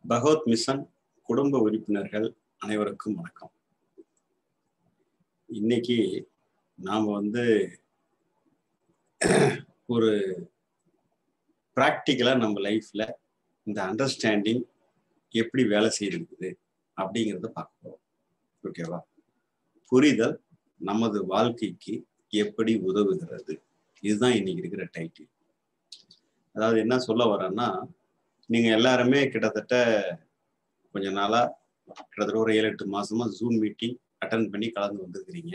பகவத் mission குடும்ப உறுப்பினர்கள் அனைவருக்கும் வணக்கம் இன்னைக்கு நாம் வந்து ஒரு ப்ராக்டிக்கலாக நம்ம லைஃப்ல இந்த அண்டர்ஸ்டாண்டிங் எப்படி வேலை செய்திருக்குது அப்படிங்கிறத பார்க்க போகிறோம் ஓகேவா புரிதல் நமது வாழ்க்கைக்கு எப்படி உதவுகிறது இதுதான் இன்னைக்கு இருக்கிற டைட்டில் அதாவது என்ன சொல்ல வரேன்னா நீங்க எல்லாருமே கிட்டத்தட்ட கொஞ்ச நாளா கிட்டத்தட்ட ஒரு ஏழு எட்டு மாசமா ஜூம் மீட்டிங் அட்டன் பண்ணி கலந்து வந்திருக்கிறீங்க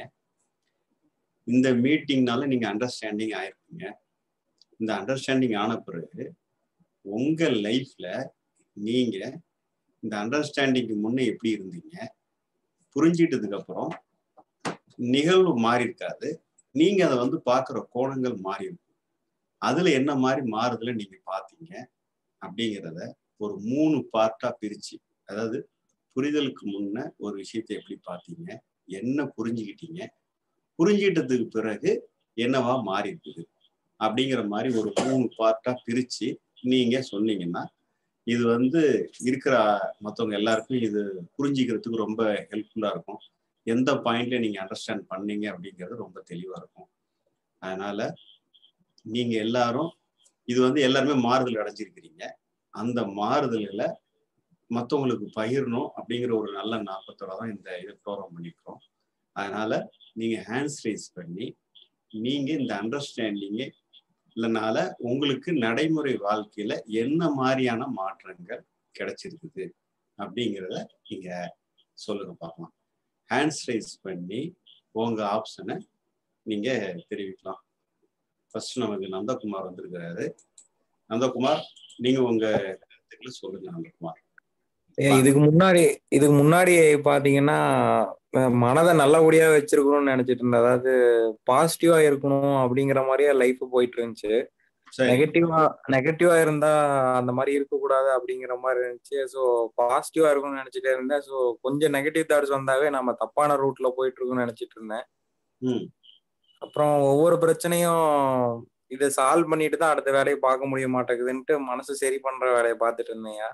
இந்த மீட்டிங்னால நீங்க அண்டர்ஸ்டாண்டிங் ஆயிருப்பீங்க இந்த அண்டர்ஸ்டாண்டிங் ஆன பிறகு உங்க லைஃப்ல நீங்க இந்த அண்டர்ஸ்டாண்டிங்க்கு முன்னே எப்படி இருந்தீங்க புரிஞ்சிட்டதுக்கு அப்புறம் நிகழ்வு மாறி இருக்காது நீங்க அதை வந்து பார்க்குற கோணங்கள் மாறி இருக்கும் அதுல என்ன மாதிரி மாறுதல நீங்க பார்த்தீங்க அப்படிங்கிறத ஒரு மூணு பார்ட்டா பிரிச்சு அதாவது புரிதலுக்கு முன்ன ஒரு விஷயத்தை எப்படி பார்த்தீங்க என்ன புரிஞ்சுக்கிட்டீங்க புரிஞ்சுக்கிட்டதுக்கு பிறகு என்னவா மாறி இருக்குது அப்படிங்கிற மாதிரி ஒரு மூணு பார்ட்டா பிரிச்சு நீங்க சொன்னீங்கன்னா இது வந்து இருக்கிற மற்றவங்க எல்லாருக்கும் இது புரிஞ்சுக்கிறதுக்கு ரொம்ப ஹெல்ப்ஃபுல்லா இருக்கும் எந்த பாயிண்ட்ல நீங்க அண்டர்ஸ்டாண்ட் பண்ணீங்க அப்படிங்கிறது ரொம்ப தெளிவா இருக்கும் அதனால நீங்க எல்லாரும் இது வந்து எல்லாருமே மாறுதல் அடைஞ்சிருக்கிறீங்க அந்த மாறுதல்களை மற்றவங்களுக்கு பகிரணும் அப்படிங்கிற ஒரு நல்ல நாற்பத்தோட தான் இந்த இது ப்ரோக்ராம் பண்ணியிருக்கிறோம் அதனால நீங்க ஹேண்ட்ஸ் ரைஸ் பண்ணி நீங்க இந்த அண்டர்ஸ்டாண்டிங்கு இல்லைனால உங்களுக்கு நடைமுறை வாழ்க்கையில என்ன மாதிரியான மாற்றங்கள் கிடைச்சிருக்குது அப்படிங்கிறத நீங்க சொல்லுங்க பார்க்கலாம் ஹேண்ட்ஸ் ரைஸ் பண்ணி உங்க ஆப்ஷனை நீங்க தெரிவிக்கலாம் ஃபர்ஸ்ட் நமக்கு நந்தகுமார் வந்திருக்கிறாரு நந்தகுமார் நீங்க உங்க கருத்துக்களை சொல்லுங்க நந்தகுமார் இதுக்கு முன்னாடி இதுக்கு முன்னாடி பாத்தீங்கன்னா மனதை நல்லபடியா வச்சிருக்கணும்னு நினைச்சிட்டு இருந்தேன் அதாவது பாசிட்டிவா இருக்கணும் அப்படிங்கிற மாதிரியே லைஃப் போயிட்டு இருந்துச்சு நெகட்டிவா நெகட்டிவா இருந்தா அந்த மாதிரி இருக்கக்கூடாது அப்படிங்கிற மாதிரி இருந்துச்சு ஸோ பாசிட்டிவா இருக்கணும்னு நினைச்சிட்டே இருந்தேன் ஸோ கொஞ்சம் நெகட்டிவ் தாட்ஸ் வந்தாவே நம்ம தப்பான ரூட்ல போயிட்டு இருக்கோம்னு நினைச்சிட்டு இருந்தேன் அப்புறம் ஒவ்வொரு பிரச்சனையும் இதை சால்வ் பண்ணிட்டு தான் அடுத்த வேலையை பார்க்க முடிய மாட்டேங்குதுன்ட்டு மனசு சரி பண்ற வேலையை பார்த்துட்டு இருந்தேயா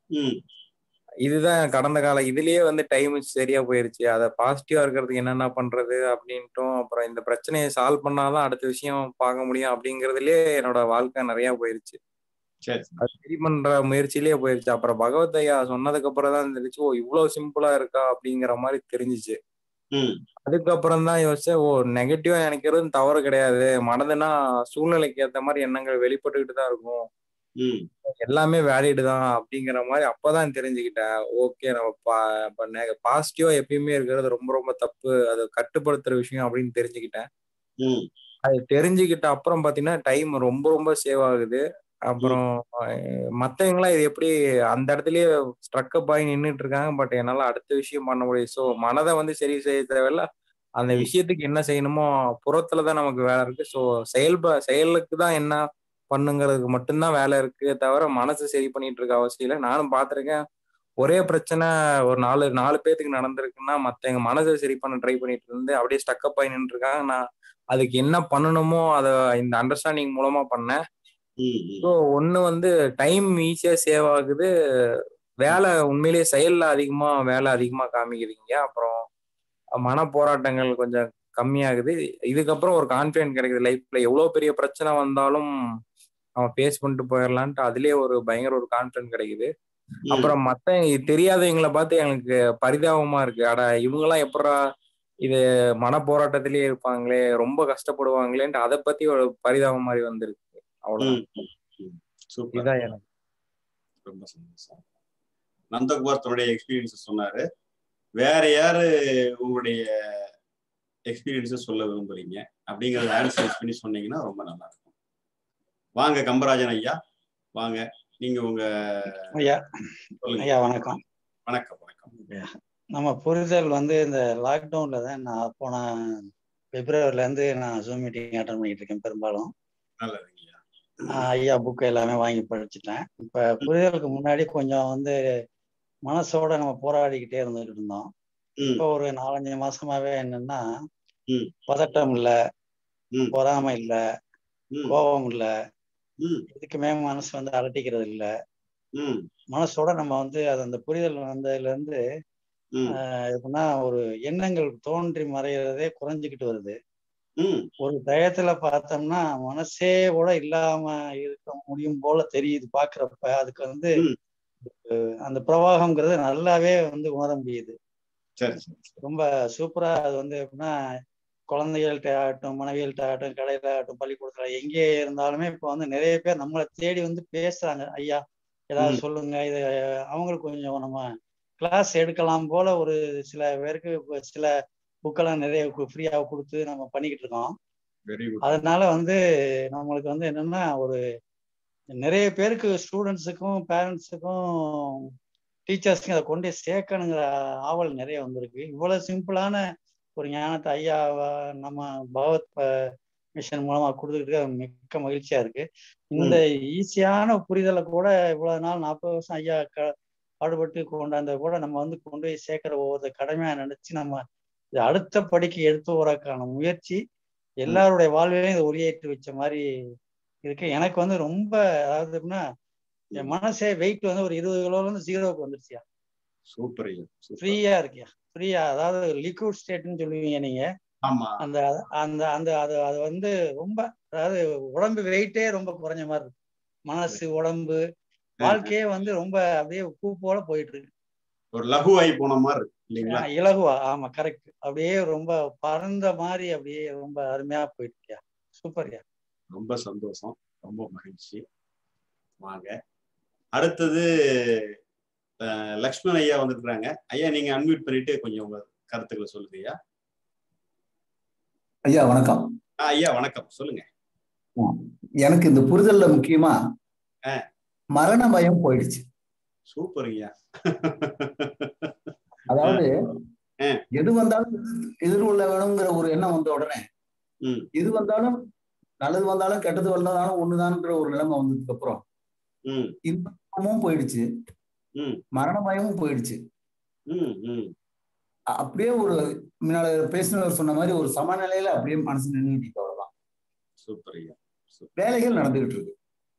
இதுதான் கடந்த காலம் இதுலயே வந்து டைம் சரியா போயிருச்சு அதை பாசிட்டிவா இருக்கிறதுக்கு என்னென்ன பண்றது அப்படின்ட்டும் அப்புறம் இந்த பிரச்சனையை சால்வ் பண்ணாதான் அடுத்த விஷயம் பார்க்க முடியும் அப்படிங்கறதுலயே என்னோட வாழ்க்கை நிறைய போயிருச்சு அது சரி பண்ற முயற்சியிலேயே போயிருச்சு அப்புறம் பகவத் ஐயா சொன்னதுக்கு அப்புறம் தான் தெரிஞ்சு ஓ இவ்வளவு சிம்பிளா இருக்கா அப்படிங்கிற மாதிரி தெரிஞ்சிச்சு அதுக்கப்புறம் தான் யோசிச்சேன் ஓ நெகட்டிவா நினைக்கிறது தவறு கிடையாது மனதுனா சூழ்நிலைக்கு ஏற்ற மாதிரி எண்ணங்கள் வெளிப்பட்டுக்கிட்டு தான் இருக்கும் எல்லாமே வேலிடு தான் அப்படிங்கிற மாதிரி அப்பதான் தெரிஞ்சுக்கிட்டேன் ஓகே நம்ம பாசிட்டிவா எப்பயுமே இருக்கிறது ரொம்ப ரொம்ப தப்பு அதை கட்டுப்படுத்துற விஷயம் அப்படின்னு தெரிஞ்சுக்கிட்டேன் அது தெரிஞ்சுக்கிட்ட அப்புறம் பாத்தீங்கன்னா டைம் ரொம்ப ரொம்ப சேவ் ஆகுது அப்புறம் மத்தவங்களாம் இது எப்படி அந்த இடத்துலயே ஸ்ட்ரக்கப் ஆகி நின்றுட்டு இருக்காங்க பட் என்னால அடுத்த விஷயம் பண்ண முடியும் ஸோ மனதை வந்து சரி செய்ய தேவையில்ல அந்த விஷயத்துக்கு என்ன செய்யணுமோ புறத்துலதான் நமக்கு வேலை இருக்கு ஸோ செயல்ப செயலுக்கு தான் என்ன பண்ணுங்கிறதுக்கு மட்டும்தான் வேலை இருக்கு தவிர மனசு சரி பண்ணிட்டு இருக்க அவசியம் இல்லை நானும் பார்த்துருக்கேன் ஒரே பிரச்சனை ஒரு நாலு நாலு பேத்துக்கு நடந்திருக்குன்னா மத்த எங்க மனசை சரி பண்ண ட்ரை பண்ணிட்டு இருந்து அப்படியே ஸ்டக்கப் ஆகி நின்று இருக்காங்க நான் அதுக்கு என்ன பண்ணணுமோ அதை இந்த அண்டர்ஸ்டாண்டிங் மூலமா பண்ணேன் ஸோ ஒன்று வந்து டைம் ஈஸியா சேவ் ஆகுது வேலை உண்மையிலேயே செயல்ல அதிகமா வேலை அதிகமா காமிக்கிறீங்க அப்புறம் மன போராட்டங்கள் கொஞ்சம் கம்மியாகுது இதுக்கப்புறம் ஒரு கான்பிடன்ட் கிடைக்குது லைஃப்ல எவ்வளவு பெரிய பிரச்சனை வந்தாலும் அவன் ஃபேஸ் பண்ணிட்டு போயிடலான்ட்டு அதுலயே ஒரு பயங்கர ஒரு கான்பிடன்ட் கிடைக்குது அப்புறம் மத்த தெரியாதவங்களை பார்த்து எனக்கு பரிதாபமா இருக்கு அட இவங்கெல்லாம் எப்படா இது மன போராட்டத்திலேயே இருப்பாங்களே ரொம்ப கஷ்டப்படுவாங்களேன்ட்டு அதை பத்தி ஒரு பரிதாபம் மாதிரி வந்திருக்கு அவ்வளவு இதான் எனக்கு ரொம்ப சந்தோஷம் நந்தகுமார் தன்னுடைய எக்ஸ்பீரியன்ஸ் சொன்னாரு வேற யாரு உங்களுடைய எக்ஸ்பீரியன்ஸை சொல்ல விரும்புறீங்க அப்படிங்கறத ஆன்சர் பண்ணி சொன்னீங்கன்னா ரொம்ப நல்லா இருக்கும் வாங்க கம்பராஜன் ஐயா வாங்க நீங்க உங்க ஐயா ஐயா வணக்கம் வணக்கம் வணக்கம் நம்ம புரிதல் வந்து இந்த லாக்டவுன்ல தான் நான் போன பிப்ரவரில இருந்து நான் ஜூம் மீட்டிங் அட்டன் பண்ணிட்டு இருக்கேன் பெரும்பாலும் ஐயா புக்கு எல்லாமே வாங்கி படிச்சுட்டேன் இப்ப புரிதலுக்கு முன்னாடி கொஞ்சம் வந்து மனசோட நம்ம போராடிக்கிட்டே இருந்துட்டு இருந்தோம் இப்போ ஒரு நாலஞ்சு மாசமாவே என்னன்னா பதட்டம் இல்ல பொறாமை இல்ல கோபம் இல்ல எதுக்குமே மனசு வந்து அலட்டிக்கிறது இல்ல ம் மனசோட நம்ம வந்து அது அந்த புரிதல் வந்ததுல இருந்து ம் ஆஹ் எப்படின்னா ஒரு எண்ணங்கள் தோன்றி மறைகிறதே குறைஞ்சிக்கிட்டு வருது ம் ஒரு டயத்துல பார்த்தோம்னா மனசே கூட இல்லாம இருக்க முடியும் போல தெரியுது பாக்குறப்ப அதுக்கு வந்து ம். அஹ் அந்த பிரவாகம்ங்கிறது நல்லாவே வந்து உணர முடியுது சரி சரி சரி ரொம்ப சூப்பரா அது வந்து எப்படின்னா குழந்தைகள்கிட்ட ஆகட்டும் மனைவிகள்கிட்ட ஆகட்டும் கடையில ஆகட்டும் பள்ளிக்கூடத்துல எங்கே இருந்தாலுமே இப்போ வந்து நிறைய பேர் நம்மளை தேடி வந்து பேசுறாங்க ஐயா ஏதாவது ம். சொல்லுங்க இது அவங்களுக்கு கொஞ்சம் நம்ம கிளாஸ் எடுக்கலாம் போல ஒரு சில பேருக்கு இப்ப சில புக்கெல்லாம் நிறைய ஃப்ரீயாக கொடுத்து நம்ம பண்ணிக்கிட்டு இருக்கோம் வெரி குட் அதனால வந்து நம்மளுக்கு வந்து என்னன்னா ஒரு நிறைய பேருக்கு ஸ்டூடெண்ட்ஸுக்கும் பேரண்ட்ஸுக்கும் டீச்சர்ஸ்க்கும் அதை கொண்டு சேர்க்கணுங்கிற ஆவல் நிறைய வந்திருக்கு இவ்வளவு சிம்பிளான ஒரு ஞானத்தை ஐயா நம்ம பகவத் ப- மிஷன் மூலமா கொடுத்துக்கிட்டு இருக்க மிக்க மகிழ்ச்சியா இருக்கு இந்த ஈஸியான புரிதலை கூட இவ்வளவு நாள் நாற்பது வருஷம் ஐயா க பாடுபட்டு கொண்டாந்த கூட நம்ம வந்து கொண்டு போய் சேர்க்கிற ஒவ்வொரு கடமையா நினைச்சு நம்ம இதை அடுத்த படிக்கு எடுத்து வரக்கான முயற்சி எல்லாருடைய வாழ்விலையும் இதை ஒளியேற்றி வச்ச மாதிரி இருக்கு எனக்கு வந்து ரொம்ப அதாவது எப்படின்னா என் மனசே வெயிட் வந்து ஒரு இருபது கிலோல இருந்து ஜீரோவுக்கு வந்துருச்சியா சூப்பர் ஐயா சூப்பர் ஃப்ரீயா இருக்கியா ஃப்ரீயா அதாவது லிக்விட் ஸ்டேட்னு சொல்லுவீங்க நீங்க ஆமா அந்த அந்த அந்த அது அது வந்து ரொம்ப அதாவது உடம்பு வெயிட்டே ரொம்ப குறைஞ்ச மாதிரி இருக்கு மனசு உடம்பு வாழ்க்கையே வந்து ரொம்ப அப்படியே பூ போல போயிட்டு இருக்கு ஒரு லகுவாகி போன மாதிரி இருக்கு இல்லைங்களா ஆஹ் இலகுவா ஆமா கரெக்ட் அப்படியே ரொம்ப பறந்த மாதிரி அப்படியே ரொம்ப அருமையா போயிட்டு இருக்கியா சூப்பர்யா ரொம்ப சந்தோஷம் ரொம்ப மகிழ்ச்சி வாங்க அடுத்தது அஹ், லக்ஷ்மண் ஐயா வந்திருக்கிறாங்க ஐயா நீங்க அன்மியூட் பண்ணிட்டு கொஞ்சம் உங்க கருத்துக்களை சொல்லுங்க ஐயா ஐயா வணக்கம் ஆ, ஐயா வணக்கம் சொல்லுங்க எனக்கு இந்த புரிதல்ல முக்கியமா ஆ. மரண பயம் போயிடுச்சு சூப்பர் ஐயா அதாவது ஆ. எது வந்தாலும் எதிர்- எதிர்கொள்ள வேணுங்கிற ஒரு எண்ணம் வந்த உடனே ம் எது வந்தாலும் நல்லது வந்தாலும் கெட்டது வந்தாலும் ஒண்ணுதான்ன்ற ஒரு நிலைமை வந்ததுக்கு அப்புறம் ம் இன்பமும் போயிடுச்சு ம் மரண பயமும் போயிடுச்சு ம் ம் அ- அப்படியே ஒரு முன்னால பேசினவர் சொன்ன மாதிரி ஒரு சமநிலையில அப்படியே மனசு நின்றுட்டு அவ்வளவுதான் சூப்பர் ஐயா வேலைகள் நடந்துகிட்டு இருக்கு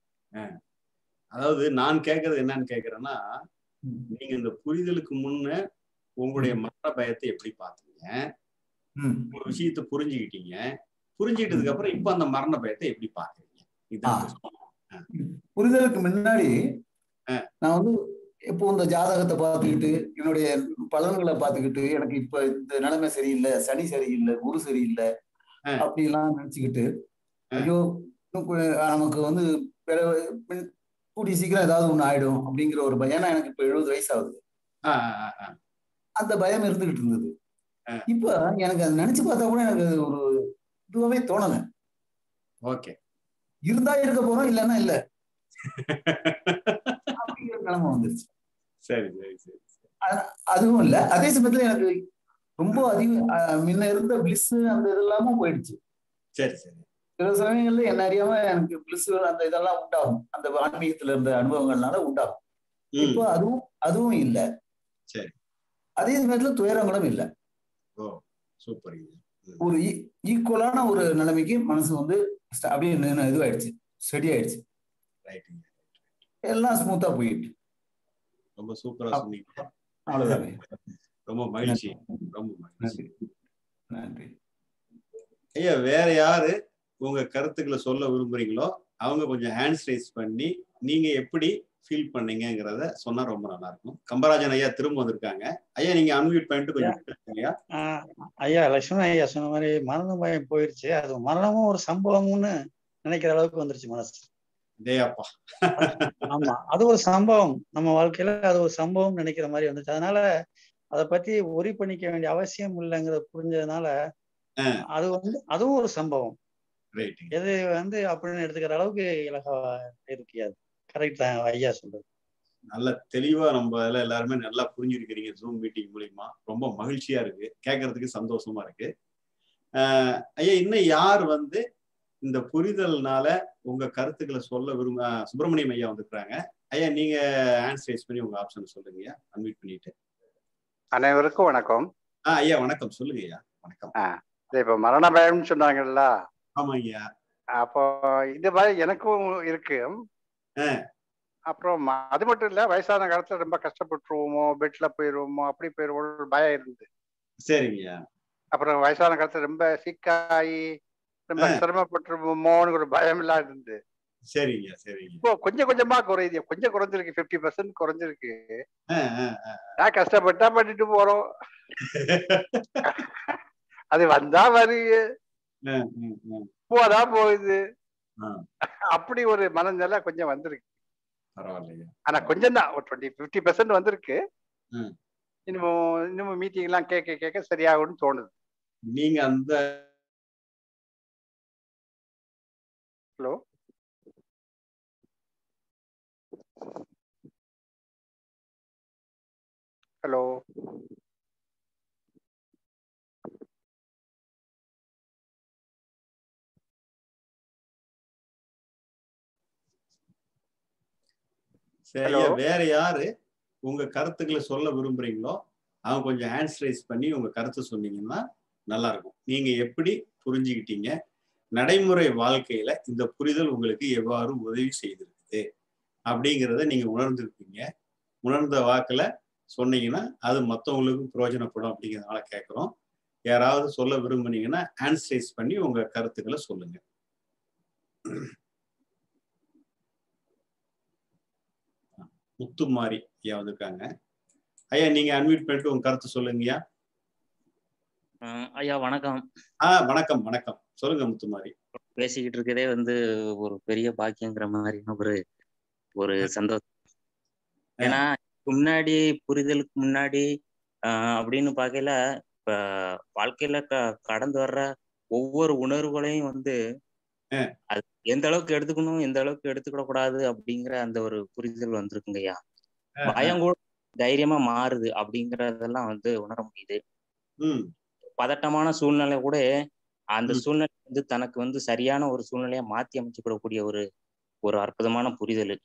அதாவது நான் கேட்கறது என்னன்னு கேக்குறேன்னா ம். நீங்க இந்த புரிதலுக்கு முன்ன உங்களுடைய மரண பயத்தை எப்படி பார்த்தீங்க ம். ஒரு விஷயத்தை புரிஞ்சுக்கிட்டீங்க புரிஞ்சுக்கிட்டதுக்கு அப்புறம் இப்ப அந்த மரண பயத்தை எப்படி பாக்குறீங்க இதுதான் ஆ. question. புரிதலுக்கு முன்னாடி ஆ. நான் வந்து இப்போ இந்த ஜாதகத்தை பார்த்துக்கிட்டு என்னுடைய பலன்களை பார்த்துக்கிட்டு எனக்கு இப்ப இந்த நிலைமை சரியில்லை சனி சரியில்லை குரு சரியில்லை ஆ. அப்படிலாம் நினைச்சுக்கிட்டு ஆ. ஐயோ இன்னும் கொ- நமக்கு வந்து பிற- பின் கூடிய சீக்கிரம் ஏதாவது ஒண்ணு ஆயிடும் அப்படிங்கிற ஒரு பயம் ஏன்னா எனக்கு இப்ப எழுபது வயசு ஆகுது ஆ, ஆ, ஆ, ஆ. அந்த பயம் இருந்துகிட்டு இருந்தது ஆ. இப்ப எனக்கு அதை நினைச்சு பார்த்தா கூட எனக்கு அது ஒரு இதுவாவே தோணல ஓகே இருந்தா இருக்க போறோம் இல்லைன்னா இல்ல அப்படிங்கிற நிலைமை வந்துருச்சு சரி சரி சரி அதுவும் இல்ல அதே சமயத்துல எனக்கு ரொம்ப அதிகம் அஹ், முன்ன இருந்த பிளிஸ் அந்த இதெல்லாமும் போயிடுச்சு சரி சரி சில சமயங்கள்ல என்ன அறியாம எனக்கு பிளிஸ் அந்த இதெல்லாம் உண்டாகும் அந்த ஆன்மீகத்துல இருந்த அனுபவங்கள்னால உண்டாகும் ம் இப்போ அதுவும் அதுவும் இல்ல சரி. அதே சமயத்துல துயரங்களும் இல்ல ஓ சூப்பர் ஐயா ஒரு ஈக்குவலான ஒரு நிலைமைக்கு மனசு வந்து sta- அப்படியே நின்னு இதுவாயிடுச்சு ஸ்டடி ஆயிடுச்சு ரைட் எல்லாம் ஸ்மூத்தா போயிட்டு ரொம்ப சூப்பரா சொன்னீங்க அவ்வளவுதானே ரொம்ப மகிழ்ச்சி ரொம்ப மகிழ்ச்சி நன்றி நன்றி ஐயா வேற யாரு உங்க கருத்துக்களை சொல்ல விரும்புறீங்களோ அவங்க கொஞ்சம் ஹேண்ட்ஸ் ரைஸ் பண்ணி நீங்க எப்படி ஃபீல் பண்ணீங்கங்கிறத சொன்னா ரொம்ப நல்லா இருக்கும் கம்பராஜன் ஐயா திரும்ப வந்திருக்காங்க ஐயா நீங்க அன்மியூட் பண்ணிட்டு கொஞ்சம் பேசுங்க ஐயா ஆஹ் ஐயா லட்சுமணன் ஐயா சொன்ன மாதிரி மரண பயம் போயிருச்சு அது மரணமும் ஒரு சம்பவம்னு நினைக்கிற அளவுக்கு வந்துருச்சு மனசு டேயப்பா ஆமா அது ஒரு சம்பவம் நம்ம வாழ்க்கையில அது ஒரு சம்பவம் நினைக்கிற மாதிரி வந்துச்சு அதனால அதை பத்தி ஒரி பண்ணிக்க வேண்டிய அவசியம் இல்லைங்கிறத புரிஞ்சதுனால அது வந்து அதுவும் ஒரு சம்பவம் ரைட் எது வந்து அப்படின்னு எடுத்துக்கிற அளவுக்கு இலகா இருக்கியாது கரெக்ட் தான் ஐயா சொல்றது நல்ல தெளிவா நம்ம எல்லாம் எல்லாருமே நல்லா புரிஞ்சிருக்கிறீங்க ஜூம் மீட்டிங் மூலியமா ரொம்ப மகிழ்ச்சியா இருக்கு கேட்கறதுக்கு சந்தோஷமா இருக்கு ஆஹ் ஐயா இன்னும் யார் வந்து இந்த புரிதல்னால உங்க கருத்துக்களை சொல்ல விரும்ப சுப்பிரமணியம் ஐயா வந்துருக்காங்க ஐயா நீங்க ஆன்சர் ரைஸ் பண்ணி உங்க ஆப்ஷன் சொல்லுங்க ஐயா அன்மியூட் பண்ணிட்டு அனைவருக்கும் வணக்கம் ஆ ஐயா வணக்கம் சொல்லுங்க ஐயா வணக்கம் இது இப்ப மரண பயம்னு சொன்னாங்கல்ல ஆமா ஐயா அப்போ இது மாதிரி எனக்கும் இருக்கு ஆ. அப்புறம் ம- அது மட்டும் இல்ல வயசான காலத்துல ரொம்ப கஷ்டப்பட்டுருவோமோ பெட்ல போயிருவோமோ அப்படி போயிருவோம் பயம் இருந்து சரிங்கய்யா அப்புறம் வயசான காலத்துல ரொம்ப சிக்காயி ரொம்ப ஆ. சிரமப்பட்டுருவோமோன்னு ஒரு பயம் எல்லாம் இருந்து சரிங்க சரிங்க இப்போ கொஞ்சம் கொஞ்சமா குறையுது கொஞ்சம் குறைஞ்சிருக்கு ஃபிஃப்டி பர்சன்ட் குறைஞ்சிருக்கு ஆ, ஆ, ஆ. நான் கஷ்டப்பட்டா பண்ணிட்டு போறோம் அது வந்தா வருது ஆ, ம், ம். போதா போகுது ஆ. அப்படி ஒரு மனநிலை கொஞ்சம் வந்திருக்கு பரவாயில்லைங்க ஆனா கொஞ்சம் தான் ஒரு டுவெண்ட்டி ஃபிஃப்டி பர்சன்ட் வந்திருக்கு ம். இன்னும் இன்னும் மீட்டிங் எல்லாம் கேட்க கேட்க சரியாகும்னு தோணுது நீங்க அந்த ஹலோ ஹலோ சரி Hello. ஐயா, வேற யாரு உங்க கருத்துக்களை சொல்ல விரும்புறீங்களோ அவங்க கொஞ்சம் ஹேண்ட்ஸ் ரைஸ் பண்ணி உங்க கருத்து சொன்னீங்கன்னா நல்லா இருக்கும் நீங்க எப்படி புரிஞ்சுக்கிட்டீங்க நடைமுறை வாழ்க்கையில இந்த புரிதல் உங்களுக்கு எவ்வாறு உதவி செய்திருக்குது அப்படிங்கிறத நீங்க உணர்ந்திருப்பீங்க உணர்ந்த வாக்குல சொன்னீங்கன்னா அது மற்றவங்களுக்கும் பிரயோஜனப்படும் அப்படிங்கிறதுனால கேட்குறோம் யாராவது சொல்ல விரும்புனீங்கன்னா ஹேண்ட்ஸ் ரைஸ் பண்ணி உங்க கருத்துக்களை சொல்லுங்க முத்துமாரி ஐயா வந்திருக்காங்க ஐயா நீங்க அன்மியூட் பண்ணிட்டு உங்க கருத்து சொல்லுங்கய்யா ஆஹ் ஐயா வணக்கம் ஆ வணக்கம் வணக்கம் சொல்லுங்க முத்துமாரி பேசிக்கிட்டு இருக்கதே வந்து ஒரு பெரிய பாக்கியங்கிற மாதிரி ஒரு ஒரு சந்தோஷம் ஏன்னா முன்னாடி புரிதலுக்கு முன்னாடி ஆஹ் அப்படின்னு பார்க்கையில இப்ப வாழ்க்கையில க கடந்து வர்ற ஒவ்வொரு உணர்வுகளையும் வந்து ஆஹ். அது எந்த அளவுக்கு எடுத்துக்கணும் எந்த அளவுக்கு எடுத்துக்கிட கூடாது அப்படிங்கிற அந்த ஒரு புரிதல் வந்திருக்குங்க ஐயா பயம் கூட தைரியமா மாறுது அப்படிங்கறதெல்லாம் வந்து உணர முடியுது ம் பதட்டமான சூழ்நிலை கூட அந்த ம். சூழ்நிலை வந்து தனக்கு வந்து சரியான ஒரு சூழ்நிலையை மாத்தி அமைச்சுக்கிடக்கூடிய ஒரு ஒரு அற்புதமான புரிதல்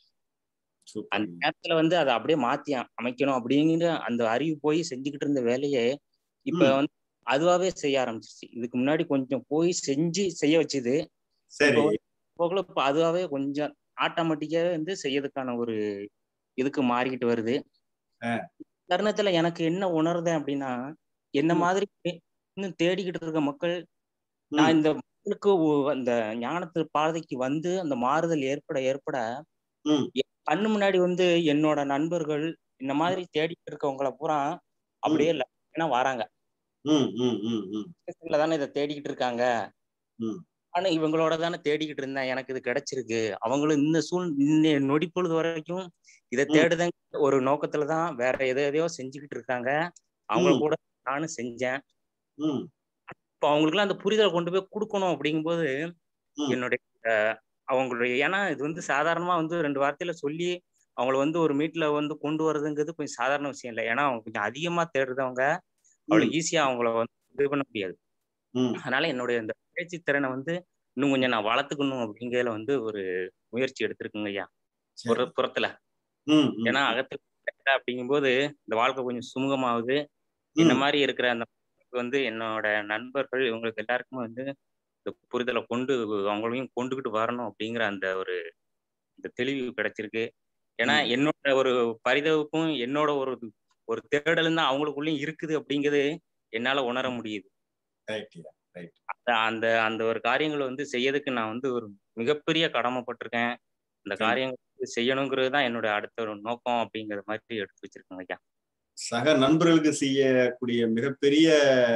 அந்த சூப்பர் நேரத்துல வந்து அதை அப்படியே மாத்தி அ- அமைக்கணும் அப்படிங்கிற அந்த அறிவு போய் செஞ்சுக்கிட்டு இருந்த வேலையை இப்ப ம். வந்து அதுவாவே செய்ய ஆரம்பிச்சிருச்சு இதுக்கு முன்னாடி கொஞ்சம் போய் செஞ்சு செய்ய வச்சுது சரி போகல இப்ப அதுவாவே கொஞ்சம் ஆட்டோமேட்டிக்காவே வந்து செய்யறதுக்கான ஒரு இதுக்கு மாறிக்கிட்டு வருது ஆ. தருணத்துல எனக்கு என்ன உணர்தேன் அப்படின்னா என்ன ம். மாதிரி இன்னும் தேடிக்கிட்டு இருக்க மக்கள் நான் ம், இந்த மக்களுக்கு ஒ- அந்த ஞானத்து பாதைக்கு வந்து அந்த மாறுதல் ஏற்பட ஏற்பட ம். என் கண்ணு முன்னாடி வந்து என்னோட நண்பர்கள் இந்த மாதிரி தேடிட்டு இருக்கவங்கள பூரா அப்படியே லைனா வராங்க ம், ம், ம், ம். தானே இதை தேடிக்கிட்டு இருக்காங்க ம். ஆனா இவங்களோட தானே தேடிக்கிட்டு இருந்தேன் எனக்கு இது கிடைச்சிருக்கு அவங்களும் இந்த சூழ் இந்த நொடி பொழுது வரைக்கும் இதை ம். தேடுதங்க ஒரு நோக்கத்துலதான் வேற எதை எதையோ செஞ்சுக்கிட்டு இருக்காங்க அவங்கள ம். கூட நானும் செஞ்சேன் ம், இப்போ அவங்களுக்குலாம் அந்த புரிதலை கொண்டு போய் கொடுக்கணும் அப்படிங்கும்போது ம். என்னுடைய அஹ், அவங்களுடைய ஏன்னா இது வந்து சாதாரணமா வந்து ரெண்டு வார்த்தையில சொல்லி அவங்கள வந்து ஒரு மீட்ல வந்து கொண்டு வர்றதுங்கிறது கொஞ்சம் சாதாரண விஷயம் இல்லை ஏன்னா அவங்க கொஞ்சம் அதிகமா தேடுறவங்க அவ்வளவு ஈஸியா அவங்கள வந்து இது பண்ண முடியாது ம். அதனால என்னுடைய இந்த பேச்சு திறனை வந்து இன்னும் கொஞ்சம் நான் வளர்த்துக்கணும் அப்படிங்கிறதுல வந்து ஒரு முயற்சி எடுத்திருக்குங்க ஐயா ஒரு சரி. புறத்துல ம், ம், ஏன்னா ம். அகத்துல அப்படிங்கும்போது இந்த வாழ்க்கை கொஞ்சம் சுமூகமாகுது இந்த ம். மாதிரி இருக்கிற அந்த மக்களுக்கு வந்து என்னோட நண்பர்கள் இவங்களுக்கு எல்லாருக்குமே வந்து இந்த புரிதலை கொண்டு அவங்களையும் கொண்டுகிட்டு வரணும் அப்படிங்கிற அந்த ஒரு இந்த தெளிவு கிடைச்சிருக்கு ஏன்னா ம். என்னோட ஒரு பரிதவுக்கும் என்னோட ஒரு ஒரு தேடலும் தான் அவங்களுக்குள்ளயும் இருக்குது அப்படிங்கிறது என்னால உணர முடியுது ரைட்யா, ரைட். அந்த அந்த அந்த ஒரு காரியங்களை வந்து செய்யறதுக்கு நான் வந்து ஒரு மிகப்பெரிய கடமைப்பட்டிருக்கேன் அந்த சரி. காரியங்கள் வந்து செய்யணுங்கிறது தான் என்னோட அடுத்த ஒரு நோக்கம் அப்படிங்கிற மாதிரி எடுத்து வச்சிருக்கேங்க ஐயா சக நண்பர்களுக்கு செய்யக்கூடிய மிகப்பெரிய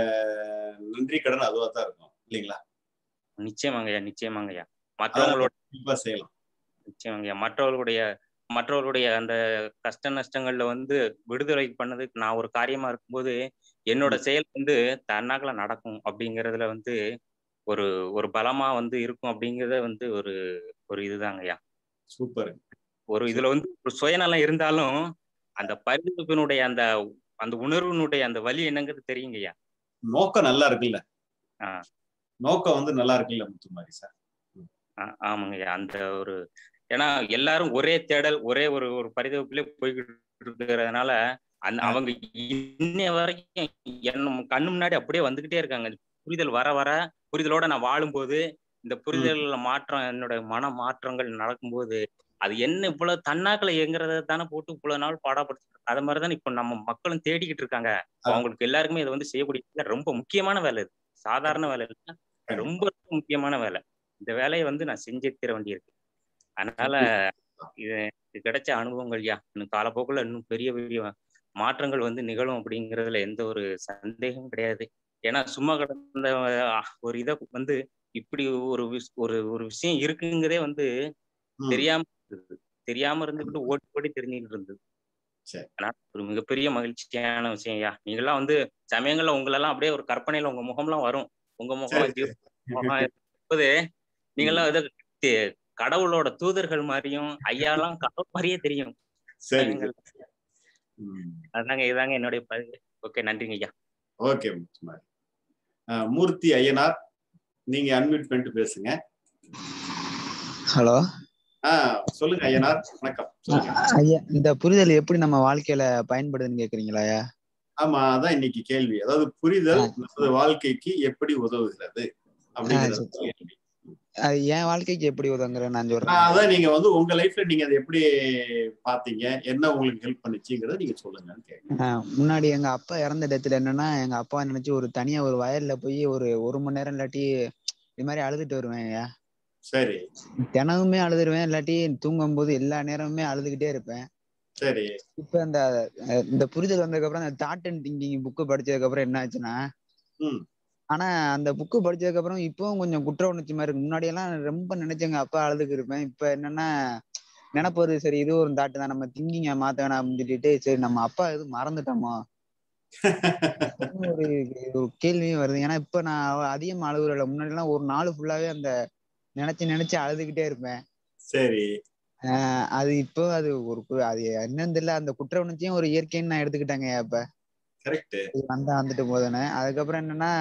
நன்றி கடன் அதுவா தான் இருக்கும் இல்லைங்களா நிச்சயமாங்கய்யா நிச்சயமாங்கய்யா மற்றவங்களோட கண்டிப்பா செய்யலாம் நிச்சயமாங்கய்யா மற்றவர்களுடைய மற்றவர்களுடைய அந்த கஷ்ட நஷ்டங்கள்ல வந்து விடுதலை பண்ணதுக்கு நான் ஒரு காரியமா இருக்கும்போது என்னோட செயல் வந்து தன்னாக்கல நடக்கும் அப்படிங்கறதுல வந்து ஒரு ஒரு பலமா வந்து இருக்கும் அப்படிங்கறத வந்து ஒரு ஒரு இதுதாங்கய்யா சூப்பர் ஒரு இதுல வந்து ஒரு சுயநலம் இருந்தாலும் அந்த பரிந்துரைப்பினுடைய அந்த அந்த உணர்வினுடைய அந்த வலி என்னங்கிறது தெரியுங்கய்யா நோக்கம் நல்லா இருக்குல்ல ஆ. நோக்கம் வந்து நல்லா இருக்குல்ல முத்துமாரி சார் ஆ- ஆமாங்கய்யா அந்த ஒரு ஏன்னா எல்லாரும் ஒரே தேடல் ஒரே ஒரு ஒரு பரிதவிப்பிலே போய்கிட்டு இருக்கிறதுனால அந்த ஆ. அவங்க இன்னைய வரைக்கும் என்ன கண்ணு முன்னாடி அப்படியே வந்துகிட்டே இருக்காங்க புரிதல் வர வர புரிதலோட நான் வாழும்போது இந்த புரிதல்ல மாற்றம் என்னோட மன மாற்றங்கள் நடக்கும்போது அது என்ன இவ்வளவு தன்னாக்களை இயங்குறத தானே போட்டு இவ்வளவு நாள் பாடப்படுத்து அது மாதிரிதான் இப்ப நம்ம மக்களும் தேடிக்கிட்டு இருக்காங்க அவங்களுக்கு எல்லாருக்குமே இதை வந்து செய்யக்கூடிய ரொம்ப முக்கியமான வேலை இது சாதாரண வேலை இல்லை ரொம்ப ரொம்ப முக்கியமான வேலை இந்த வேலையை வந்து நான் செஞ்சே தீர வேண்டியிருக்கு அதனால இது இது கிடைச்ச அனுபவங்கள் யா இன்னும் காலப்போக்கில் இன்னும் பெரிய பெரிய மாற்றங்கள் வந்து நிகழும் அப்படிங்கிறதுல எந்த ஒரு சந்தேகமும் கிடையாது ஏன்னா சும்மா கிடந்த ஒரு இதை வந்து இப்படி ஒரு ஒரு ஒரு விஷயம் இருக்குங்கிறதே வந்து தெரியாம இருந்தது தெரியாம இருந்துகிட்டு ஓடி ஓடி தெரிஞ்சுக்கிட்டு இருந்தது ஆனா ஒரு மிகப்பெரிய மகிழ்ச்சியான விஷயம் ஐயா நீங்கெல்லாம் வந்து சமயங்கள்ல உங்களெல்லாம் அப்படியே ஒரு கற்பனையில உங்க முகம்லாம் வரும் உங்க முகம் இருப்பது நீங்கெல்லாம் இது கடவுளோட தூதர்கள் மாதிரியும் ஐயாலாம் கடவுள் மாதிரியே தெரியும் அதாங்க இதாங்க என்னுடைய பதிவு ஓகே நன்றிங்க ஐயா ஓகே மூர்த்தி ஐயனார் நீங்க அன்மியூட் பண்ணிட்டு பேசுங்க ஹலோ சொல்லுங்க ஐயனார் வணக்கம் ஐயா இந்த புரிதல் எப்படி நம்ம வாழ்க்கையில பயன்படுதுன்னு கேக்குறீங்களா ஐயா ஆமா அதான் இன்னைக்கு கேள்வி அதாவது புரிதல் நமது வாழ்க்கைக்கு எப்படி உதவுகிறது அப்படிங்கிறது கேள்வி அது என் வாழ்க்கைக்கு எப்படி உதவுங்கிற நான் சொல்றேன் அதான் நீங்க வந்து உங்க லைஃப்ல நீங்க அதை எப்படி பாத்தீங்க என்ன உங்களுக்கு ஹெல்ப் பண்ணுச்சுங்கிறத நீங்க சொல்லுங்கன்னு கேட்க முன்னாடி எங்க அப்பா இறந்த இடத்துல என்னன்னா எங்க அப்பா நினைச்சு ஒரு தனியா ஒரு வயல்ல போய் ஒரு ஒரு மணி நேரம் இல்லாட்டி இது மாதிரி அழுதுட்டு வருவேன் ஐயா சரி தினமுமே அழுதுருவேன் இல்லாட்டி தூங்கும் போது எல்லா நேரமுமே அழுதுகிட்டே இருப்பேன் சரி இப்ப இந்த இந்த புரிதல் வந்ததுக்கு அப்புறம் அந்த தாட் அண்ட் திங்கிங் புக்கு படிச்சதுக்கு அப்புறம் என்ன ஆச்சுன்னா ஆனா அந்த புக்கு படிச்சதுக்கு அப்புறம் இப்பவும் கொஞ்சம் குற்ற உணர்ச்சி மாதிரி இருக்கு முன்னாடி எல்லாம் ரொம்ப நினைச்சேங்க அப்பா அழுதுக்கு இருப்பேன் இப்ப என்னன்னா நினைப்பது சரி இது ஒரு தாட்டு தான் நம்ம திங்கிங்க மாத்த வேணாம் அப்படின்னு சொல்லிட்டு சரி நம்ம அப்பா எதுவும் மறந்துட்டோமோ ஒரு ஒரு கேள்வியும் வருது ஏன்னா இப்ப நான் அதிகமா அழுகுறல முன்னாடி எல்லாம் ஒரு நாள் ஃபுல்லாவே அந்த நினைச்சு நினைச்சு அழுதுகிட்டே இருப்பேன் சரி ஆஹ் அது இப்போ அது ஒரு அது என்னன்னு தெரியல அந்த குற்ற உணர்ச்சியும் ஒரு இயற்கைன்னு நான் எடுத்துக்கிட்டேங்க இப்ப கரெக்ட் வந்தா வந்துட்டு போதுன்னு அதுக்கப்புறம் என்னன்னா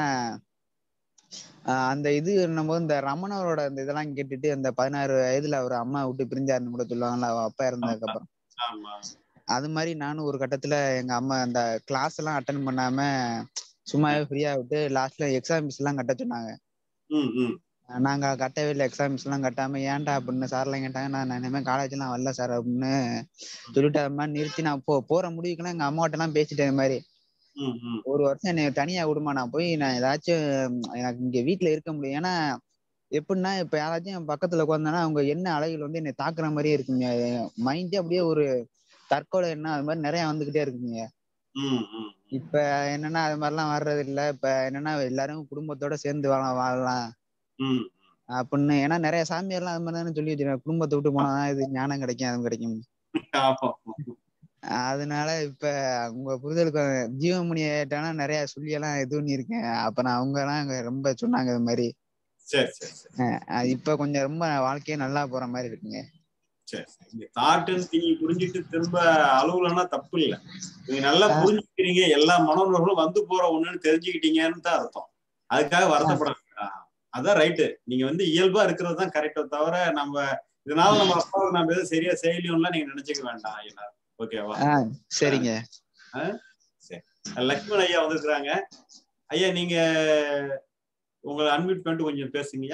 அந்த இது போது இந்த ரமணரோட அந்த இதெல்லாம் கேட்டுட்டு அந்த பதினாறு வயதுல அவர் அம்மா விட்டு பிரிஞ்சாருன்னு கூட சொல்லுவாங்கல்ல அப்பா இறந்ததுக்கு அப்புறம் அது மாதிரி நானும் ஒரு கட்டத்துல எங்க அம்மா அந்த கிளாஸ் எல்லாம் அட்டன் பண்ணாம சும்மாவே ஃப்ரீயா விட்டு லாஸ்ட்ல எக்ஸாம் எல்லாம் கட்ட சொன்னாங்க நாங்க கட்டவே இல்லை எக்ஸாம்ஸ் எல்லாம் கட்டாம ஏன்டா அப்படின்னு சார்லாம் கேட்டாங்க நான் இனிமேல் காலேஜ் எல்லாம் வரல சார் அப்படின்னு சொல்லிட்டு அது மாதிரி நிறுத்தி நான் போ போற முடிவுக்குன்னா எங்க அம்மாட்ட எல்லாம் பேசிட்டேன் இது மாதிரி ஒரு வருஷம் என்னை தனியா விடுமா நான் போய் நான் ஏதாச்சும் எனக்கு இங்க வீட்டுல இருக்க முடியும் ஏன்னா எப்படின்னா இப்ப யாராச்சும் பக்கத்துல உட்காந்தானா அவங்க என்ன அலைகள் வந்து என்னை தாக்குற மாதிரியே இருக்குங்க மைண்டே அப்படியே ஒரு தற்கொலை என்ன அது மாதிரி நிறைய வந்துகிட்டே இருக்குங்க இப்ப என்னன்னா அது மாதிரிலாம் வர்றது இல்ல இப்ப என்னன்னா எல்லாரும் குடும்பத்தோட சேர்ந்து வாழலாம் வாழலாம் அப்படின்னு ஏன்னா நிறைய சாமியார்லாம் அது மாதிரி தானே சொல்லி வச்சிருக்காங்க குடும்பத்தை விட்டு போனாதான் இது ஞானம் கிடைக்கும் அதுவும் கிடைக்கும் அதனால இப்ப உங்க புரிதலுக்கு ஜீவமணி ஆயிட்டானா நிறைய சொல்லி எல்லாம் இது பண்ணிருக்கேன் அப்ப நான் அவங்க எல்லாம் ரொம்ப சொன்னாங்க இது மாதிரி இப்ப கொஞ்சம் ரொம்ப வாழ்க்கையே நல்லா போற மாதிரி இருக்குங்க சரி தாட்டுன்னு நீங்க புரிஞ்சுட்டு திரும்ப அலுவலன்னா தப்பு இல்ல நீங்க நல்லா புரிஞ்சுக்கிறீங்க எல்லா மனோர்களும் வந்து போற ஒண்ணுன்னு தெரிஞ்சுக்கிட்டீங்கன்னு தான் அர்த்தம் அதுக்காக வருத்தப்பட அதான் ரைட்டு நீங்க வந்து இயல்பா இருக்கிறது தான் கரெக்டோ தவிர நம்ம இதனால நம்ம அப்பாவுக்கு நம்ம எதுவும் சரியா செய்யலையோம்லாம் நீங்க நினைச்சுக்க வேண்டாம் ஐயா ஓகேவா சரிங்க சரி லக்ஷ்மண் ஐயா வந்திருக்கிறாங்க ஐயா நீங்க உங்களை அன்மியூட் பண்ணிட்டு கொஞ்சம் பேசுங்கய்யா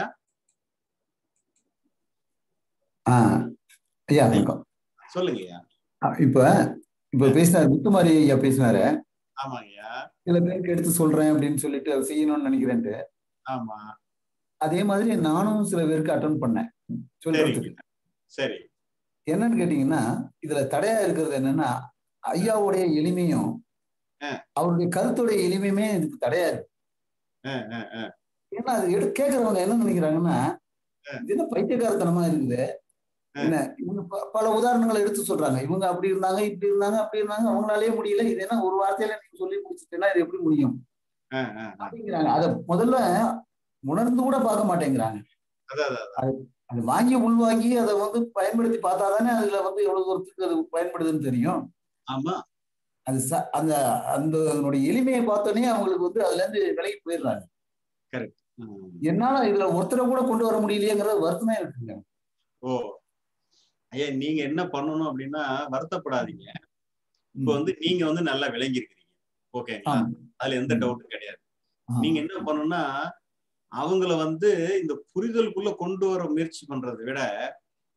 ஐயா வணக்கம் சொல்லுங்கய்யா இப்ப இப்ப பேசினாரு முத்துமாரி ஐயா பேசினாரு ஆமாங்கய்யா சில பேருக்கு எடுத்து சொல்றேன் அப்படின்னு சொல்லிட்டு அதை செய்யணும்னு நினைக்கிறேன்ட்டு ஆமா அதே மாதிரி நானும் சில பேருக்கு அட்டன் பண்ணேன் சொல்றதுக்கு சரி என்னன்னு கேட்டீங்கன்னா இதுல தடையா இருக்கிறது என்னன்னா ஐயாவுடைய எளிமையும் அவருடைய கருத்துடைய எளிமையுமே இதுக்கு தடையா இருக்கு ஏன்னா அது எடு கேட்கறவங்க என்ன நினைக்கிறாங்கன்னா இது என்ன பைத்தியக்காரத்தனமா இருக்குது என்ன இவங்க பல உதாரணங்களை எடுத்து சொல்றாங்க இவங்க அப்படி இருந்தாங்க இப்படி இருந்தாங்க அப்படி இருந்தாங்க அவங்களாலே முடியல இது என்ன ஒரு வார்த்தையில நீங்க சொல்லி முடிச்சுட்டேன்னா இது எப்படி முடியும் அப்படிங்கிறாங்க அத முதல்ல உணர்ந்து கூட பார்க்க மாட்டேங்கிறாங்க அது வாங்கி உள்வாங்கி அதை வந்து பயன்படுத்தி பார்த்தா தானே அதுல வந்து எவ்வளவு தூரத்துக்கு அது பயன்படுதுன்னு தெரியும் ஆமா அது அந்த அந்த அதனுடைய எளிமையை பார்த்தோன்னே அவங்களுக்கு வந்து அதுல இருந்து விலகி போயிடுறாங்க என்னால இதுல ஒருத்தரை கூட கொண்டு வர முடியலையேங்கிறது வருத்தமே இருக்குங்க ஓ ஐயா நீங்க என்ன பண்ணணும் அப்படின்னா வருத்தப்படாதீங்க இப்ப வந்து நீங்க வந்து நல்லா விளங்கி இருக்கிறீங்க ஓகேங்களா அதுல எந்த டவுட்டும் கிடையாது நீங்க என்ன பண்ணணும்னா அவங்கள வந்து இந்த புரிதலுக்குள்ள கொண்டு வர முயற்சி பண்றதை விட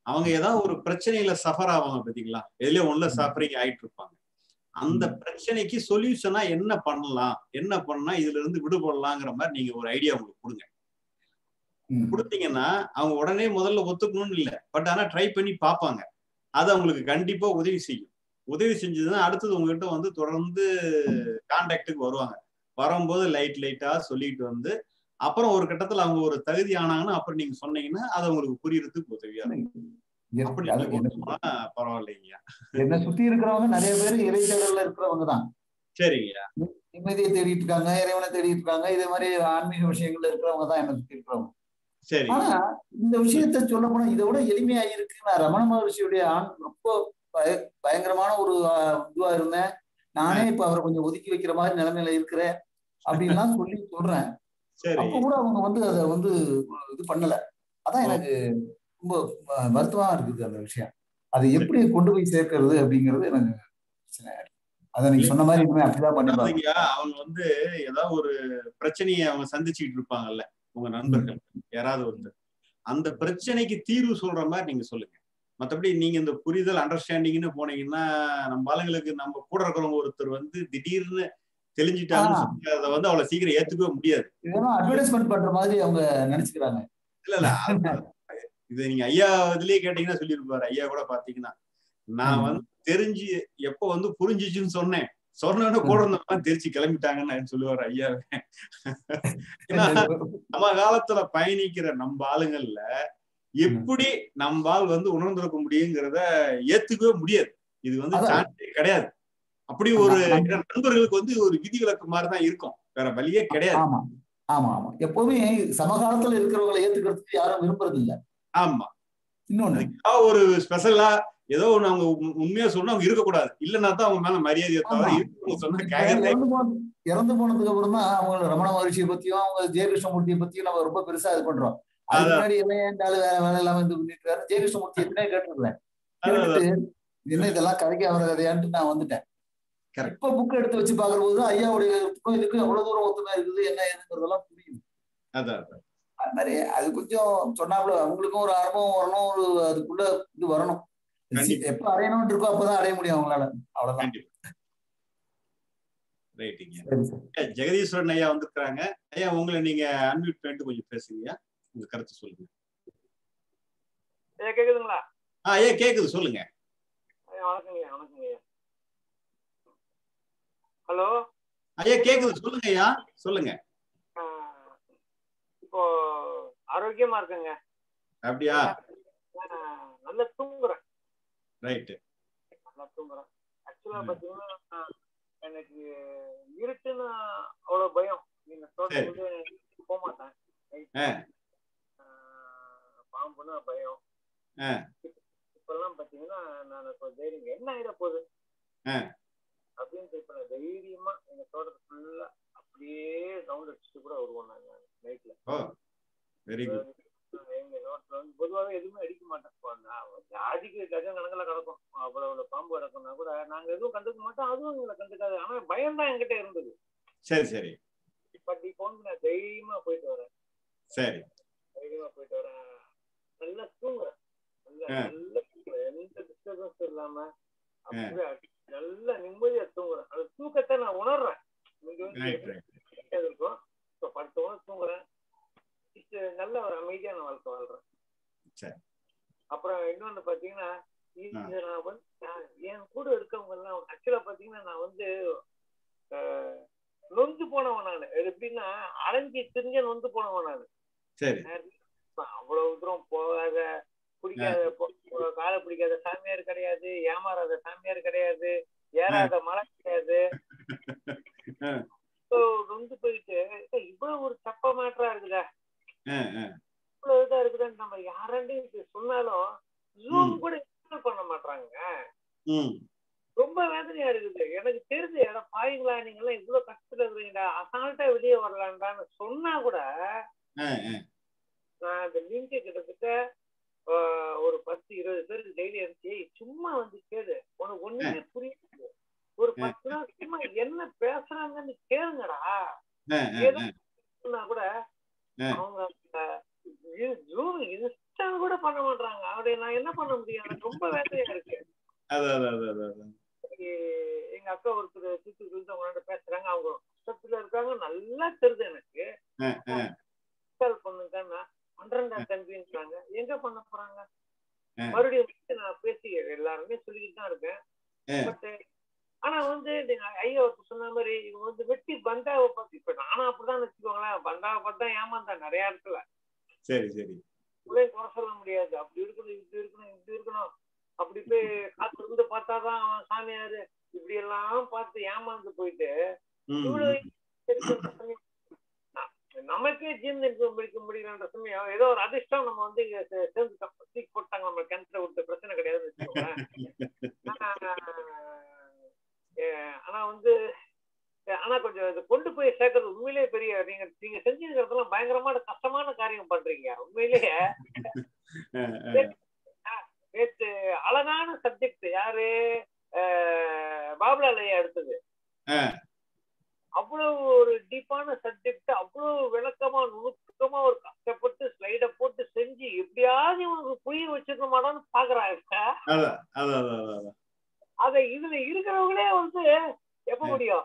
அவங்க ஏதாவது ஒரு பிரச்சனையில சஃபர் ஆவாங்க பாத்தீங்களா எதுலயோ ஒண்ணுல சஃபரிங் ஆயிட்டு இருப்பாங்க அந்த பிரச்சனைக்கு சொல்யூஷனா என்ன பண்ணலாம் என்ன பண்ணா இதுல இருந்து விடுபடலாங்கிற மாதிரி நீங்க ஒரு ஐடியா உங்களுக்கு கொடுங்க கொடுத்தீங்கன்னா அவங்க உடனே முதல்ல ஒத்துக்கணும்னு இல்லை பட் ஆனா ட்ரை பண்ணி பார்ப்பாங்க அது அவங்களுக்கு கண்டிப்பா உதவி செய்யும் உதவி செஞ்சதுன்னா அடுத்தது உங்ககிட்ட வந்து தொடர்ந்து கான்டாக்டுக்கு வருவாங்க வரும்போது லைட் லைட்டா சொல்லிட்டு வந்து அப்புறம் ஒரு கட்டத்துல அவங்க ஒரு தகுதி ஆனாங்கன்னா அப்புறம் நீங்க சொன்னீங்கன்னா அது அவங்களுக்கு புரியறதுக்கு உதவியா இருக்கும் அப்படி பரவாயில்லைங்க என்ன சுத்தி இருக்கிறவங்க நிறைய பேர் இறை தேடல்ல இருக்கிறவங்க தான் சரிங்க நிம்மதியை தேடிட்டு இருக்காங்க இறைவனை தேடிட்டு இருக்காங்க இதே மாதிரி ஆன்மீக விஷயங்கள்ல இருக்கிறவங்க தான் என்ன சுத்தி இருக்கிறவங்க சரி ஆனா இந்த விஷயத்த சொல்ல போனா இதை விட எளிமையா இருக்கு நான் ரமண மகர்ஷியுடைய ஆண் ரொம்ப பய பயங்கரமான ஒரு இதுவா இருந்தேன் நானே இப்ப அவரை கொஞ்சம் ஒதுக்கி வைக்கிற மாதிரி நிலைமையில இருக்கிறேன் அப்படின்லாம் சொல்லி சொல்றேன் அப்ப கூட அவங்க வந்து அதை வந்து இது பண்ணல அதான் எனக்கு ரொம்ப வருத்தமா இருக்குது அந்த விஷயம் அதை எப்படி கொண்டு போய் சேர்க்கறது அப்படிங்கிறது எனக்கு பிரச்சனை அதை நீங்க சொன்ன மாதிரி இனிமே அப்படிதான் பண்ணிப்பாங்க அவங்க வந்து ஏதாவது ஒரு பிரச்சனையை அவங்க சந்திச்சுக்கிட்டு இருப்பாங்கல்ல உங்க நண்பர்கள் யாராவது ஒருத்தர் அந்த பிரச்சனைக்கு தீர்வு சொல்ற மாதிரி நீங்க சொல்லுங்க மற்றபடி நீங்க இந்த புரிதல் அண்டர்ஸ்டாண்டிங்னு போனீங்கன்னா நம்ம ஆளுங்களுக்கு நம்ம கூட இருக்கிறவங்க ஒருத்தர் வந்து திடீர்னு தெளிஞ்சிட்டாங்கன்னு அதை வந்து அவ்வளவு சீக்கிரம் ஏத்துக்கவே முடியாது இதெல்லாம் அட்வர்டைஸ்மெண்ட் பண்ற மாதிரி அவங்க நினைச்சுக்கிறாங்க இல்ல இல்ல இது நீங்க ஐயா இதுலயே கேட்டீங்கன்னா சொல்லியிருப்பாரு ஐயா கூட பாத்தீங்கன்னா நான் வந்து தெரிஞ்சு எப்ப வந்து புரிஞ்சிச்சுன்னு சொன்னேன் சொன்ன கூட இருந்தவங்க தெரிச்சு கிளம்பிட்டாங்கன்னு சொல்லுவாரு ஐயா ஏன்னா நம்ம காலத்துல பயணிக்கிற நம்ம ஆளுங்கள்ல எப்படி நம்ம ஆள் வந்து உணர்ந்திருக்க முடியுங்கிறத ஏத்துக்கவே முடியாது இது வந்து சான்ஸே கிடையாது அப்படி ஒரு நண்பர்களுக்கு வந்து ஒரு விதிவிலக்கு மாதிரி தான் இருக்கும் வேற வழியே கிடையாது ஆமா ஆமா ஆமா எப்பவுமே சமகாலத்துல இருக்கிறவங்களை ஏத்துக்கிறதுக்கு யாரும் விரும்புறது இல்ல ஆமா இன்னொன்னு ஒரு ஸ்பெஷலா ஏதோ ஒண்ணு அவங்க உண்மையா சொன்னா அவங்க இருக்கக்கூடாது இல்லைன்னா தான் அவங்க மேல மரியாதையை தவிர சொன்னா இறந்து போனதுக்கு அப்புறம் தான் அவங்க ரமண மகர்ஷியை பத்தியும் அவங்க ஜெயகிருஷ்ணமூர்த்தியை பத்தியும் நம்ம ரொம்ப பெருசா இது பண்றோம் அதுக்கு முன்னாடி என்ன ஏன்டாலும் வேற வேலை இல்லாம இது பண்ணிட்டு ஜெயகிருஷ்ணமூர்த்தி எத்தனை கேட்டுருக்கேன் கேட்டுட்டு என்ன இதெல்லாம் கதைக்கு அவர கதையான்ட்டு நான் வந்துட்டேன் இப்ப புக் எடுத்து வச்சு பாக்குற போது ஐயாவுடைய இதுக்கும் எவ்வளவு தூரம் ஒத்துமை இருக்குது என்ன ஏதுங்கிறதெல்லாம் புரியுது அது மாதிரி அது கொஞ்சம் சொன்னாப்புல அவங்களுக்கும் ஒரு அனுபவம் வரணும் ஒரு அதுக்குள்ள இது வரணும் எப்ப அடையணும்னு இருக்கோ அப்பதான் அடைய முடியும் அவங்களால அவ்வளவுதான் ரைட்டுங்க ஜெகதீஸ்வரன் ஐயா வந்திருக்காங்க ஐயா உங்களை நீங்க அன்மியூட் பண்ணிட்டு கொஞ்சம் பேசுங்க உங்க கருத்து சொல்லுங்க ஐயா கேக்குதுங்களா ஆ ஐயா கேக்குது சொல்லுங்க வணக்கங்க வணக்கங்க ஹலோ ஐயா கேக்குது சொல்லுங்க ஐயா சொல்லுங்க இப்போ ஆரோக்கியமா இருக்குங்க அப்படியா நல்லா தூங்குறேன் ரைட்டு நல்லா தூங்குறேன் ஆக்சுவலா பாத்தீங்கன்னா எனக்கு இருட்டுன்னு அவ்வளவு பயம் நீங்க தோட்டத்துக்கு போக மாட்டேன் பாம்புன்னா பயம் இப்பெல்லாம் பாத்தீங்கன்னா நான் இப்போ தைரியம் என்ன ஆயிட போகுது அப்படின்னு இப்ப நான் தைரியமா எங்க தோட்டத்தை ஃபுல்லா அப்படியே ரவுண்ட் அடிச்சுட்டு கூட வருவோம் நாங்க நைட்ல வெரி குட் எங்க தோட்டத்துல வந்து பொதுவாக எதுவுமே அடிக்க மாட்டேன் ஜாதிக்கு டஜன் கணக்கில் கிடக்கும் அவ்வளவு பாம்பு கிடக்கும்னா கூட நாங்க எதுவும் கண்டுக்க மாட்டோம் அதுவும் எங்களை கண்டுக்காது ஆனா பயம் தான் என்கிட்ட இருந்தது சரி சரி பட் இப்போ வந்து நான் தைரியமா போயிட்டு வரேன் சரி தைரியமா போயிட்டு வரேன் நல்லா தூங்குறேன் நல்லா நல்லா தூங்குறேன் எந்த டிஸ்டர்பன்ஸ் இல்லாம அப்படியே நல்ல நிம்மதியா தூங்குறேன் அந்த தூக்கத்தை நான் உணர்றேன் நீங்க வந்து இருக்கும் இப்போ பத்து மணி தூங்குறேன் நல்ல ஒரு அமைதியான வாழ்க்கை வாழ்றேன் அப்புறம் இன்னொன்னு பாத்தீங்கன்னா நான் வந்து என் கூட இருக்கவங்க எல்லாம் ஆக்சுவலா பாத்தீங்கன்னா நான் வந்து நொந்து போனவன் நான் எப்படின்னா அலைஞ்சி திரிஞ்ச நொந்து போனவன் நான் சரி அவ்வளவு தூரம் போகாத பிடிக்காத காலை பிடிக்காத சாமியார் கிடையாது ஏமாறாத சாமியார் கிடையாது ஏறாத மழை கிடையாது நொந்து போயிட்டு இவ்வளவு ஒரு தப்ப மாற்றா இருக்குதா இவ்வளவு இதா இருக்குதான்னு நம்ம யாராண்டி சொன்னாலும் ஜூம் கூட பண்ண மாட்டாங்க ரொம்ப வேதனையா இருக்குது எனக்கு தெரிஞ்ச இடம் பாயுங்களா நீங்க எல்லாம் இவ்வளவு கஷ்டத்துல இருக்கிறீங்கடா அசால்ட்டா வெளியே வரலான்டான்னு சொன்னா கூட நான் அந்த லிங்க் கிட்டத்தட்ட ஒரு பத்து இருபது பேருக்கு டெய்லி இருந்துச்சு சும்மா வந்து கேளு உனக்கு ஒண்ணுமே புரியாது ஒரு பத்து நாள் சும்மா என்ன பேசுறாங்கன்னு கேளுங்கடா கூட அவங்க ஜூம் இன்ஸ்டா கூட பண்ண மாட்டாங்க அப்படி நான் என்ன பண்ண அதான் அதான் அதான் அதான் அதான். எங்க அக்கா ஒருத்தர் தூத்துக்குடி அவங்கள்ட்ட பேசுறாங்க அவங்க கஷ்டத்துல இருக்காங்க நல்லா தெரியுது எனக்கு அஹ், அஹ், கால் பண்ணுங்கன்னா பண்றேன்டா தம்பின்றாங்க எங்க பண்ண போறாங்க அஹ். மறுபடியும் வந்து நான் பேசி எல்லாருமே சொல்லிக்கிட்டு தான் இருக்கேன் அஹ். பட் ஆனா வந்து நீங்க ஐயா ஒருத்தர் சொன்ன மாதிரி இவங்க வந்து வெட்டி பந்தாவை பார்த்து இப்ப நானும் அப்படிதான் வச்சுக்கோங்களேன் பந்தாவை பார்த்தா ஏமாந்தேன் நிறைய இடத்துல சரி சரி இவ்வளவு குறை சொல்ல முடியாது அப்படி இருக்கணும் இப்படி இருக்கணும் இப்படி இருக்கணும் அப்படி போய் காத்து இருந்து பார்த்தாதான் அவன் சாமியாரு இப்படி எல்லாம் பார்த்து ஏமாந்து போயிட்டு ம், இவ்வளவு ம். இருக்கிற சமயம் ந- நமக்கே ஜீர்ணிக்க முடிக்க முடியலன்ற சமயம் ஏதோ ஒரு அதிர்ஷ்டம் நம்ம வந்து இங்க சே- சேர்ந்துட்டோம் தூக்கி போட்டாங்க நம்ம கிணத்துல விட்டு பிரச்சனை கிடையாதுன்னு வச்சுக்கோங்களேன் ஆனா, அஹ், ஆனா வந்து அஹ், ஆனா கொஞ்சம் இது கொண்டு போய் சேர்க்கறது உண்மையிலேயே பெரிய நீங்க நீங்க செஞ்சிருக்கிறதெல்லாம் பயங்கரமான கஷ்டமான காரியம் பண்றீங்க உண்மையிலேயே அஹ், அஹ். நேற்று அழகான சப்ஜெக்ட் யாரு அஹ், பாபுலால் ஐயா எடுத்தது அஹ். அவ்வளவு ஒரு டீப்பான சப்ஜெக்ட் அவ்வளவு விளக்கமா நுணுக்கமா ஒரு கஷ்டப்பட்டு ஸ்லைட போட்டு செஞ்சு எப்படியாவது இவனுக்கு புரிய வச்சிருக்கமாடான்னு பாக்குறாங்க அதான் அதான் அதான் அதான், அதான். அத இதுல இருக்கிறவங்களே வந்து எப்ப முடியும்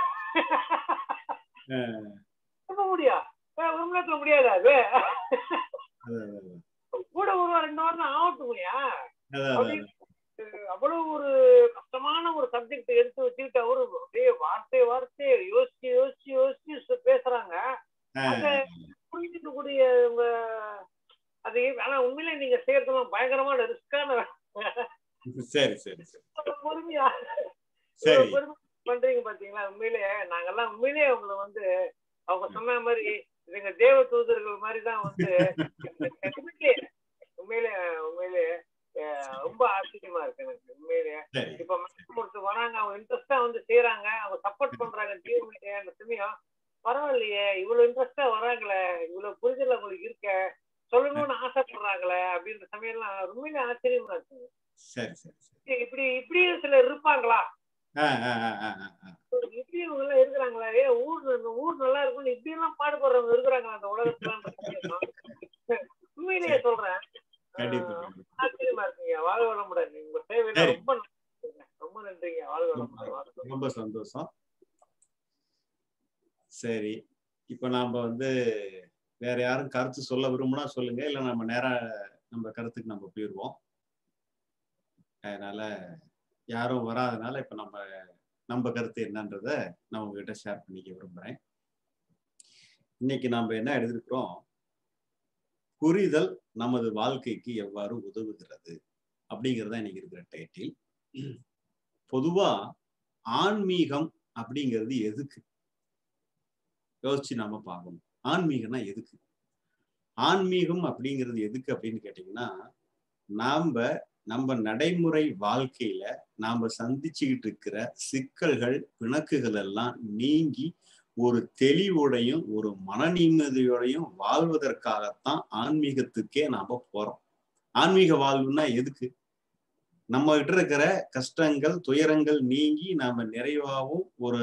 அஹ், எப்ப முடியும் ஏய், ஒரு மணி நேரத்துல முடியாது அது அதான் அதான் அதான். கூட ஒரு வாரம் ரெண்டு வாரம் தான் ஆகட்டுமையா அதான் அதான் அப்படி அவ்வளவு ஒரு கஷ்டமான ஒரு சப்ஜெக்ட் எடுத்து வச்சுக்கிட்டு அவரு அப்படியே வார்த்தை வார்த்தை யோசிச்சு யோசிச்சு யோசிச்சு சு- பேசுறாங்க அத அஹ், புரிஞ்சுக்கக்கூடிய உங்க அது ஆனா உண்மையிலே நீங்க செய்யறதெல்லாம் பயங்கரமான ரிஸ்கான சரி சரி சரி பொறுமையா சரி இவ்வளவு பொறுமை பண்றீங்க பாத்தீங்களா உண்மையிலே நாங்கெல்லாம் உண்மையிலேயே உங்களை வந்து அவங்க சொன்ன மாதிரி எங்க தேவ தூதர்கள் மாதிரி தான் வந்து உண்மையிலே உண்மையிலே உண்மையிலே அஹ், ரொம்ப ஆச்சரியமா இருக்கு எனக்கு உண்மையிலே சரி இப்ப மேடம் ஒருத்தர் வராங்க அவங்க இன்ட்ரெஸ்டா வந்து செய்யறாங்க அவங்க சப்போர்ட் பண்றாங்க டிஎம்ஏ அந்த சமயம் பரவாயில்லையே இவ்வளவு இன்ட்ரெஸ்டா வராங்களே இவ்வளவு புரிதல் அவங்களுக்கு இருக்க சொல்லணும்னு ஆசைப்படுறாங்களே அப்படின்ற சமயம்லாம் உண்மையிலே ஆச்சரியமா இருக்குங்க சரி சரி சரி இப்படி- இப்படி இப்படியும் சிலர் இருப்பாங்களா அஹ், அஹ், அஹ், அஹ், அஹ், அஹ். இப்படி இவங்க எல்லாம் இருக்கிறாங்களா ஏ ஊர் இந்த ஊர் நல்லா இருக்கும்னு இப்படி எல்லாம் பாடுபடுறவங்க இருக்கிறாங்களா அந்த உலகத்துல உண்மையிலேயே சொல்றேன் கண்டிப்பா ஆஹ் கண்டிப்பா. ஆச்சரியமா இருக்குங்க வாழ் வளமுடன் உங்க சேவையில சரி. ரொம்ப நன்றிங்க. ரொம்ப நன்றிங்க வாழ் வளமுடன் வாழ்க வளமுடன். ரொம்ப சந்தோஷம் சரி இப்போ நாம வந்து வேற யாரும் கருத்து சொல்ல விரும்புனா சொல்லுங்க இல்ல நம்ம நேரா நம்ம கருத்துக்கு நம்ம போயிடுவோம் அதனால யாரும் வராதனால இப்ப நம்ம நம்ம கருத்து என்னன்றத நான் உங்ககிட்ட ஷேர் பண்ணிக்க விரும்புறேன் இன்னைக்கு நாம என்ன எழுதியிருக்கிறோம் புரிதல் நமது வாழ்க்கைக்கு எவ்வாறு உதவுகிறது அப்படிங்கிறதா இன்னைக்கு இருக்கிற டைட்டில் பொதுவா ஆன்மீகம் அப்படிங்கிறது எதுக்கு யோசிச்சு நாம பார்க்கணும் ஆன்மீகம்னா எதுக்கு ஆன்மீகம் அப்படிங்கிறது எதுக்கு அப்படின்னு கேட்டீங்கன்னா நாம நம்ம நடைமுறை வாழ்க்கையில நாம சந்திச்சுக்கிட்டு இருக்கிற சிக்கல்கள் பிணக்குகள் எல்லாம் நீங்கி ஒரு தெளிவோடையும் ஒரு மன நிம்மதியோடையும் வாழ்வதற்காகத்தான் ஆன்மீகத்துக்கே நாம போறோம் ஆன்மீக வாழ்வுன்னா எதுக்கு நம்ம கிட்ட இருக்கிற கஷ்டங்கள் துயரங்கள் நீங்கி நாம நிறைவாகவும் ஒரு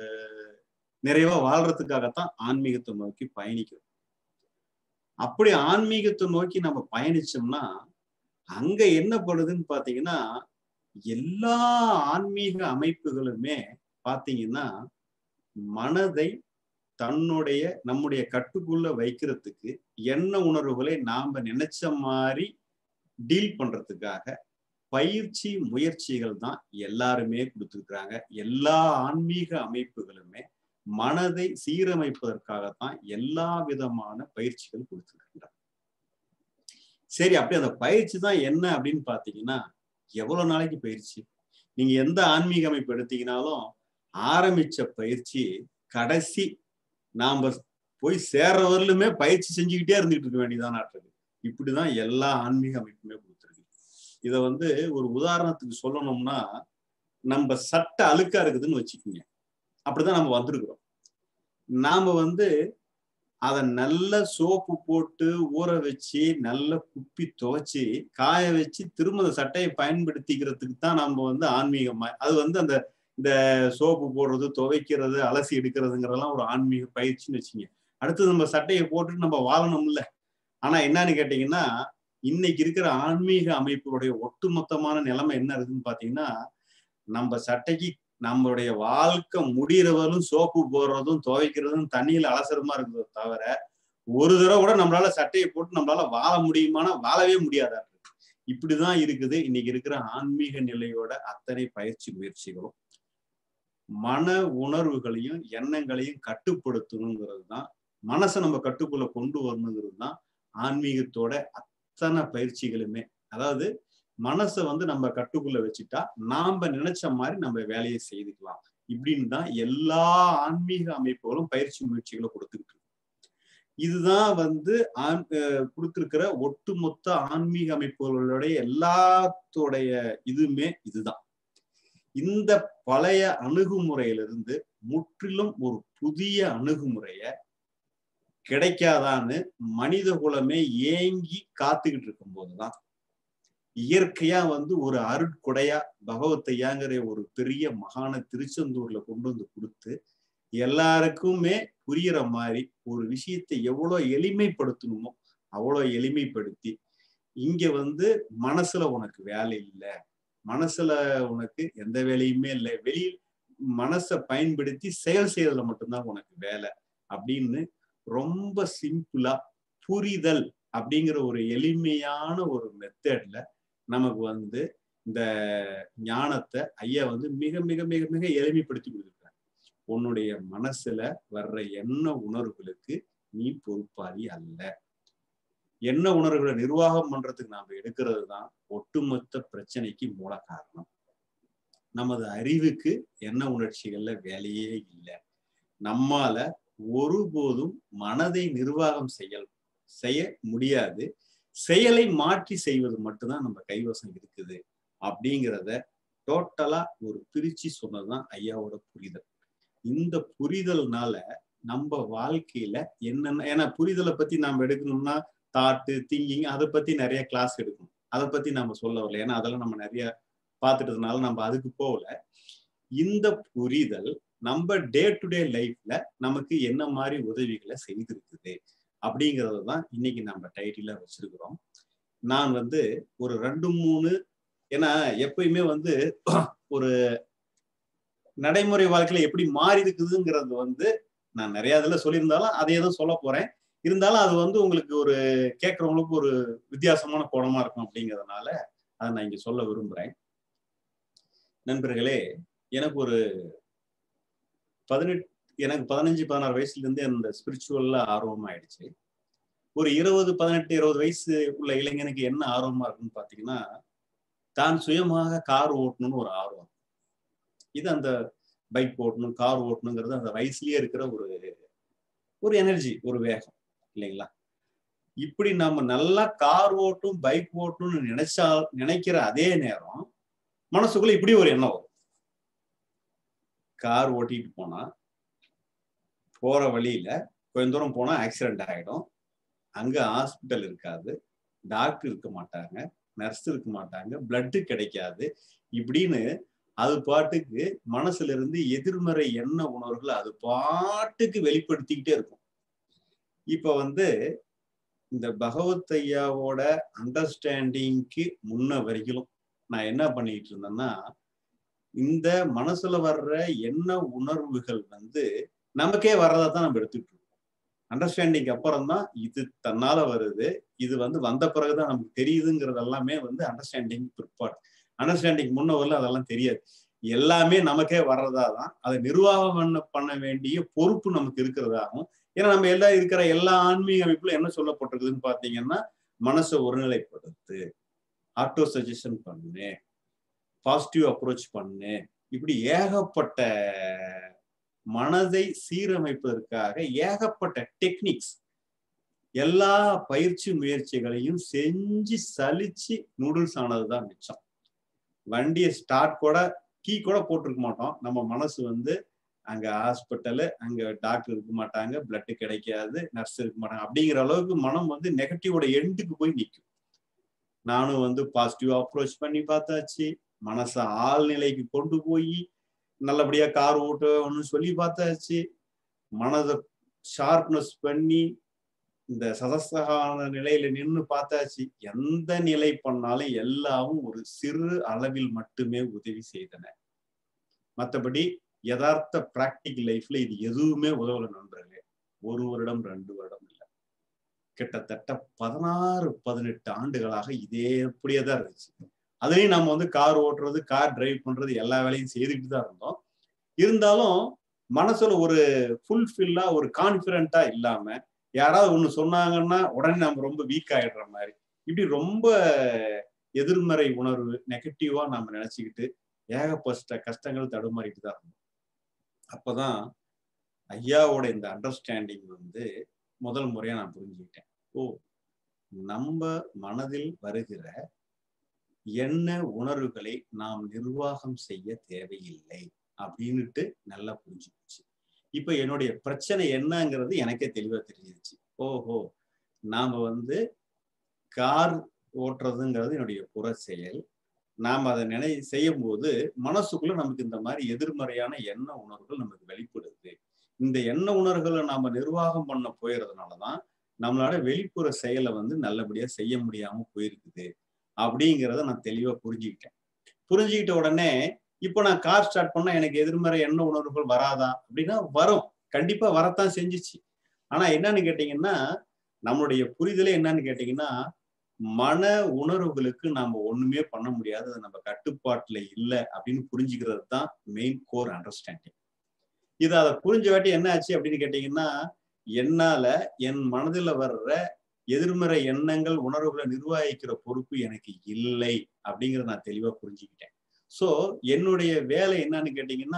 நிறைவா வாழ்றதுக்காகத்தான் ஆன்மீகத்தை நோக்கி பயணிக்கிறோம் அப்படி ஆன்மீகத்தை நோக்கி நம்ம பயணிச்சோம்னா அங்க என்ன பண்ணுதுன்னு பாத்தீங்கன்னா எல்லா ஆன்மீக அமைப்புகளுமே பாத்தீங்கன்னா மனதை தன்னுடைய நம்முடைய கட்டுக்குள்ள வைக்கிறதுக்கு என்ன உணர்வுகளை நாம நினைச்ச மாதிரி டீல் பண்றதுக்காக பயிற்சி முயற்சிகள் தான் எல்லாருமே கொடுத்துருக்குறாங்க எல்லா ஆன்மீக அமைப்புகளுமே மனதை சீரமைப்பதற்காகத்தான் எல்லா விதமான பயிற்சிகள் கொடுத்துருக்கின்றன சரி அப்படி அந்த பயிற்சி தான் என்ன அப்படின்னு பாத்தீங்கன்னா எவ்வளவு நாளைக்கு பயிற்சி நீங்க எந்த ஆன்மீக அமைப்பு எடுத்தீங்கனாலும் ஆரம்பிச்ச பயிற்சி கடைசி நாம போய் சேர்ற வரலுமே பயிற்சி செஞ்சுக்கிட்டே இருந்துகிட்டு இருக்க வேண்டியதான் நாட்டுக்கு இப்படிதான் எல்லா ஆன்மீக அமைப்புமே கொடுத்துருக்கு இதை வந்து ஒரு உதாரணத்துக்கு சொல்லணும்னா நம்ம சட்டை அழுக்கா இருக்குதுன்னு வச்சுக்கோங்க அப்படிதான் நம்ம வந்திருக்கிறோம் நாம வந்து அதை நல்ல சோப்பு போட்டு ஊற வச்சு நல்ல குப்பி துவைச்சு காய வச்சு திரும்ப அந்த சட்டையை பயன்படுத்திக்கிறதுக்கு தான் நம்ம வந்து ஆன்மீகமா அது வந்து அந்த இந்த சோப்பு போடுறது துவைக்கிறது அலசி எடுக்கிறதுங்கிறதெல்லாம் ஒரு ஆன்மீக பயிற்சின்னு வச்சுங்க அடுத்து நம்ம சட்டையை போட்டுட்டு நம்ம வாழணும்ல ஆனா என்னன்னு கேட்டீங்கன்னா இன்னைக்கு இருக்கிற ஆன்மீக அமைப்புடைய ஒட்டுமொத்தமான நிலைமை என்ன இருக்குன்னு பாத்தீங்கன்னா நம்ம சட்டைக்கு நம்மளுடைய வாழ்க்கை முடிகிறவரும் சோப்பு போடுறதும் துவைக்கிறதும் தண்ணியில அலசரமா இருக்கிறத தவிர ஒரு தடவை கூட நம்மளால சட்டையை போட்டு நம்மளால வாழ முடியுமானா வாழவே முடியாதா இப்படிதான் இருக்குது இன்னைக்கு இருக்கிற ஆன்மீக நிலையோட அத்தனை பயிற்சி முயற்சிகளும் மன உணர்வுகளையும் எண்ணங்களையும் கட்டுப்படுத்தணுங்கிறது தான் மனசை நம்ம கட்டுக்குள்ள கொண்டு வரணுங்கிறது தான் ஆன்மீகத்தோட அத்தனை பயிற்சிகளுமே அதாவது மனசை வந்து நம்ம கட்டுக்குள்ள வச்சுட்டா நாம நினைச்ச மாதிரி நம்ம வேலையை செய்துக்கலாம் இப்படின்னு தான் எல்லா ஆன்மீக அமைப்புகளும் பயிற்சி முயற்சிகளை கொடுத்துக்கிட்டு இருக்கு இதுதான் வந்து ஆண் கொடுத்திருக்கிற ஒட்டுமொத்த ஆன்மீக அமைப்புகளுடைய எல்லாத்தோடைய இதுவுமே இதுதான் இந்த பழைய அணுகுமுறையிலிருந்து முற்றிலும் ஒரு புதிய அணுகுமுறைய கிடைக்காதான்னு மனித குலமே ஏங்கி காத்துக்கிட்டு இருக்கும் போதுதான் இயற்கையா வந்து ஒரு அருட்கொடையா பகவத்தையாங்கிற ஒரு பெரிய மகான திருச்செந்தூர்ல கொண்டு வந்து கொடுத்து எல்லாருக்குமே புரியுற மாதிரி ஒரு விஷயத்தை எவ்வளவு எளிமைப்படுத்தணுமோ அவ்வளோ எளிமைப்படுத்தி இங்க வந்து மனசுல உனக்கு வேலை இல்லை மனசுல உனக்கு எந்த வேலையுமே இல்லை வெளியில் மனசை பயன்படுத்தி செயல் செய்யறதுல மட்டும்தான் உனக்கு வேலை அப்படின்னு ரொம்ப சிம்பிளா புரிதல் அப்படிங்கிற ஒரு எளிமையான ஒரு மெத்தட்ல நமக்கு வந்து இந்த ஞானத்தை ஐயா வந்து மிக மிக மிக மிக எளிமைப்படுத்தி கொடுத்துருக்காங்க உன்னுடைய மனசுல வர்ற எண்ண உணர்வுகளுக்கு நீ பொறுப்பாளி அல்ல என்ன உணர்வுகளை நிர்வாகம் பண்றதுக்கு நாம எடுக்கிறது தான் ஒட்டுமொத்த பிரச்சனைக்கு மூல காரணம் நமது அறிவுக்கு என்ன உணர்ச்சிகள்ல வேலையே இல்லை நம்மால ஒருபோதும் மனதை நிர்வாகம் செய்ய செய்ய முடியாது செயலை மாற்றி செய்வது மட்டும்தான் நம்ம கைவசம் இருக்குது அப்படிங்கிறத டோட்டலா ஒரு பிரிச்சு சொன்னதுதான் ஐயாவோட புரிதல் இந்த புரிதல்னால நம்ம வாழ்க்கையில என்னென்ன ஏன்னா புரிதலை பத்தி நாம எடுக்கணும்னா தாட்டு திங்கிங் அதை பத்தி நிறைய கிளாஸ் எடுக்கணும் அதை பத்தி நம்ம சொல்ல வரல ஏன்னா அதெல்லாம் நம்ம நிறைய பார்த்துட்டதுனால நம்ம அதுக்கு போகல இந்த புரிதல் நம்ம டே டு டே லைஃப்ல நமக்கு என்ன மாதிரி உதவிகளை செய்திருக்குது அப்படிங்கிறது தான் இன்னைக்கு நம்ம டைட்டில வச்சிருக்கிறோம் நான் வந்து ஒரு ரெண்டு மூணு ஏன்னா எப்பயுமே வந்து ஒரு நடைமுறை வாழ்க்கையில எப்படி மாறி இருக்குதுங்கிறது வந்து நான் நிறைய இதுல சொல்லியிருந்தாலும் அதே தான் சொல்ல போறேன் இருந்தாலும் அது வந்து உங்களுக்கு ஒரு கேட்கறவங்களுக்கு ஒரு வித்தியாசமான கோணமா இருக்கும் அப்படிங்கிறதுனால அதை நான் இங்க சொல்ல விரும்புறேன் நண்பர்களே எனக்கு ஒரு பதினெட்டு எனக்கு பதினஞ்சு பதினாறு வயசுல இருந்து அந்த ஸ்பிரிச்சுவல்ல ஆர்வம் ஆயிடுச்சு ஒரு இருபது பதினெட்டு இருபது வயசு உள்ள இளைஞனுக்கு என்ன ஆர்வமா இருக்குன்னு பாத்தீங்கன்னா தான் சுயமாக கார் ஓட்டணும்னு ஒரு ஆர்வம் இது அந்த பைக் ஓட்டணும் கார் ஓட்டணுங்கிறது அந்த வயசுலயே இருக்கிற ஒரு ஒரு எனர்ஜி ஒரு வேகம் இல்லைங்களா இப்படி நம்ம நல்லா கார் ஓட்டும் பைக் ஓட்டணும்னு நினைச்சா நினைக்கிற அதே நேரம் மனசுக்குள்ள இப்படி ஒரு எண்ணம் வரும் கார் ஓட்டிட்டு போனா போற வழியில கொஞ்ச தூரம் போனா ஆக்சிடென்ட் ஆகிடும் அங்க ஹாஸ்பிட்டல் இருக்காது டாக்டர் இருக்க மாட்டாங்க நர்ஸ் இருக்க மாட்டாங்க பிளட்டு கிடைக்காது இப்படின்னு அது பாட்டுக்கு மனசுல இருந்து எதிர்மறை எண்ண உணர்வுகளை அது பாட்டுக்கு வெளிப்படுத்திக்கிட்டே இருக்கும் இப்ப வந்து இந்த பகவத் ஐயாவோட அண்டர்ஸ்டாண்டிங்க்கு முன்ன வரைக்கும் நான் என்ன பண்ணிட்டு இருந்தேன்னா இந்த மனசுல வர்ற எண்ண உணர்வுகள் வந்து நமக்கே வர்றதா தான் நம்ம எடுத்துட்டு இருக்கோம் அண்டர்ஸ்டாண்டிங் அப்புறம் தான் இது தன்னால வருது இது வந்து வந்த பிறகுதான் நமக்கு தெரியுதுங்கிறது எல்லாமே வந்து அண்டர்ஸ்டாண்டிங் பிற்பாடு அண்டர்ஸ்டாண்டிங் முன்ன வரல அதெல்லாம் தெரியாது எல்லாமே நமக்கே வர்றதா தான் அதை நிர்வாகம் பண்ண பண்ண வேண்டிய பொறுப்பு நமக்கு இருக்கிறதாகும் ஏன்னா நம்ம எல்லாம் இருக்கிற எல்லா ஆன்மீக அமைப்புல என்ன சொல்லப்பட்டிருக்குதுன்னு பாத்தீங்கன்னா மனசை ஒருநிலைப்படுத்து ஆட்டோ சஜஷன் பண்ணு பாசிட்டிவ் அப்ரோச் பண்ணு இப்படி ஏகப்பட்ட மனதை சீரமைப்பதற்காக ஏகப்பட்ட டெக்னிக்ஸ் எல்லா பயிற்சி முயற்சிகளையும் செஞ்சு சலிச்சு நூடுல்ஸ் ஆனதுதான் மிச்சம் வண்டியை ஸ்டார்ட் கூட கீ கூட போட்டிருக்க மாட்டோம் நம்ம மனசு வந்து அங்க ஹாஸ்பிட்டலு அங்க டாக்டர் இருக்க மாட்டாங்க பிளட் கிடைக்காது நர்ஸ் இருக்க மாட்டாங்க அப்படிங்கிற அளவுக்கு மனம் வந்து நெகட்டிவோட எண்டுக்கு போய் நிற்கும் நானும் வந்து பாசிட்டிவ் அப்ரோச் பண்ணி பார்த்தாச்சு மனசை ஆழ்நிலைக்கு கொண்டு போய் நல்லபடியா கார் ஓட்டணும்னு சொல்லி பார்த்தாச்சு மனதை ஷார்ப்னஸ் பண்ணி இந்த சதசகான நிலையில நின்று பார்த்தாச்சு எந்த நிலை பண்ணாலும் எல்லாவும் ஒரு சிறு அளவில் மட்டுமே உதவி செய்தன மற்றபடி யதார்த்த பிராக்டிக்கல் லைஃப்ல இது எதுவுமே உதவல நண்பர்களே ஒரு வருடம் ரெண்டு வருடம் இல்லை கிட்டத்தட்ட பதினாறு பதினெட்டு ஆண்டுகளாக இதே அப்படியே தான் இருந்துச்சு அதுலயும் நம்ம வந்து கார் ஓட்டுறது கார் டிரைவ் பண்றது எல்லா வேலையும் செய்துக்கிட்டு தான் இருந்தோம் இருந்தாலும் மனசுல ஒரு ஃபுல்ஃபில்லா ஒரு கான்பிடண்டா இல்லாம யாராவது ஒண்ணு சொன்னாங்கன்னா உடனே நம்ம ரொம்ப வீக் ஆயிடுற மாதிரி இப்படி ரொம்ப எதிர்மறை உணர்வு நெகட்டிவா நம்ம நினைச்சுக்கிட்டு ஏகப்பட்ட கஷ்டங்கள் தடுமாறிட்டு தான் இருந்தோம் அப்பதான் ஐயாவோட இந்த அண்டர்ஸ்டாண்டிங் வந்து முதல் முறையா நான் புரிஞ்சுக்கிட்டேன் ஓ நம்ம மனதில் வருகிற என்ன உணர்வுகளை நாம் நிர்வாகம் செய்ய தேவையில்லை அப்படின்னுட்டு நல்லா புரிஞ்சுக்கிச்சு இப்ப என்னுடைய பிரச்சனை என்னங்கிறது எனக்கே தெளிவா தெரிஞ்சிருச்சு ஓஹோ நாம வந்து கார் ஓட்டுறதுங்கிறது என்னுடைய புற செயல் நாம் அதை நினை செய்யும் போது மனசுக்குள்ள நமக்கு இந்த மாதிரி எதிர்மறையான எண்ண உணர்வுகள் நமக்கு வெளிப்படுது இந்த எண்ண உணர்வுகளை நாம நிர்வாகம் பண்ண போயிடுறதுனாலதான் நம்மளால வெளிப்புற செயலை வந்து நல்லபடியா செய்ய முடியாம போயிருக்குது அப்படிங்கிறத நான் தெளிவா புரிஞ்சுக்கிட்டேன் புரிஞ்சுக்கிட்ட உடனே இப்போ நான் கார் ஸ்டார்ட் பண்ணா எனக்கு எதிர்மறை எண்ண உணர்வுகள் வராதா அப்படின்னா வரும் கண்டிப்பா வரத்தான் செஞ்சுச்சு ஆனா என்னன்னு கேட்டீங்கன்னா நம்மளுடைய புரிதலே என்னன்னு கேட்டீங்கன்னா மன உணர்வுகளுக்கு நாம ஒண்ணுமே பண்ண முடியாது அது நம்ம கட்டுப்பாட்டுல இல்லை அப்படின்னு புரிஞ்சுக்கிறது தான் மெயின் கோர் அண்டர்ஸ்டாண்டிங் இது அதை புரிஞ்ச வாட்டி என்ன ஆச்சு அப்படின்னு கேட்டீங்கன்னா என்னால என் மனதில் வர்ற எதிர்மறை எண்ணங்கள் உணர்வுகளை நிர்வகிக்கிற பொறுப்பு எனக்கு இல்லை அப்படிங்கிறத நான் தெளிவா புரிஞ்சுக்கிட்டேன் சோ என்னுடைய வேலை என்னன்னு கேட்டீங்கன்னா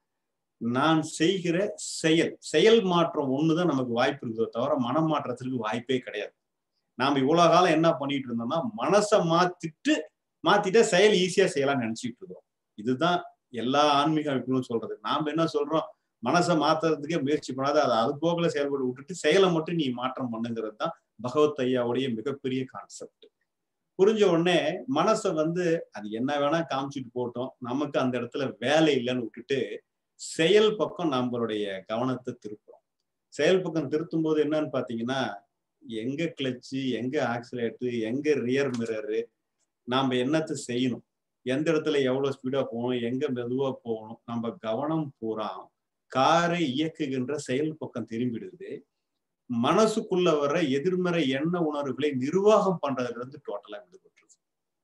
நான் செய்கிற செயல் செயல் மாற்றம் ஒண்ணுதான் நமக்கு வாய்ப்பு இருக்குதோ தவிர மனம் மாற்றத்திற்கு வாய்ப்பே கிடையாது நாம இவ்வளவு காலம் என்ன பண்ணிட்டு இருந்தோம்னா மனசை மாத்திட்டு மாத்திட்டா செயல் ஈஸியா செய்யலாம்னு நினைச்சிட்டு இருக்கோம் இதுதான் எல்லா ஆன்மீக அமைப்புகளும் சொல்றது நாம என்ன சொல்றோம் மனசை மாத்துறதுக்கே முயற்சி பண்ணாத அதை அது போகல செயல்பட்டு விட்டுட்டு செயலை மட்டும் நீ மாற்றம் பண்ணுங்கிறது தான் பகவத் ஐயாவுடைய மிகப்பெரிய கான்செப்ட் புரிஞ்ச உடனே மனசை வந்து அது என்ன வேணா காமிச்சிட்டு போட்டோம் நமக்கு அந்த இடத்துல வேலை இல்லைன்னு விட்டுட்டு செயல் பக்கம் நம்மளுடைய கவனத்தை திருப்புறோம் செயல் பக்கம் திருத்தும் போது என்னன்னு பாத்தீங்கன்னா எங்க கிளச்சு எங்க ஆக்சிலேட்டு எங்க ரியர் மிரரு நாம என்னத்தை செய்யணும் எந்த இடத்துல எவ்வளவு ஸ்பீடா போகணும் எங்க மெதுவா போகணும் நம்ம கவனம் பூரா காரை இயக்குகின்ற செயல் பக்கம் திரும்பிடுது மனசுக்குள்ள வர்ற எதிர்மறை எண்ண உணர்வுகளை நிர்வாகம் பண்றதுல இருந்து டோட்டலா விடுபட்டுருது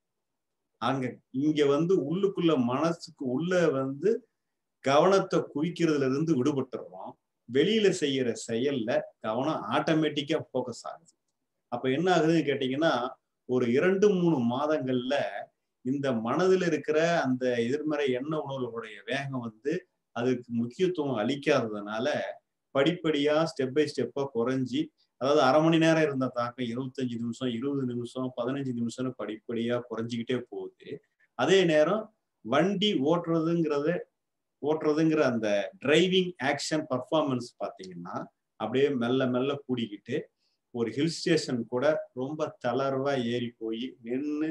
அங்க இங்க வந்து உள்ளுக்குள்ள மனசுக்கு உள்ள வந்து கவனத்தை குவிக்கிறதுல இருந்து விடுபட்டுறோம் வெளியில செய்யற செயல்ல கவனம் ஆட்டோமேட்டிக்கா போக்கஸ் ஆகுது அப்ப என்ன ஆகுதுன்னு கேட்டீங்கன்னா ஒரு இரண்டு மூணு மாதங்கள்ல இந்த மனதில் இருக்கிற அந்த எதிர்மறை எண்ண உணர்வுகளுடைய வேகம் வந்து அதுக்கு முக்கியத்துவம் அளிக்காததுனால படிப்படியா ஸ்டெப் பை ஸ்டெப்பா குறைஞ்சி அதாவது அரை மணி நேரம் இருந்த தாக்கம் இருபத்தஞ்சு நிமிஷம் இருபது நிமிஷம் பதினஞ்சு நிமிஷம்னு படிப்படியா குறைஞ்சிக்கிட்டே போகுது அதே நேரம் வண்டி ஓட்டுறதுங்கிறத ஓட்டுறதுங்கிற அந்த டிரைவிங் ஆக்ஷன் பர்ஃபார்மன்ஸ் பார்த்தீங்கன்னா அப்படியே மெல்ல மெல்ல கூடிக்கிட்டு ஒரு ஹில் ஸ்டேஷன் கூட ரொம்ப தளர்வா ஏறி போய் நின்று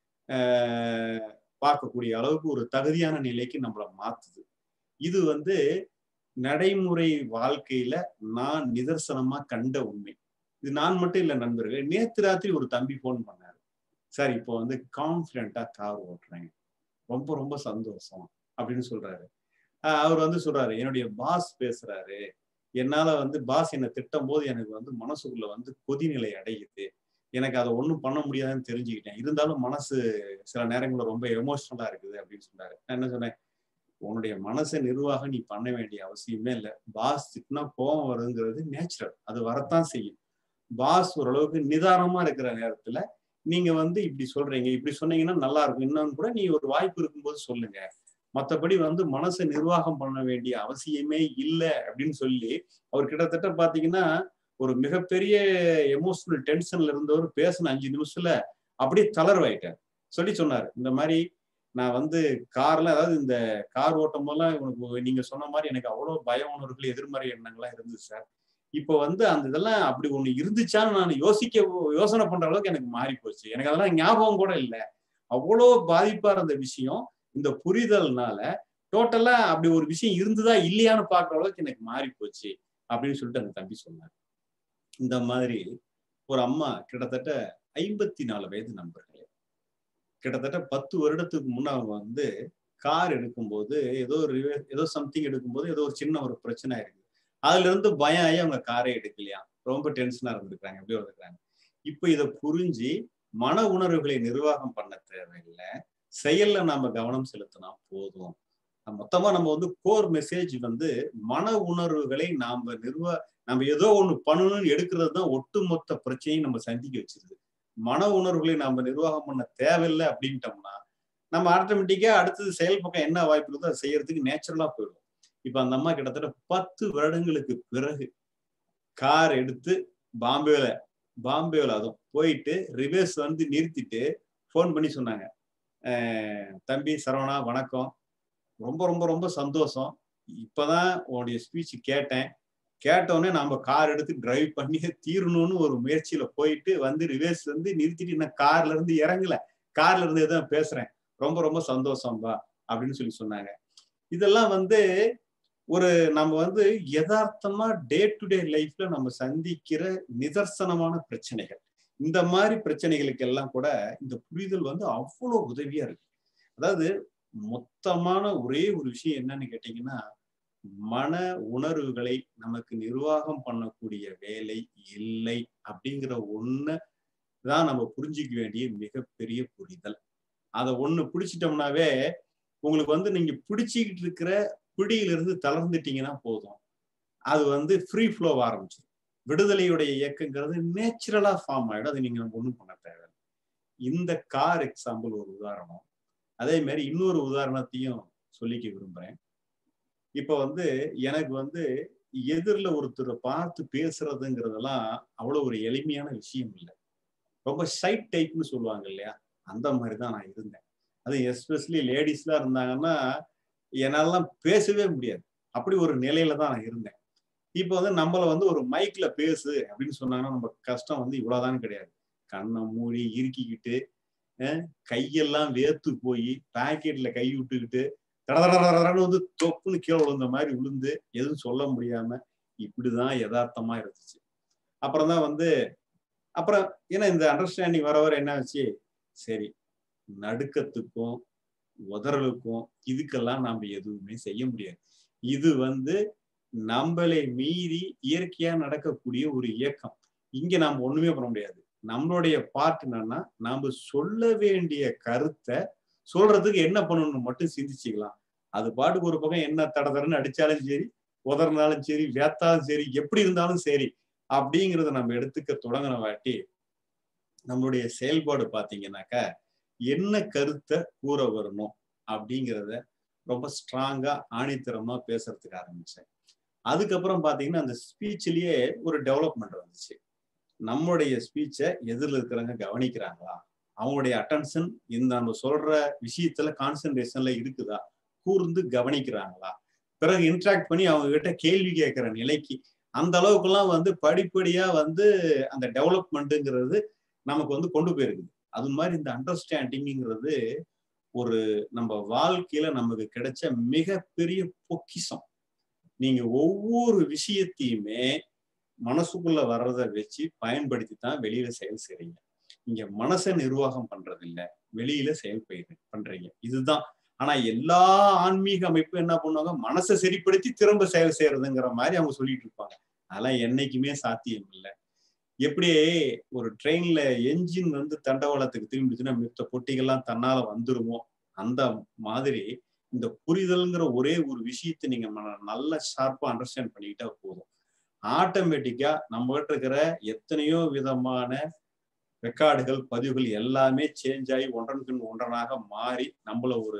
பார்க்கக்கூடிய அளவுக்கு ஒரு தகுதியான நிலைக்கு நம்மளை மாத்துது இது வந்து நடைமுறை வாழ்க்கையில நான் நிதர்சனமா கண்ட உண்மை இது நான் மட்டும் இல்லை நண்பர்கள் நேத்து ராத்திரி ஒரு தம்பி போன் பண்ணாரு சார் இப்போ வந்து கான்பிடண்டா கார் ஓட்டுறேன் ரொம்ப ரொம்ப சந்தோஷம் அப்படின்னு சொல்றாரு அவர் வந்து சொல்றாரு என்னுடைய பாஸ் பேசுறாரு என்னால வந்து பாஸ் என்னை திட்டும் போது எனக்கு வந்து மனசுக்குள்ள வந்து கொதிநிலை அடையுது எனக்கு அதை ஒன்றும் பண்ண முடியாதுன்னு தெரிஞ்சுக்கிட்டேன் இருந்தாலும் மனசு சில நேரங்களில் ரொம்ப எமோஷனலா இருக்குது அப்படின்னு சொன்னாரு நான் என்ன சொன்னேன் உன்னுடைய மனசை நிர்வாகம் நீ பண்ண வேண்டிய அவசியமே இல்லை பாஸ் திட்டினா கோவம் வருதுங்கிறது நேச்சுரல் அது வரத்தான் செய்யும் பாஸ் ஓரளவுக்கு நிதானமா இருக்கிற நேரத்துல நீங்க வந்து இப்படி சொல்றீங்க இப்படி சொன்னீங்கன்னா நல்லா இருக்கும் இன்னொன்னு கூட நீ ஒரு வாய்ப்பு இருக்கும்போது சொல்லுங்க மற்றபடி வந்து மனசை நிர்வாகம் பண்ண வேண்டிய அவசியமே இல்லை அப்படின்னு சொல்லி அவர் கிட்டத்தட்ட பாத்தீங்கன்னா ஒரு மிகப்பெரிய எமோஷனல் டென்ஷன்ல இருந்தவர் பேசின அஞ்சு நிமிஷத்துல அப்படியே தளர்வாயிட்டார் சொல்லி சொன்னார் இந்த மாதிரி நான் வந்து கார்ல அதாவது இந்த கார் ஓட்டும் போதெல்லாம் உனக்கு நீங்க சொன்ன மாதிரி எனக்கு அவ்வளவு பய உணர்வுகள் எதிர்மறை எண்ணங்கள்லாம் இருந்துச்சு சார் இப்போ வந்து அந்த இதெல்லாம் அப்படி ஒண்ணு இருந்துச்சான்னு நான் யோசிக்க யோசனை பண்ற அளவுக்கு எனக்கு மாறி போச்சு எனக்கு அதெல்லாம் ஞாபகம் கூட இல்லை அவ்வளோ பாதிப்பா இருந்த விஷயம் இந்த புரிதல்னால டோட்டலா அப்படி ஒரு விஷயம் இருந்துதா இல்லையான்னு பாக்குற அளவுக்கு எனக்கு மாறி போச்சு அப்படின்னு சொல்லிட்டு அந்த தம்பி சொன்னார் இந்த மாதிரி ஒரு அம்மா கிட்டத்தட்ட ஐம்பத்தி நாலு வயது நண்பர்களே கிட்டத்தட்ட பத்து வருடத்துக்கு முன்ன அவங்க வந்து கார் எடுக்கும்போது ஏதோ ஒரு ஏதோ சம்திங் எடுக்கும்போது ஏதோ ஒரு சின்ன ஒரு பிரச்சனை இருக்கு அதுல இருந்து பயம் ஆகி அவங்க காரே எடுக்கலையா ரொம்ப டென்ஷனா இருந்திருக்காங்க எப்படி இருந்திருக்காங்க இப்ப இதை புரிஞ்சு மன உணர்வுகளை நிர்வாகம் பண்ண தேவையில்லை செயல்ல நாம கவனம் செலுத்தினா போதும் மொத்தமா நம்ம வந்து கோர் மெசேஜ் வந்து மன உணர்வுகளை நாம நிர்வா நம்ம ஏதோ ஒண்ணு பண்ணணும்னு எடுக்கிறது தான் ஒட்டுமொத்த பிரச்சனையும் நம்ம சந்திக்க வச்சிருது மன உணர்வுகளை நாம நிர்வாகம் பண்ண தேவையில்லை அப்படின்ட்டோம்னா நம்ம ஆட்டோமேட்டிக்கா அடுத்தது செயல் பக்கம் என்ன வாய்ப்பு இருக்கோ அதை செய்யறதுக்கு நேச்சுரலா போயிடும் இப்ப அந்த அம்மா கிட்டத்தட்ட பத்து வருடங்களுக்கு பிறகு கார் எடுத்து பாம்பேல பாம்பேல அதுவும் போயிட்டு ரிவர்ஸ் வந்து நிறுத்திட்டு ஃபோன் பண்ணி சொன்னாங்க தம்பி சரவணா வணக்கம் ரொம்ப ரொம்ப ரொம்ப சந்தோஷம் இப்பதான் உன்னுடைய ஸ்பீச் கேட்டேன் கேட்டவுடனே நாம கார் எடுத்து டிரைவ் பண்ணி தீரணும்னு ஒரு முயற்சியில போயிட்டு வந்து ரிவர்ஸ் வந்து நிறுத்திட்டு நான் கார்ல இருந்து இறங்கல கார்ல இருந்து எதுவும் பேசுறேன் ரொம்ப ரொம்ப சந்தோஷம்பா அப்படின்னு சொல்லி சொன்னாங்க இதெல்லாம் வந்து ஒரு நம்ம வந்து யதார்த்தமா டே டு டே லைஃப்ல நம்ம சந்திக்கிற நிதர்சனமான பிரச்சனைகள் இந்த மாதிரி பிரச்சனைகளுக்கு எல்லாம் கூட இந்த புரிதல் வந்து அவ்வளவு உதவியா இருக்கு அதாவது மொத்தமான ஒரே ஒரு விஷயம் என்னன்னு கேட்டீங்கன்னா மன உணர்வுகளை நமக்கு நிர்வாகம் பண்ணக்கூடிய வேலை இல்லை அப்படிங்கிற ஒண்ணு தான் நம்ம புரிஞ்சிக்க வேண்டிய மிகப்பெரிய புரிதல் அதை ஒண்ணு பிடிச்சிட்டோம்னாவே உங்களுக்கு வந்து நீங்க பிடிச்சிக்கிட்டு இருக்கிற பிடியிலிருந்து தளர்ந்துட்டீங்கன்னா போதும் அது வந்து ஃப்ரீ ஃப்ளோ ஆரம்பிச்சிடும் விடுதலையுடைய இயக்கங்கிறது நேச்சுரலா ஃபார்ம் ஆயிடும் அது நீங்க நம்ம ஒன்றும் பண்ண தேவை இந்த கார் எக்ஸாம்பிள் ஒரு உதாரணம் அதே மாதிரி இன்னொரு உதாரணத்தையும் சொல்லிக்க விரும்புறேன் இப்ப வந்து எனக்கு வந்து எதிரில் ஒருத்தரை பார்த்து பேசுறதுங்கிறதெல்லாம் அவ்வளவு ஒரு எளிமையான விஷயம் இல்லை ரொம்ப சைட் டைப்னு சொல்லுவாங்க இல்லையா அந்த மாதிரி தான் நான் இருந்தேன் அது எஸ்பெஷலி லேடிஸ்லாம் இருந்தாங்கன்னா என்னாலாம் பேசவே முடியாது அப்படி ஒரு நிலையில தான் நான் இருந்தேன் இப்போ வந்து நம்மள வந்து ஒரு மைக்ல பேசு அப்படின்னு சொன்னாங்கன்னா நம்ம கஷ்டம் வந்து இவ்வளவுதான் கிடையாது கண்ணை மூடி இறுக்கிக்கிட்டு கையெல்லாம் வேத்து போய் பாக்கெட்ல கை விட்டுக்கிட்டு தடதடன்னு வந்து தொப்புன்னு கீழே விழுந்த மாதிரி விழுந்து எதுவும் சொல்ல முடியாம இப்படிதான் யதார்த்தமா இருந்துச்சு அப்புறம் தான் வந்து அப்புறம் ஏன்னா இந்த அண்டர்ஸ்டாண்டிங் வர வர என்ன ஆச்சு சரி நடுக்கத்துக்கும் உதறலுக்கும் இதுக்கெல்லாம் நாம எதுவுமே செய்ய முடியாது இது வந்து நம்மளை மீறி இயற்கையா நடக்கக்கூடிய ஒரு இயக்கம் இங்க நாம ஒண்ணுமே பண்ண முடியாது நம்மளுடைய பார்ட் என்னன்னா நாம சொல்ல வேண்டிய கருத்தை சொல்றதுக்கு என்ன பண்ணணும்னு மட்டும் சிந்திச்சுக்கலாம் அது பாட்டுக்கு ஒரு பக்கம் என்ன தட தடன்னு அடிச்சாலும் சரி உதறினாலும் சரி வேத்தாலும் சரி எப்படி இருந்தாலும் சரி அப்படிங்கிறத நம்ம எடுத்துக்க தொடங்கின வாட்டி நம்மளுடைய செயல்பாடு பாத்தீங்கன்னாக்கா என்ன கருத்தை கூற வரணும் அப்படிங்கிறத ரொம்ப ஸ்ட்ராங்கா ஆணித்தரமா பேசுறதுக்கு ஆரம்பிச்சேன் அதுக்கப்புறம் பாத்தீங்கன்னா அந்த ஸ்பீச்லயே ஒரு டெவலப்மெண்ட் வந்துச்சு நம்மளுடைய ஸ்பீச்சை எதிரில் இருக்கிறவங்க கவனிக்கிறாங்களா அவங்களுடைய அட்டென்ஷன் இந்த நம்ம சொல்ற விஷயத்துல கான்சென்ட்ரேஷன்ல இருக்குதா கூர்ந்து கவனிக்கிறாங்களா பிறகு இன்ட்ராக்ட் பண்ணி அவங்க கிட்ட கேள்வி கேட்கிற நிலைக்கு அந்த அளவுக்குலாம் வந்து படிப்படியா வந்து அந்த டெவலப்மெண்ட்டுங்கிறது நமக்கு வந்து கொண்டு போயிருக்குது அது மாதிரி இந்த அண்டர்ஸ்டாண்டிங்கிறது ஒரு நம்ம வாழ்க்கையில நமக்கு கிடைச்ச மிகப்பெரிய பொக்கிஷம் நீங்க ஒவ்வொரு விஷயத்தையுமே மனசுக்குள்ள வர்றதை வச்சு பயன்படுத்தி தான் வெளியில செயல் செய்றீங்க இங்க மனசை நிர்வாகம் பண்றது இல்ல வெளியில செயல் பண்றீங்க இதுதான் ஆனா எல்லா ஆன்மீக அமைப்பும் என்ன பண்ணுவாங்க மனசை சரிப்படுத்தி திரும்ப செயல் செய்யறதுங்கிற மாதிரி அவங்க சொல்லிட்டு இருப்பாங்க அதெல்லாம் என்னைக்குமே சாத்தியம் இல்லை எப்படி ஒரு ட்ரெயின்ல என்ஜின் வந்து தண்டவாளத்துக்கு திரும்பிச்சுன்னா மித்த பொட்டிகள்லாம் தன்னால வந்துருமோ அந்த மாதிரி இந்த புரிதல்ங்கிற ஒரே ஒரு விஷயத்தை நீங்க நல்லா ஷார்ப்பா அண்டர்ஸ்டாண்ட் பண்ணிக்கிட்டா போதும் ஆட்டோமேட்டிக்கா நம்ம கிட்ட இருக்கிற எத்தனையோ விதமான ரெக்கார்டுகள் பதிவுகள் எல்லாமே சேஞ்ச் ஆகி ஒன்றன் பின் ஒன்றனாக மாறி நம்மள ஒரு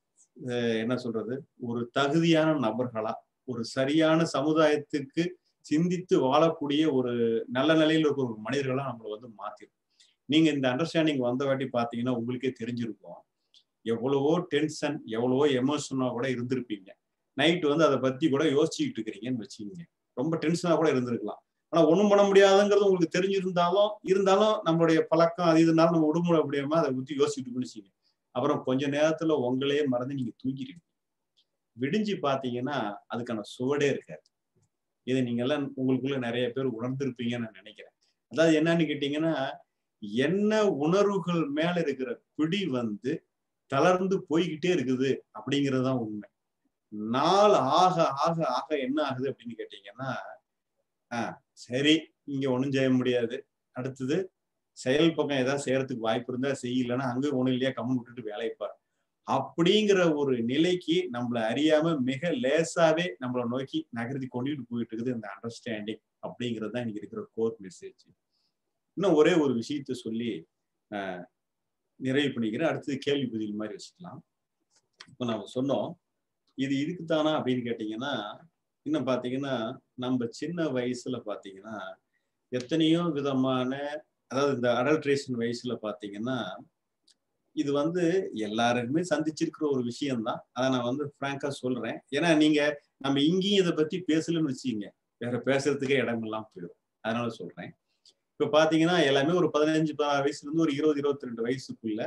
என்ன சொல்றது ஒரு தகுதியான நபர்களா ஒரு சரியான சமுதாயத்துக்கு சிந்தித்து வாழக்கூடிய ஒரு நல்ல நிலையில் இருக்கிற ஒரு மனிதர்களா நம்மளை வந்து மாத்திரும் நீங்க இந்த அண்டர்ஸ்டாண்டிங் வந்த வாட்டி பாத்தீங்கன்னா உங்களுக்கே தெரிஞ்சிருக்கும் எவ்வளவோ டென்ஷன் எவ்வளவோ எமோஷனா கூட இருந்திருப்பீங்க நைட் வந்து அதை பத்தி கூட யோசிச்சுக்கிட்டு இருக்கிறீங்கன்னு வச்சுக்கோங்க ரொம்ப டென்ஷனா கூட இருந்திருக்கலாம் ஆனா ஒண்ணும் பண்ண முடியாதுங்கிறது உங்களுக்கு தெரிஞ்சிருந்தாலும் இருந்தாலும் நம்மளுடைய பழக்கம் அது இதனால நம்ம உடம்புல முடியாம அதை பத்தி யோசிச்சுட்டு பிடிச்சிங்க அப்புறம் கொஞ்ச நேரத்துல உங்களையே மறந்து நீங்க தூங்கிடுவீங்க விடிஞ்சு பாத்தீங்கன்னா அதுக்கான சுவடே இருக்காது இதை நீங்க எல்லாம் உங்களுக்குள்ள நிறைய பேர் உணர்ந்திருப்பீங்கன்னு நான் நினைக்கிறேன் அதாவது என்னன்னு கேட்டீங்கன்னா என்ன உணர்வுகள் மேல இருக்கிற பிடி வந்து தளர்ந்து போய்கிட்டே இருக்குது அப்படிங்கிறது தான் உண்மை நாள் ஆக ஆக ஆக என்ன ஆகுது அப்படின்னு கேட்டீங்கன்னா ஆஹ் சரி இங்க ஒண்ணும் செய்ய முடியாது அடுத்தது செயல் பக்கம் ஏதாவது செய்யறதுக்கு வாய்ப்பு இருந்தா செய்யலன்னா அங்க ஒண்ணும் இல்லையா கம்மன் விட்டுட்டு வேலைப்பார் அப்படிங்கிற ஒரு நிலைக்கு நம்மள அறியாம மிக லேசாவே நம்மளை நோக்கி நகர்த்தி கொண்டுட்டு போயிட்டு இருக்குது இந்த அண்டர்ஸ்டாண்டிங் அப்படிங்கிறது தான் இன்னைக்கு இருக்கிற கோர் மெசேஜ் இன்னும் ஒரே ஒரு விஷயத்த சொல்லி ஆஹ் நிறைவு பண்ணிக்கிறேன் அடுத்தது கேள்வி பதில் மாதிரி வச்சுக்கலாம் இப்போ நம்ம சொன்னோம் இது இருக்குதானா அப்படின்னு கேட்டீங்கன்னா இன்னும் பாத்தீங்கன்னா நம்ம சின்ன வயசுல பாத்தீங்கன்னா எத்தனையோ விதமான அதாவது இந்த அடல்ட்ரேஷன் வயசுல பாத்தீங்கன்னா இது வந்து எல்லாருக்குமே சந்திச்சிருக்கிற ஒரு விஷயம்தான் அதை நான் வந்து ஃப்ராங்கா சொல்றேன் ஏன்னா நீங்க நம்ம இங்கேயும் இதை பத்தி பேசலன்னு வச்சுக்கீங்க வேற பேசுறதுக்கே இடமெல்லாம் போயிடும் அதனால சொல்றேன் இப்ப பாத்தீங்கன்னா எல்லாமே ஒரு பதினஞ்சு வயசுல இருந்து ஒரு இருபது இருபத்தி ரெண்டு வயசுக்குள்ள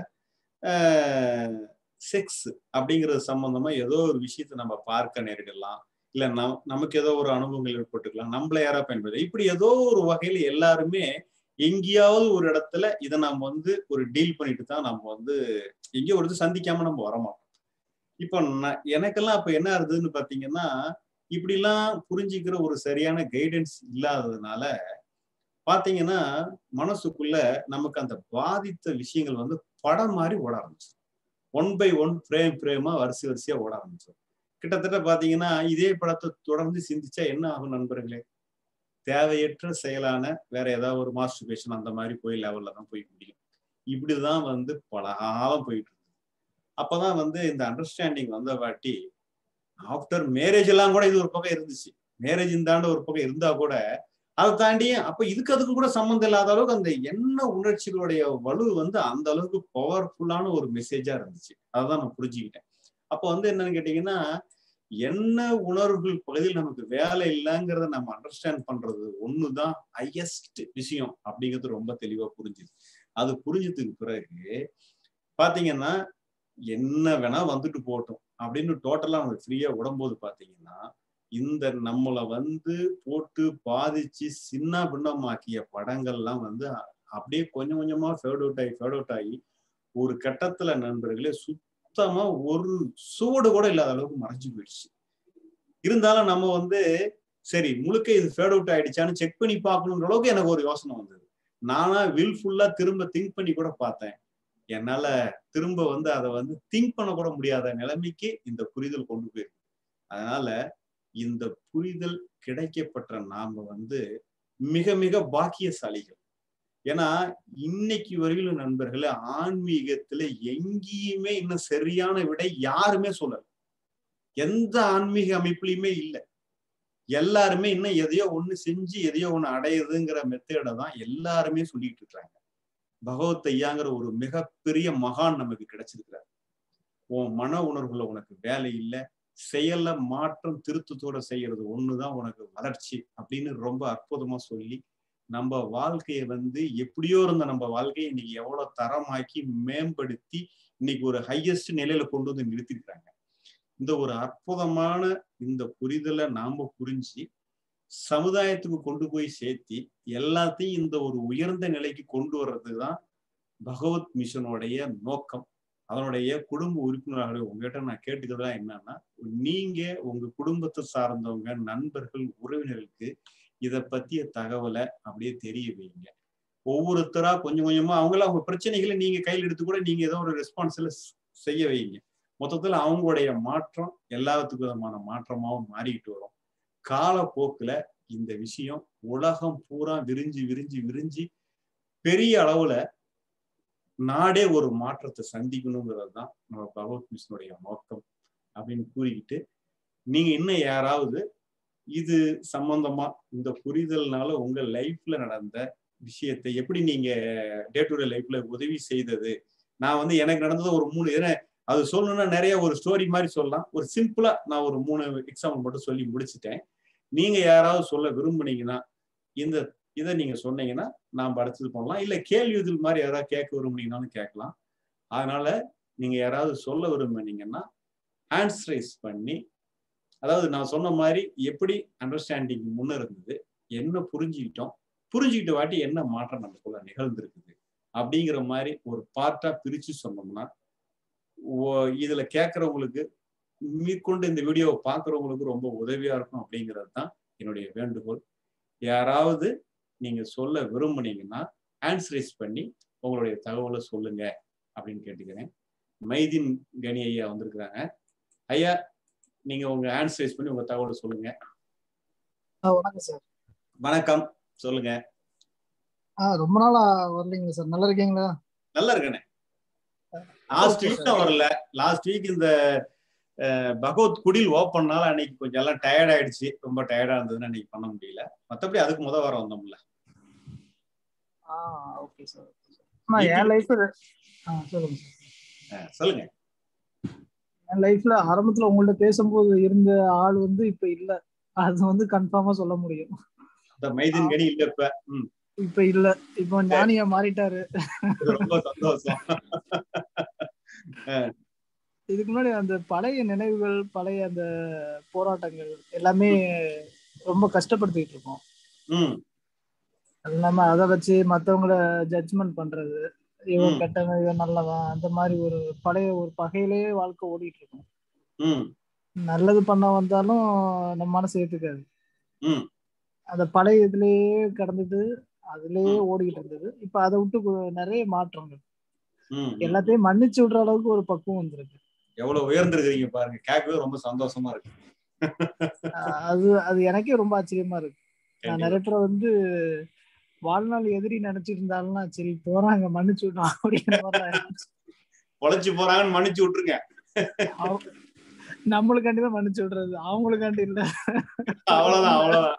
செக்ஸ் அப்படிங்கிறது சம்பந்தமா ஏதோ ஒரு விஷயத்த நம்ம பார்க்க நேரிடலாம் இல்ல நம் நமக்கு ஏதோ ஒரு அனுபவங்கள் ஏற்பட்டுக்கலாம் நம்மள யாரா பயன்படுது இப்படி ஏதோ ஒரு வகையில எல்லாருமே எங்கேயாவது ஒரு இடத்துல இதை நம்ம வந்து ஒரு டீல் பண்ணிட்டு தான் நம்ம வந்து எங்கேயோ ஒரு சந்திக்காம நம்ம வரமாட்டோம் இப்போ எனக்கெல்லாம் அப்ப என்ன இருந்ததுன்னு பாத்தீங்கன்னா இப்படிலாம் புரிஞ்சுக்கிற ஒரு சரியான கைடன்ஸ் இல்லாததுனால பாத்தீங்கன்னா மனசுக்குள்ள நமக்கு அந்த பாதித்த விஷயங்கள் வந்து படம் மாதிரி ஓட ஆரம்பிச்சு ஒன் பை ஒன் ஃப்ரேம் ஃப்ரேமா வரிசை வரிசையா ஓட ஆரம்பிச்சோம் கிட்டத்தட்ட பாத்தீங்கன்னா இதே படத்தை தொடர்ந்து சிந்திச்சா என்ன ஆகும் நண்பர்களே தேவையற்ற செயலான வேற ஏதாவது ஒரு மாஸ்டர்பேஷன் அந்த மாதிரி போய் லெவல்ல தான் போய் முடியும் இப்படிதான் வந்து பல காலம் போயிட்டு இருக்கு அப்பதான் வந்து இந்த அண்டர்ஸ்டாண்டிங் வந்த வாட்டி ஆஃப்டர் மேரேஜ் எல்லாம் கூட இது ஒரு பக்கம் இருந்துச்சு மேரேஜ் இந்தாண்ட ஒரு பக்கம் இருந்தா கூட அதை தாண்டி அப்ப இதுக்கு அதுக்கு கூட சம்மந்தம் இல்லாத அளவுக்கு அந்த எண்ண உணர்ச்சிகளுடைய வலு வந்து அந்த அளவுக்கு பவர்ஃபுல்லான ஒரு மெசேஜா இருந்துச்சு அதான் நான் புரிஞ்சுக்கிட்டேன் அப்போ வந்து என்னன்னு கேட்டீங்கன்னா என்ன உணர்வுகள் பகுதியில் நமக்கு வேலை இல்லைங்கிறத நம்ம அண்டர்ஸ்டாண்ட் பண்றது ஒண்ணுதான் ஹையஸ்ட் விஷயம் அப்படிங்கிறது ரொம்ப தெளிவா புரிஞ்சுது அது புரிஞ்சதுக்கு பிறகு பாத்தீங்கன்னா என்ன வேணா வந்துட்டு போகட்டும் அப்படின்னு டோட்டலா நம்ம ஃப்ரீயா விடும்போது பாத்தீங்கன்னா இந்த நம்மளை வந்து போட்டு பாதிச்சு சின்ன பின்னமாக்கிய படங்கள்லாம் வந்து அப்படியே கொஞ்சம் கொஞ்சமா ஃபேட் அவுட் ஆகி ஃபேட் அவுட் ஆகி ஒரு கட்டத்துல நண்பர்களே சுத்தமா ஒரு சூடு கூட இல்லாத அளவுக்கு மறைஞ்சு போயிடுச்சு இருந்தாலும் நம்ம வந்து சரி முழுக்க இது ஃபேட் அவுட் ஆயிடுச்சான்னு செக் பண்ணி பார்க்கணுன்ற அளவுக்கு எனக்கு ஒரு யோசனை வந்தது நானா வில்ஃபுல்லா திரும்ப திங்க் பண்ணி கூட பார்த்தேன் என்னால திரும்ப வந்து அதை வந்து திங்க் பண்ண கூட முடியாத நிலைமைக்கு இந்த புரிதல் கொண்டு போயிருக்கு அதனால இந்த புரிதல் கிடைக்கப்பட்ட நாம வந்து மிக மிக பாக்கியசாலிகள் ஏன்னா இன்னைக்கு வரையிலும் நண்பர்களே ஆன்மீகத்துல எங்கேயுமே இன்னும் சரியான விடை யாருமே சொல்லல எந்த ஆன்மீக அமைப்புலயுமே இல்லை எல்லாருமே இன்னும் எதையோ ஒண்ணு செஞ்சு எதையோ ஒண்ணு அடையுதுங்கிற மெத்தேடை தான் எல்லாருமே சொல்லிட்டு இருக்காங்க பகவத் ஐயாங்கிற ஒரு மிகப்பெரிய மகான் நமக்கு கிடைச்சிருக்கிறார் உன் மன உணர்வுல உனக்கு வேலை இல்லை செயல்ல மாற்றம் திருத்தத்தோட செய்யறது ஒண்ணுதான் உனக்கு வளர்ச்சி அப்படின்னு ரொம்ப அற்புதமா சொல்லி நம்ம வாழ்க்கையை வந்து எப்படியோ இருந்த நம்ம வாழ்க்கையை இன்னைக்கு எவ்வளவு தரமாக்கி மேம்படுத்தி இன்னைக்கு ஒரு ஹையஸ்ட் நிலையில கொண்டு வந்து நிறுத்திருக்காங்க இந்த ஒரு அற்புதமான இந்த புரிதலை நாம புரிஞ்சு சமுதாயத்துக்கு கொண்டு போய் சேர்த்தி எல்லாத்தையும் இந்த ஒரு உயர்ந்த நிலைக்கு கொண்டு வர்றது தான் பகவத் மிஷனுடைய நோக்கம் அதனுடைய குடும்ப உறுப்பினர்களை உங்ககிட்ட நான் கேட்டுக்கிறதா என்னன்னா நீங்க உங்க குடும்பத்தை சார்ந்தவங்க நண்பர்கள் உறவினர்களுக்கு இதை பத்திய தகவலை அப்படியே தெரிய வைங்க ஒவ்வொருத்தரா கொஞ்சம் கொஞ்சமா அவங்கள அவங்க பிரச்சனைகளை நீங்க கையில் எடுத்து கூட நீங்க ஏதோ ஒரு ரெஸ்பான்ஸ்ல செய்ய வைங்க மொத்தத்துல அவங்களுடைய மாற்றம் எல்லாத்துக்கு விதமான மாற்றமாவும் மாறிக்கிட்டு வரும் காலப்போக்குல இந்த விஷயம் உலகம் பூரா விரிஞ்சு விரிஞ்சு விரிஞ்சு பெரிய அளவுல நாடே ஒரு மாற்றத்தை சந்திக்கணுங்கிறது தான் நம்ம பகவத் மிஷனுடைய நோக்கம் அப்படின்னு கூறிக்கிட்டு நீங்க இன்னும் யாராவது இது சம்பந்தமா இந்த புரிதல்னால உங்க லைஃப்ல நடந்த விஷயத்தை எப்படி நீங்க டே டு டே லைஃப்ல உதவி செய்தது நான் வந்து எனக்கு நடந்தது ஒரு மூணு ஏன்னா அது சொல்லணும்னா நிறைய ஒரு ஸ்டோரி மாதிரி சொல்லலாம் ஒரு சிம்பிளா நான் ஒரு மூணு எக்ஸாம்பிள் மட்டும் சொல்லி முடிச்சுட்டேன் நீங்க யாராவது சொல்ல விரும்புனீங்கன்னா இந்த இதை நீங்க சொன்னீங்கன்னா நாம் அடுத்தது பண்ணலாம் இல்ல கேள்வி இதில் மாதிரி யாராவது கேட்க விரும்புனீங்கன்னாலும் கேட்கலாம் அதனால நீங்க யாராவது சொல்ல விரும்புனீங்கன்னா ஹேண்ட்ஸ் ரைஸ் பண்ணி அதாவது நான் சொன்ன மாதிரி எப்படி அண்டர்ஸ்டாண்டிங் முன்ன இருந்தது என்ன புரிஞ்சுக்கிட்டோம் புரிஞ்சுக்கிட்ட வாட்டி என்ன மாற்றம் நமக்குள்ள நிகழ்ந்திருக்குது அப்படிங்கிற மாதிரி ஒரு பார்ட்டா பிரிச்சு சொன்னோம்னா இதுல கேட்கறவங்களுக்கு மேற்கொண்டு இந்த வீடியோவை பார்க்குறவங்களுக்கு ரொம்ப உதவியா இருக்கும் அப்படிங்கிறது தான் என்னுடைய வேண்டுகோள் யாராவது நீங்க சொல்ல விரும்புனீங்கன்னா ஹேண்ட்ஸ் ரைஸ் பண்ணி உங்களுடைய தகவலை சொல்லுங்க அப்படின்னு கேட்டுக்கிறேன் மைதீன் கனி ஐயா வந்திருக்கிறாங்க ஐயா நீங்க உங்க ஹேண்ட்ஸ் ரைஸ் பண்ணி உங்க தகவலை சொல்லுங்க வணக்கம் சார் வணக்கம் சொல்லுங்க ஆ ரொம்ப நாளா வரலீங்களா சார் நல்லா இருக்கீங்களா நல்லா இருக்கேனே லாஸ்ட் வீக் தான் வரல லாஸ்ட் வீக் இந்த பகவத் குடில் ஓப்பன்னால அன்னைக்கு கொஞ்சம் எல்லாம் டயர்ட் ஆயிடுச்சு ரொம்ப டயர்டா இருந்ததுன்னு அன்னைக்கு பண்ண முடியல மத்தபடி அதுக்கு முத வாரம் வந்தோம்ல ஆ ஓகே சார் என் லைஃப் சொல்லுங்க சொல்லுங்க என் லைஃப்ல ஆரம்பத்துல உங்கள்ட்ட பேசும்போது இருந்த ஆள் வந்து இப்ப இல்ல அது வந்து கன்ஃபார்மா சொல்ல முடியும் அந்த மைதீன் கனி இல்ல இப்ப இப்ப இல்ல இப்போ ஞானியா மாறிட்டாரு ரொம்ப சந்தோஷம் இதுக்கு முன்னாடி அந்த பழைய நினைவுகள் பழைய அந்த போராட்டங்கள் எல்லாமே ரொம்ப கஷ்டப்படுத்திட்டு இருக்கோம் அது இல்லாம அதை வச்சு மத்தவங்கள ஜட்ஜ்மெண்ட் பண்றது இவன் கெட்டவன் இவன் நல்லவன் அந்த மாதிரி ஒரு பழைய ஒரு பகையிலேயே வாழ்க்கை ஓடிட்டு இருக்கும் நல்லது பண்ண வந்தாலும் நம்ம மனசு ஏத்துக்காது அந்த பழைய இதுலயே கடந்துட்டு அதுலயே ஓடிக்கிட்டு இருந்தது இப்ப அதை விட்டு நிறைய மாற்றங்கள் எல்லாத்தையும் மன்னிச்சு விடுற அளவுக்கு ஒரு பக்குவம் வந்திருக்கு எவ்வளவு உயர்ந்திருக்கிறீங்க பாருங்க கேட்கவே ரொம்ப சந்தோஷமா இருக்கு அது அது எனக்கே ரொம்ப ஆச்சரியமா இருக்கு நான் நிறைய பேர் வந்து வாழ்நாள் எதிரி நினைச்சிட்டு இருந்தாலும் சரி போறாங்க மன்னிச்சு விட்டோம் அப்படிங்கிற மாதிரி பொழைச்சு போறாங்கன்னு மன்னிச்சு விட்டுருங்க நம்மளுக்காண்டி தான் மன்னிச்சு விடுறது அவங்களுக்காண்டி இல்ல அவ்வளவுதான் அவ்வளவுதான்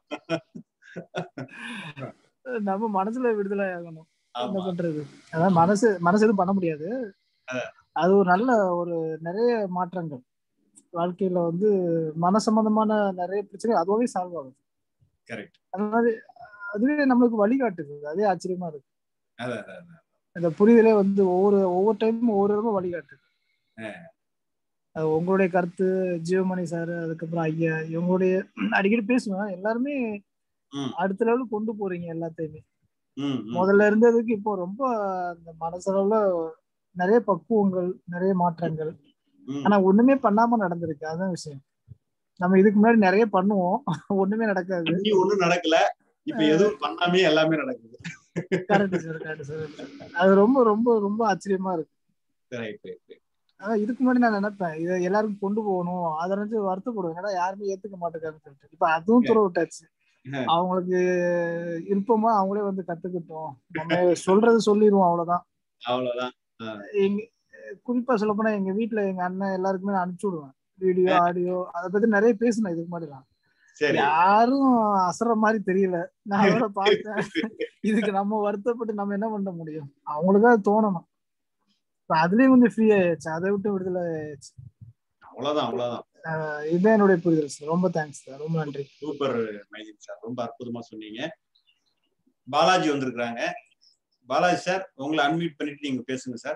நம்ம மனசுல விடுதலை ஆகணும் என்ன பண்றது அதான் மனசு மனசு எதுவும் பண்ண முடியாது அது ஒரு நல்ல ஒரு நிறைய மாற்றங்கள் வாழ்க்கையில வந்து மன சம்பந்தமான நிறைய பிரச்சனை அதுவாவே சால்வ் ஆகுது அந்த மாதிரி அதுவே நம்மளுக்கு வழிகாட்டுது அதே ஆச்சரியமா இருக்கு இந்த புரிதலே வந்து ஒவ்வொரு ஒவ்வொரு டைமும் ஒவ்வொரு இடமும் வழிகாட்டுது உங்களுடைய கருத்து ஜீவமணி சார் அதுக்கப்புறம் ஐயா இவங்களுடைய அடிக்கடி பேசுவேன் எல்லாருமே அடுத்த லெவலுக்கு கொண்டு போறீங்க எல்லாத்தையுமே முதல்ல இருந்ததுக்கு இப்போ ரொம்ப அந்த மனசளவுல நிறைய பக்குவங்கள் நிறைய மாற்றங்கள் ஆனா ஒண்ணுமே பண்ணாம நடந்திருக்கு அதான் விஷயம் நம்ம இதுக்கு முன்னாடி நிறைய பண்ணுவோம் ஒண்ணுமே நடக்காது ஒண்ணும் நடக்கல இப்ப எதுவும் பண்ணாமே எல்லாமே நடக்குது கரெக்ட் சார் கரெக்ட் சார் அது ரொம்ப ரொம்ப ரொம்ப ஆச்சரியமா இருக்கு அதான் இதுக்கு முன்னாடி நான் நினைப்பேன் இதை எல்லாருக்கும் கொண்டு போகணும் அதை நினைச்சு வருத்தப்படுவேன் ஏன்னா யாருமே ஏத்துக்க மாட்டேங்காருன்னு சொல்லிட்டு இப்ப அதுவும் துற விட்டாச்சு அவங்களுக்கு விருப்பமா அவங்களே வந்து கத்துக்கிட்டோம் நம்ம சொல்றது சொல்லிடுவோம் அவ்வளவுதான் அவ்வளவுதான் எங்க குறிப்பா சொல்ல போனா எங்க வீட்டுல எங்க அண்ணன் எல்லாருக்குமே நான் அனுப்பிச்சு விடுவேன் வீடியோ ஆடியோ அதை பத்தி நிறைய பேசினேன் இதுக்கு முன்னாடிலாம் யாரும் அசற மாதிரி தெரியல நான் அதோட பார்த்தேன் இதுக்கு நம்ம வருத்தப்பட்டு நம்ம என்ன பண்ண முடியும் அவங்களுக்கா தோணணும் அதுலயும் கொஞ்சம் ஃப்ரீ ஆயிடுச்சு அதை விட்டு விடுதலை ஆயிடுச்சு அவ்வளவுதான் அவ்வளவுதான் இதுதான் என்னுடைய புரிதல் சார் ரொம்ப தேங்க்ஸ் சார் ரொம்ப நன்றி சூப்பர் மைதீன் சார் ரொம்ப அற்புதமா சொன்னீங்க பாலாஜி வந்திருக்கிறாங்க பாலாஜி சார் உங்களை அன்மியூட் பண்ணிட்டு நீங்க பேசுங்க சார்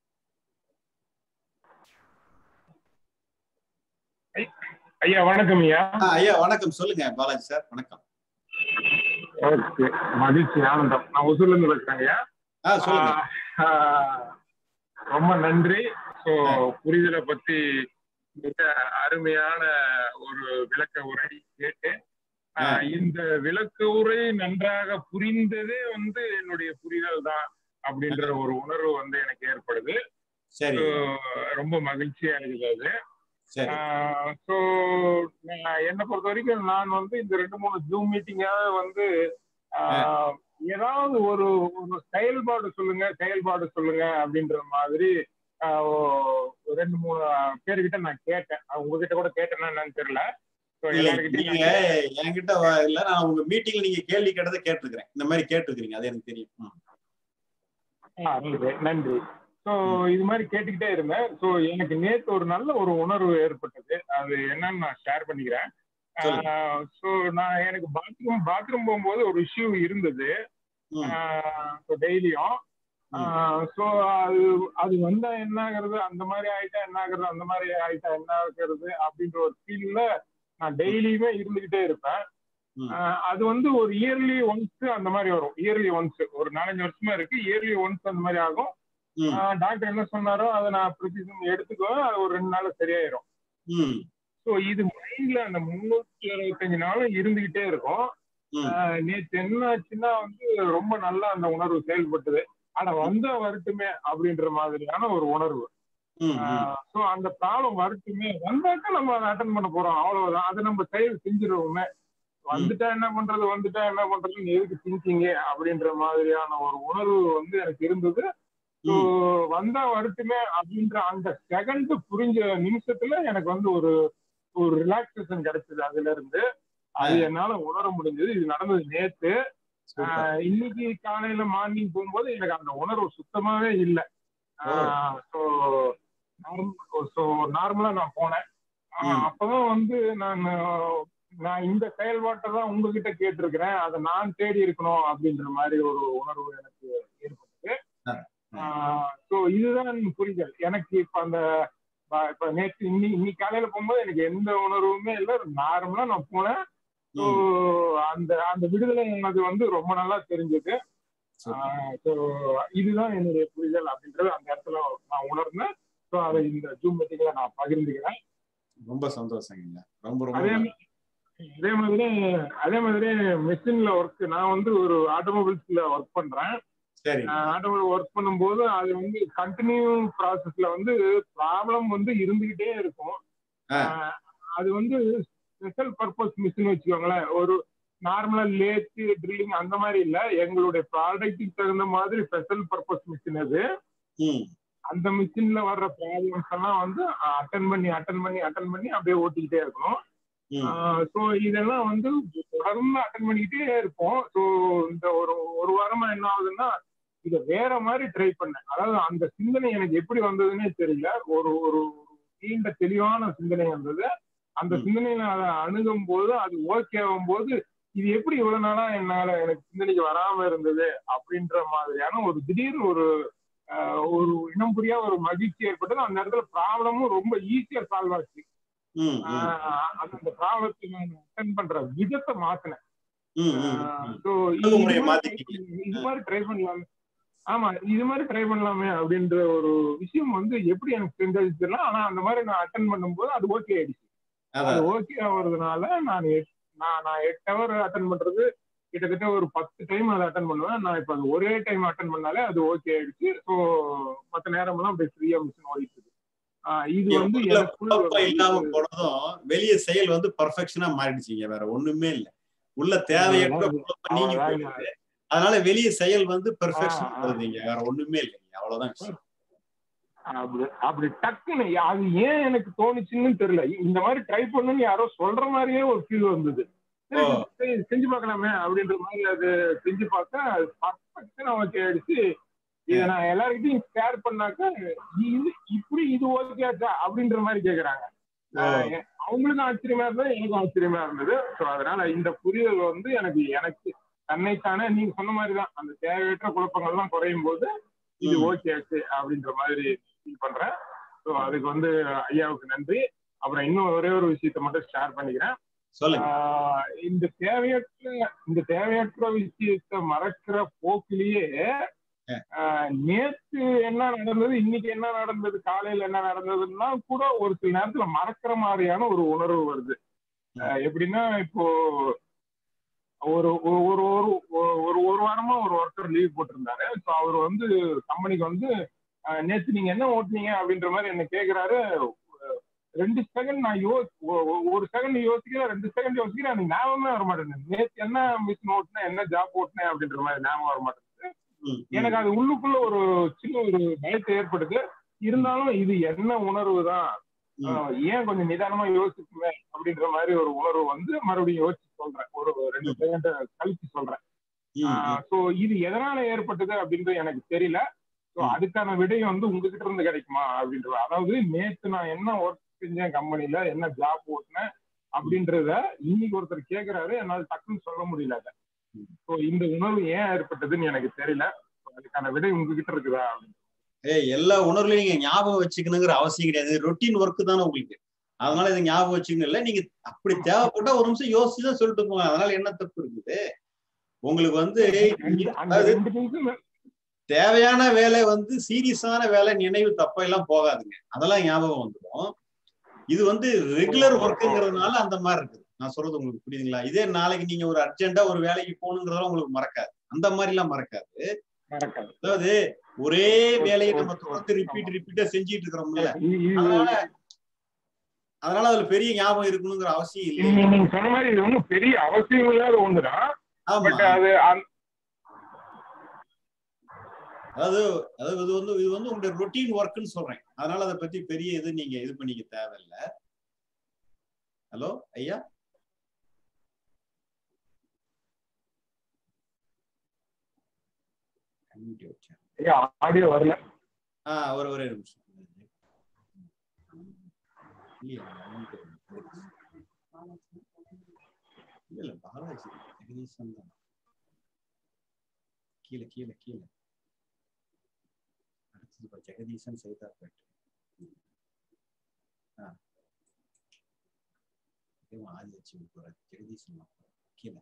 ஐயா வணக்கம் ஐயா ஐயா வணக்கம் சொல்லுங்க பாலாஜி சார் வணக்கம் ஓகே மகிழ்ச்சி ஆனந்தம் நான் ஒசூர்ல இருந்து பேசுறேன் ஐயா ரொம்ப நன்றி ஸோ புரிதலை பத்தி மிக அருமையான ஒரு விளக்க உரை கேட்டு இந்த விளக்க உரை நன்றாக புரிந்ததே வந்து என்னுடைய புரிதல் தான் அப்படின்ற ஒரு உணர்வு வந்து எனக்கு ஏற்படுது ரொம்ப மகிழ்ச்சியா இருக்குது அது ஸோ என்னை பொறுத்த வரைக்கும் நான் வந்து இந்த ரெண்டு மூணு ஜூம் மீட்டிங்காக வந்து ஏதாவது ஒரு ஒரு செயல்பாடு சொல்லுங்க செயல்பாடு சொல்லுங்க அப்படின்ற மாதிரி ரெண்டு மூணு பேர்கிட்ட நான் கேட்டேன் உங்ககிட்ட கூட கேட்டேன்னா என்னன்னு தெரியல நீங்க என்கிட்ட இல்ல நான் உங்க மீட்டிங்ல நீங்க கேள்வி கேட்டதை கேட்டிருக்கிறேன் இந்த மாதிரி கேட்டிருக்கீங்க அது எனக்கு தெரியும் நன்றி ஸோ இது மாதிரி கேட்டுக்கிட்டே இருந்தேன் ஸோ எனக்கு நேற்று ஒரு நல்ல ஒரு உணர்வு ஏற்பட்டது அது என்னன்னு நான் ஷேர் பண்ணிக்கிறேன் ஸோ நான் எனக்கு பாத்ரூம் பாத்ரூம் போகும்போது ஒரு இஷ்யூ இருந்தது டெய்லியும் ஸோ அது அது வந்தா என்ன ஆகுறது அந்த மாதிரி ஆயிட்டா என்ன ஆகுறது அந்த மாதிரி ஆயிட்டா என்ன ஆகுறது அப்படின்ற ஒரு ஃபீல்ல நான் டெய்லியுமே இருந்துகிட்டே இருப்பேன் அது வந்து ஒரு இயர்லி ஒன்ஸ் அந்த மாதிரி வரும் இயர்லி ஒன்ஸ் ஒரு நாலஞ்சு வருஷமா இருக்கு இயர்லி ஒன்ஸ் அந்த மாதிரி ஆகும் டாக்டர் என்ன சொன்னாரோ அதை நான் ப்ரிசிஷன் எடுத்துக்குவேன் அது ஒரு ரெண்டு நாள் சரியாயிரும் ஸோ இது மைண்ட்ல அந்த முன்னூத்தி அறுபத்தஞ்சு நாளும் இருந்துகிட்டே இருக்கும் நேற்று என்ன ஆச்சுன்னா வந்து ரொம்ப நல்லா அந்த உணர்வு செயல்பட்டது ஆனா வந்தா வரட்டுமே அப்படின்ற மாதிரியான ஒரு உணர்வு ஸோ அந்த ப்ராப்ளம் வரட்டுமே வந்தாக்கா நம்ம அதை அட்டன் பண்ண போறோம் அவ்வளவுதான் அதை நம்ம செயல் செஞ்சிருவோமே வந்துட்டா என்ன பண்றது வந்துட்டா என்ன பண்றதுன்னு எதுக்கு திங்கிங்க அப்படின்ற மாதிரியான ஒரு உணர்வு வந்து எனக்கு இருந்தது ஸோ வந்தா வரட்டுமே அப்படின்ற அந்த செகண்ட் புரிஞ்ச நிமிஷத்துல எனக்கு வந்து ஒரு ஒரு ரிலாக்ஸேஷன் கிடைச்சது அதுல இருந்து அது என்னால உணர முடிஞ்சது இது நடந்தது நேத்து இன்னைக்கு காலையில மார்னிங் போகும்போது எனக்கு அந்த உணர்வு சுத்தமாவே இல்லை ஸோ ஸோ நார்மலா நான் போனேன் அப்பதான் வந்து நான் நான் இந்த செயல்பாட்டை தான் உங்ககிட்ட கேட்டிருக்கிறேன் அதை நான் தேடி இருக்கணும் அப்படின்ற மாதிரி ஒரு உணர்வு எனக்கு ஏற்பட்டது ஸோ இதுதான் புரிதல் எனக்கு இப்ப அந்த இப்ப நேற்று இன்னி இன்னைக்கு காலையில போகும்போது எனக்கு எந்த உணர்வுமே இல்லை நார்மலா நான் போனேன் ஸோ அந்த அந்த விடுதலை எனக்கு வந்து ரொம்ப நல்லா தெரிஞ்சது ஸோ இதுதான் என்னுடைய புரிதல் அப்படின்றது அந்த இடத்துல நான் உணர்ந்தேன் ஸோ அதை இந்த ஜூம் மீட்டிங்ல நான் பகிர்ந்துக்கிறேன் ரொம்ப சந்தோஷங்க ரொம்ப அதே ரொம்ப அதே மாதிரி அதே மாதிரி மெஷின்ல ஒர்க் நான் வந்து ஒரு ஆட்டோமொபைல்ஸ்ல ஒர்க் பண்றேன் சரி ஆட்டோமொபைல் ஒர்க் பண்ணும்போது அது வந்து கண்டினியூ ப்ராசஸ்ல வந்து ப்ராப்ளம் வந்து இருந்துகிட்டே இருக்கும் அது வந்து ஸ்பெஷல் பர்பஸ் மிஷின் வச்சுக்கோங்களேன் ஒரு நார்மலா லேத்து ட்ரில்லிங் அந்த மாதிரி இல்ல எங்களுடைய ப்ராடக்ட்டுக்கு தகுந்த மாதிரி ஸ்பெஷல் பர்பஸ் மிஷின் அது அந்த மிஷின்ல வர்ற ப்ராப்ளம்ஸ் எல்லாம் வந்து அட்டன் பண்ணி அட்டன் பண்ணி அட்டன் பண்ணி அப்படியே ஓட்டிக்கிட்டே இருக்கணும் ஸோ இதெல்லாம் வந்து தொடர்ந்து அட்டன் பண்ணிக்கிட்டே இருப்போம் ஸோ இந்த ஒரு ஒரு வாரமா என்ன ஆகுதுன்னா இதை வேற மாதிரி ட்ரை பண்ணேன் அதாவது அந்த சிந்தனை எனக்கு எப்படி வந்ததுன்னே தெரியல ஒரு ஒரு நீண்ட தெளிவான சிந்தனை வந்தது அந்த சிந்தனையில அதை அணுகும் போது அது ஓகே ஆகும் போது இது எப்படி இவ்வளவு நாளா என்னால எனக்கு சிந்தனைக்கு வராம இருந்தது அப்படின்ற மாதிரியான ஒரு திடீர் ஒரு ஒரு இனம் புரியாத ஒரு மகிழ்ச்சி ஏற்பட்டது அந்த இடத்துல ப்ராப்ளமும் ரொம்ப ஈஸியா சால்வ் ஆச்சு அந்த ப்ராப்ளத்தை நான் அட்டன் பண்ற விதத்தை மாத்தினேன் இது மாதிரி ட்ரை பண்ணலாமே ஆமா இது மாதிரி ட்ரை பண்ணலாமே அப்படின்ற ஒரு விஷயம் வந்து எப்படி எனக்கு தெரிஞ்சதுலாம் ஆனா அந்த மாதிரி நான் அட்டன் பண்ணும்போது அது ஓகே ஆயிடுச்சு அது ஓகே ஆகுறதுனால நான் நான் நான் எட்டு ஹவர் அட்டன் பண்றது கிட்டத்தட்ட ஒரு பத்து டைம் அதை அட்டன் பண்ணுவேன் நான் இப்போ அது ஒரே டைம் அட்டன் பண்ணாலே அது ஓகே ஆயிடுச்சு ஸோ மற்ற நேரமெல்லாம் அப்படியே ஃப்ரீயா மிஷின் ஓடிட்டு இது வந்து இல்லாம போனதும் வெளிய செயல் வந்து பர்ஃபெக்ஷனா மாறிடுச்சுங்க வேற ஒண்ணுமே இல்ல உள்ள தேவையற்ற நீங்க போயிடுது அதனால வெளிய செயல் வந்து பெர்ஃபெக்ஷன் வருதுங்க வேற ஒண்ணுமே இல்லைங்க அவ்வளவுதான் விஷயம் அப்படி அப்படி டக்குன்னு அது ஏன் எனக்கு தோணுச்சுன்னு தெரியல இந்த மாதிரி ட்ரை பண்ணுன்னு யாரோ சொல்ற மாதிரியே ஒரு ஃபீல் வந்தது செஞ்சு பார்க்கலாமே அப்படின்ற மாதிரி அது செஞ்சு பார்த்தா அது பர்ஃபெக்ஷனா ஓகே ஆயிடுச்சு இதை நான் எல்லாருக்கிட்டையும் ஷேர் பண்ணாக்க இது இப்படி இது ஓகே ஆச்சா அப்படின்ற மாதிரி கேக்குறாங்க அவங்களுக்கும் ஆச்சரியமா இருந்தது எனக்கும் ஆச்சரியமா இருந்தது ஸோ அதனால இந்த புரிதல் வந்து எனக்கு எனக்கு தன்னைத்தானே நீங்க சொன்ன மாதிரிதான் அந்த தேவையற்ற குழப்பங்கள்லாம் குறையும் போது இது ஓகே ஆச்சு அப்படின்ற மாதிரி ஃபீல் பண்றேன் ஸோ அதுக்கு வந்து ஐயாவுக்கு நன்றி அப்புறம் இன்னும் ஒரே ஒரு விஷயத்த மட்டும் ஷேர் பண்ணிக்கிறேன் இந்த தேவையற்ற இந்த தேவையற்ற விஷயத்த மறக்கிற போக்கிலேயே நேத்து என்ன நடந்தது இன்னைக்கு என்ன நடந்தது காலையில என்ன நடந்ததுன்னா கூட ஒரு சில நேரத்துல மறக்கிற மாதிரியான ஒரு உணர்வு வருது எப்படின்னா இப்போ ஒரு ஒரு ஒரு ஒரு ஒரு வாரமா ஒரு ஒருத்தர் லீவ் போட்டிருந்தாரு ஸோ அவர் வந்து கம்பெனிக்கு வந்து நேற்று நீங்க என்ன ஓட்டுனீங்க அப்படின்ற மாதிரி என்ன கேக்குறாரு ரெண்டு செகண்ட் நான் யோ ஒரு செகண்ட் யோசிக்கிறேன் ரெண்டு செகண்ட் யோசிக்கிறேன் எனக்கு ஞாபகமே வர மாட்டேங்குது நேற்று என்ன மிஷின் ஓட்டினேன் என்ன ஜாப் ஓட்டினேன் அப்படின்ற மாதிரி ஞாபகம் வர மாட்டேங்குது எனக்கு அது உள்ளுக்குள்ள ஒரு சின்ன ஒரு பயத்தை ஏற்படுது இருந்தாலும் இது என்ன உணர்வு தான் ஏன் கொஞ்சம் நிதானமா யோசிக்குமே அப்படின்ற மாதிரி ஒரு உணர்வு வந்து மறுபடியும் யோசிச்சு சொல்றேன் ஒரு ரெண்டு செகண்ட் கழிச்சு சொல்றேன் சோ இது எதனால ஏற்பட்டது அப்படின்றது எனக்கு தெரியல சோ அதுக்கான விடை வந்து உங்ககிட்ட இருந்து கிடைக்குமா அப்படின்றது அதாவது நேத்து நான் என்ன ஒர்க் செஞ்சேன் கம்பெனில என்ன ஜாப் ஓட்டினேன் அப்படின்றத இன்னைக்கு ஒருத்தர் கேக்குறாரு என்னால் டக்குன்னு சொல்ல முடியல அதை ஸோ இந்த உணர்வு ஏன் ஏற்பட்டதுன்னு எனக்கு தெரியல அதுக்கான விடை உங்ககிட்ட இருக்குதா ஏய் எல்லா உணர்வுலையும் நீங்க ஞாபகம் வச்சுக்கணுங்கிற அவசியம் கிடையாது ரொட்டீன் ஒர்க் தானே உங்களுக்கு அதனால இதை ஞாபகம் வச்சுக்கல நீங்க அப்படி தேவைப்பட்டா ஒரு நிமிஷம் யோசிச்சு தான் சொல்லிட்டு போங்க அதனால என்ன தப்பு இருக்குது உங்களுக்கு வந்து அதாவது தேவையான வேலை வந்து சீரியஸான வேலை நினைவு தப்ப எல்லாம் போகாதுங்க அதெல்லாம் ஞாபகம் வந்துடும் இது வந்து ரெகுலர் ஒர்க்குங்கிறதுனால அந்த மாதிரி இருக்குது நான் சொல்றது உங்களுக்கு புரியுதுங்களா இதே நாளைக்கு நீங்க ஒரு அர்ஜென்ட்டா ஒரு வேலைக்கு போகணுங்கிறதெல்லாம் உங்களுக்கு மறக்காது அந்த மாதிரி எல்லாம் மறக்காது அதாவது ஒரே வேலையை நம்ம தொடர்ந்து ரிப்பீட் ரிப்பீட்டா செஞ்சுட்டு இருக்கிறோம்ல அதனால அதனால அதுல பெரிய ஞாபகம் இருக்கணுங்கிற அவசியம் இல்லை நீங்க சொன்ன மாதிரி இது ஒன்றும் பெரிய அவசியம் இல்லாத ஒண்ணுதான் பட் அது அதாவது அதாவது இது வந்து இது வந்து உங்களுடைய ரொட்டீன் ஒர்க்னு சொல்றேன் அதனால அதை பத்தி பெரிய இது நீங்க இது பண்ணிக்க தேவையில்லை ஹலோ ஐயா ஆடியோ வரல ஆ ஒரு ஒரே நிமிஷம் இல்லையா இல்ல இல்ல பாலாஜி ஜெகதீசன் தான் கீழே கீழே கீழே அடுத்தது ஜெகதீசன் சைதாப்பேட் ஆ ஆதிலட்சுமி போற ஜெகதீசன் கீழே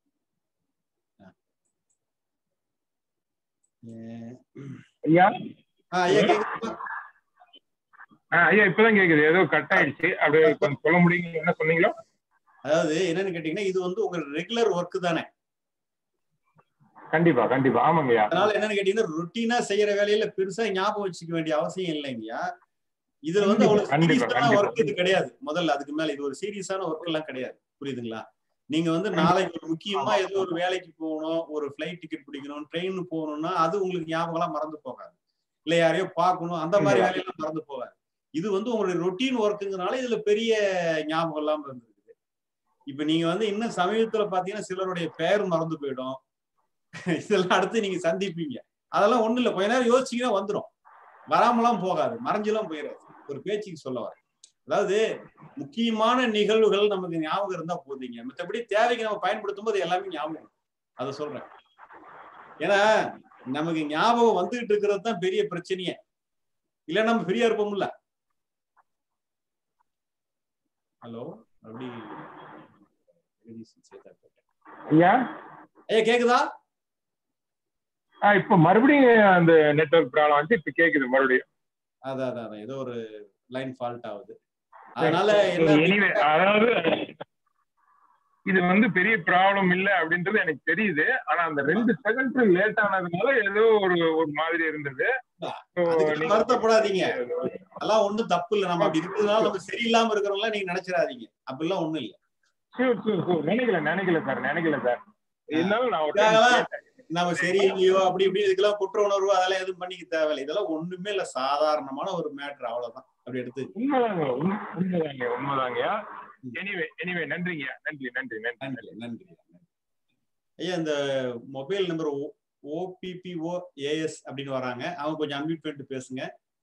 ஐயா ஐயா கேக்குதா ஐயா இப்பதான் கேக்குது ஏதோ கட் ஆயிடுச்சு அப்படியே கொஞ்சம் சொல்ல முடியுங்க என்ன சொன்னீங்களோ அதாவது என்னன்னு கேட்டீங்கன்னா இது வந்து உங்க ரெகுலர் ஒர்க் தானே கண்டிப்பா கண்டிப்பா ஆமாங்கய்யா அதனால என்னன்னு கேட்டீங்கன்னா ருட்டீனா செய்யற வேலையில பெருசா ஞாபகம் வச்சுக்க வேண்டிய அவசியம் இல்லைங்கய்யா இதுல வந்து அவ்வளவு சீரியஸான ஒர்க் இது கிடையாது முதல்ல அதுக்கு மேல இது ஒரு சீரியஸான ஒர்க் எல்லாம் கிடையாது புரியுதுங்களா நீங்க வந்து நாளைக்கு ஒரு முக்கியமா ஏதோ ஒரு வேலைக்கு போகணும் ஒரு ஃபிளைட் டிக்கெட் பிடிக்கணும் ட்ரெயின் போகணும்னா அது உங்களுக்கு ஞாபகம் எல்லாம் மறந்து போகாது இல்ல யாரையோ பார்க்கணும் அந்த மாதிரி வேலையெல்லாம் மறந்து போகாது இது வந்து உங்களுடைய ரொட்டீன் ஒர்க்குங்கிறனால இதுல பெரிய ஞாபகம் இல்லாம இருந்திருக்குது இப்ப நீங்க வந்து இன்னும் சமீபத்துல பாத்தீங்கன்னா சிலருடைய பெயர் மறந்து போயிடும் இதெல்லாம் அடுத்து நீங்க சந்திப்பீங்க அதெல்லாம் ஒண்ணு இல்லை கொஞ்ச நேரம் யோசிச்சீங்கன்னா வந்துடும் வராமலாம் போகாது மறைஞ்செல்லாம் போயிடாது ஒரு பேச்சுக்கு சொல்ல வரேன் அதாவது முக்கியமான நிகழ்வுகள் நமக்கு ஞாபகம் இருந்தா போதுங்க மற்றபடி தேவைக்கு நம்ம பயன்படுத்தும் போது எல்லாமே ஞாபகம் அதை சொல்றேன் ஏன்னா நமக்கு ஞாபகம் வந்துகிட்டு இருக்கிறது தான் பெரிய பிரச்சனையே இல்ல நம்ம ஃப்ரீயா இருப்போம்ல ஹலோ அப்படி ஐயா ஐயா கேக்குதா இப்ப மறுபடியும் அந்த நெட்வொர்க் ப்ராப்ளம் வந்து இப்ப கேக்குது மறுபடியும் அதான் அதான் ஏதோ ஒரு லைன் ஃபால்ட் ஆகுது அதனால எனிவே அதாவது இது வந்து பெரிய ப்ராப்ளம் இல்ல அப்படின்றது எனக்கு தெரியுது ஆனா அந்த ரெண்டு செகண்ட் லேட் ஆனதுனால ஏதோ ஒரு ஒரு மாதிரி இருந்தது வருத்தப்படாதீங்க அதெல்லாம் ஒண்ணும் தப்பு இல்ல நம்ம அப்படி இருக்கிறதுனால நம்ம சரியில்லாம இருக்கிறவங்க நீங்க நினைச்சிடாதீங்க அப்படிலாம் ஒண்ணும் இல்ல நினைக்கல நினைக்கல சார் நினைக்கல சார் இருந்தாலும் நான் நம்ம சரியில்லையோ அப்படி இப்படி இதுக்கெல்லாம் குற்ற உணர்வு அதெல்லாம் எதுவும் பண்ணிக்க தேவையில்லை இதெல்லாம் ஒண்ணுமே இல்ல சாதாரணமான ஒரு மேட்ரு அவ்வளவுதான் அப்படி எடுத்து உண்மைதாங்க உண்மைதாங்க உண்மைதாங்க எனிவே எனிவே நன்றிங்க நன்றி நன்றி நன்றி நன்றி ஐயா இந்த மொபைல் நம்பர் ஓபிபிஓ ஏஎஸ் அப்படின்னு வராங்க அவங்க கொஞ்சம் அன்மியூட் பண்ணிட்டு பேசுங்க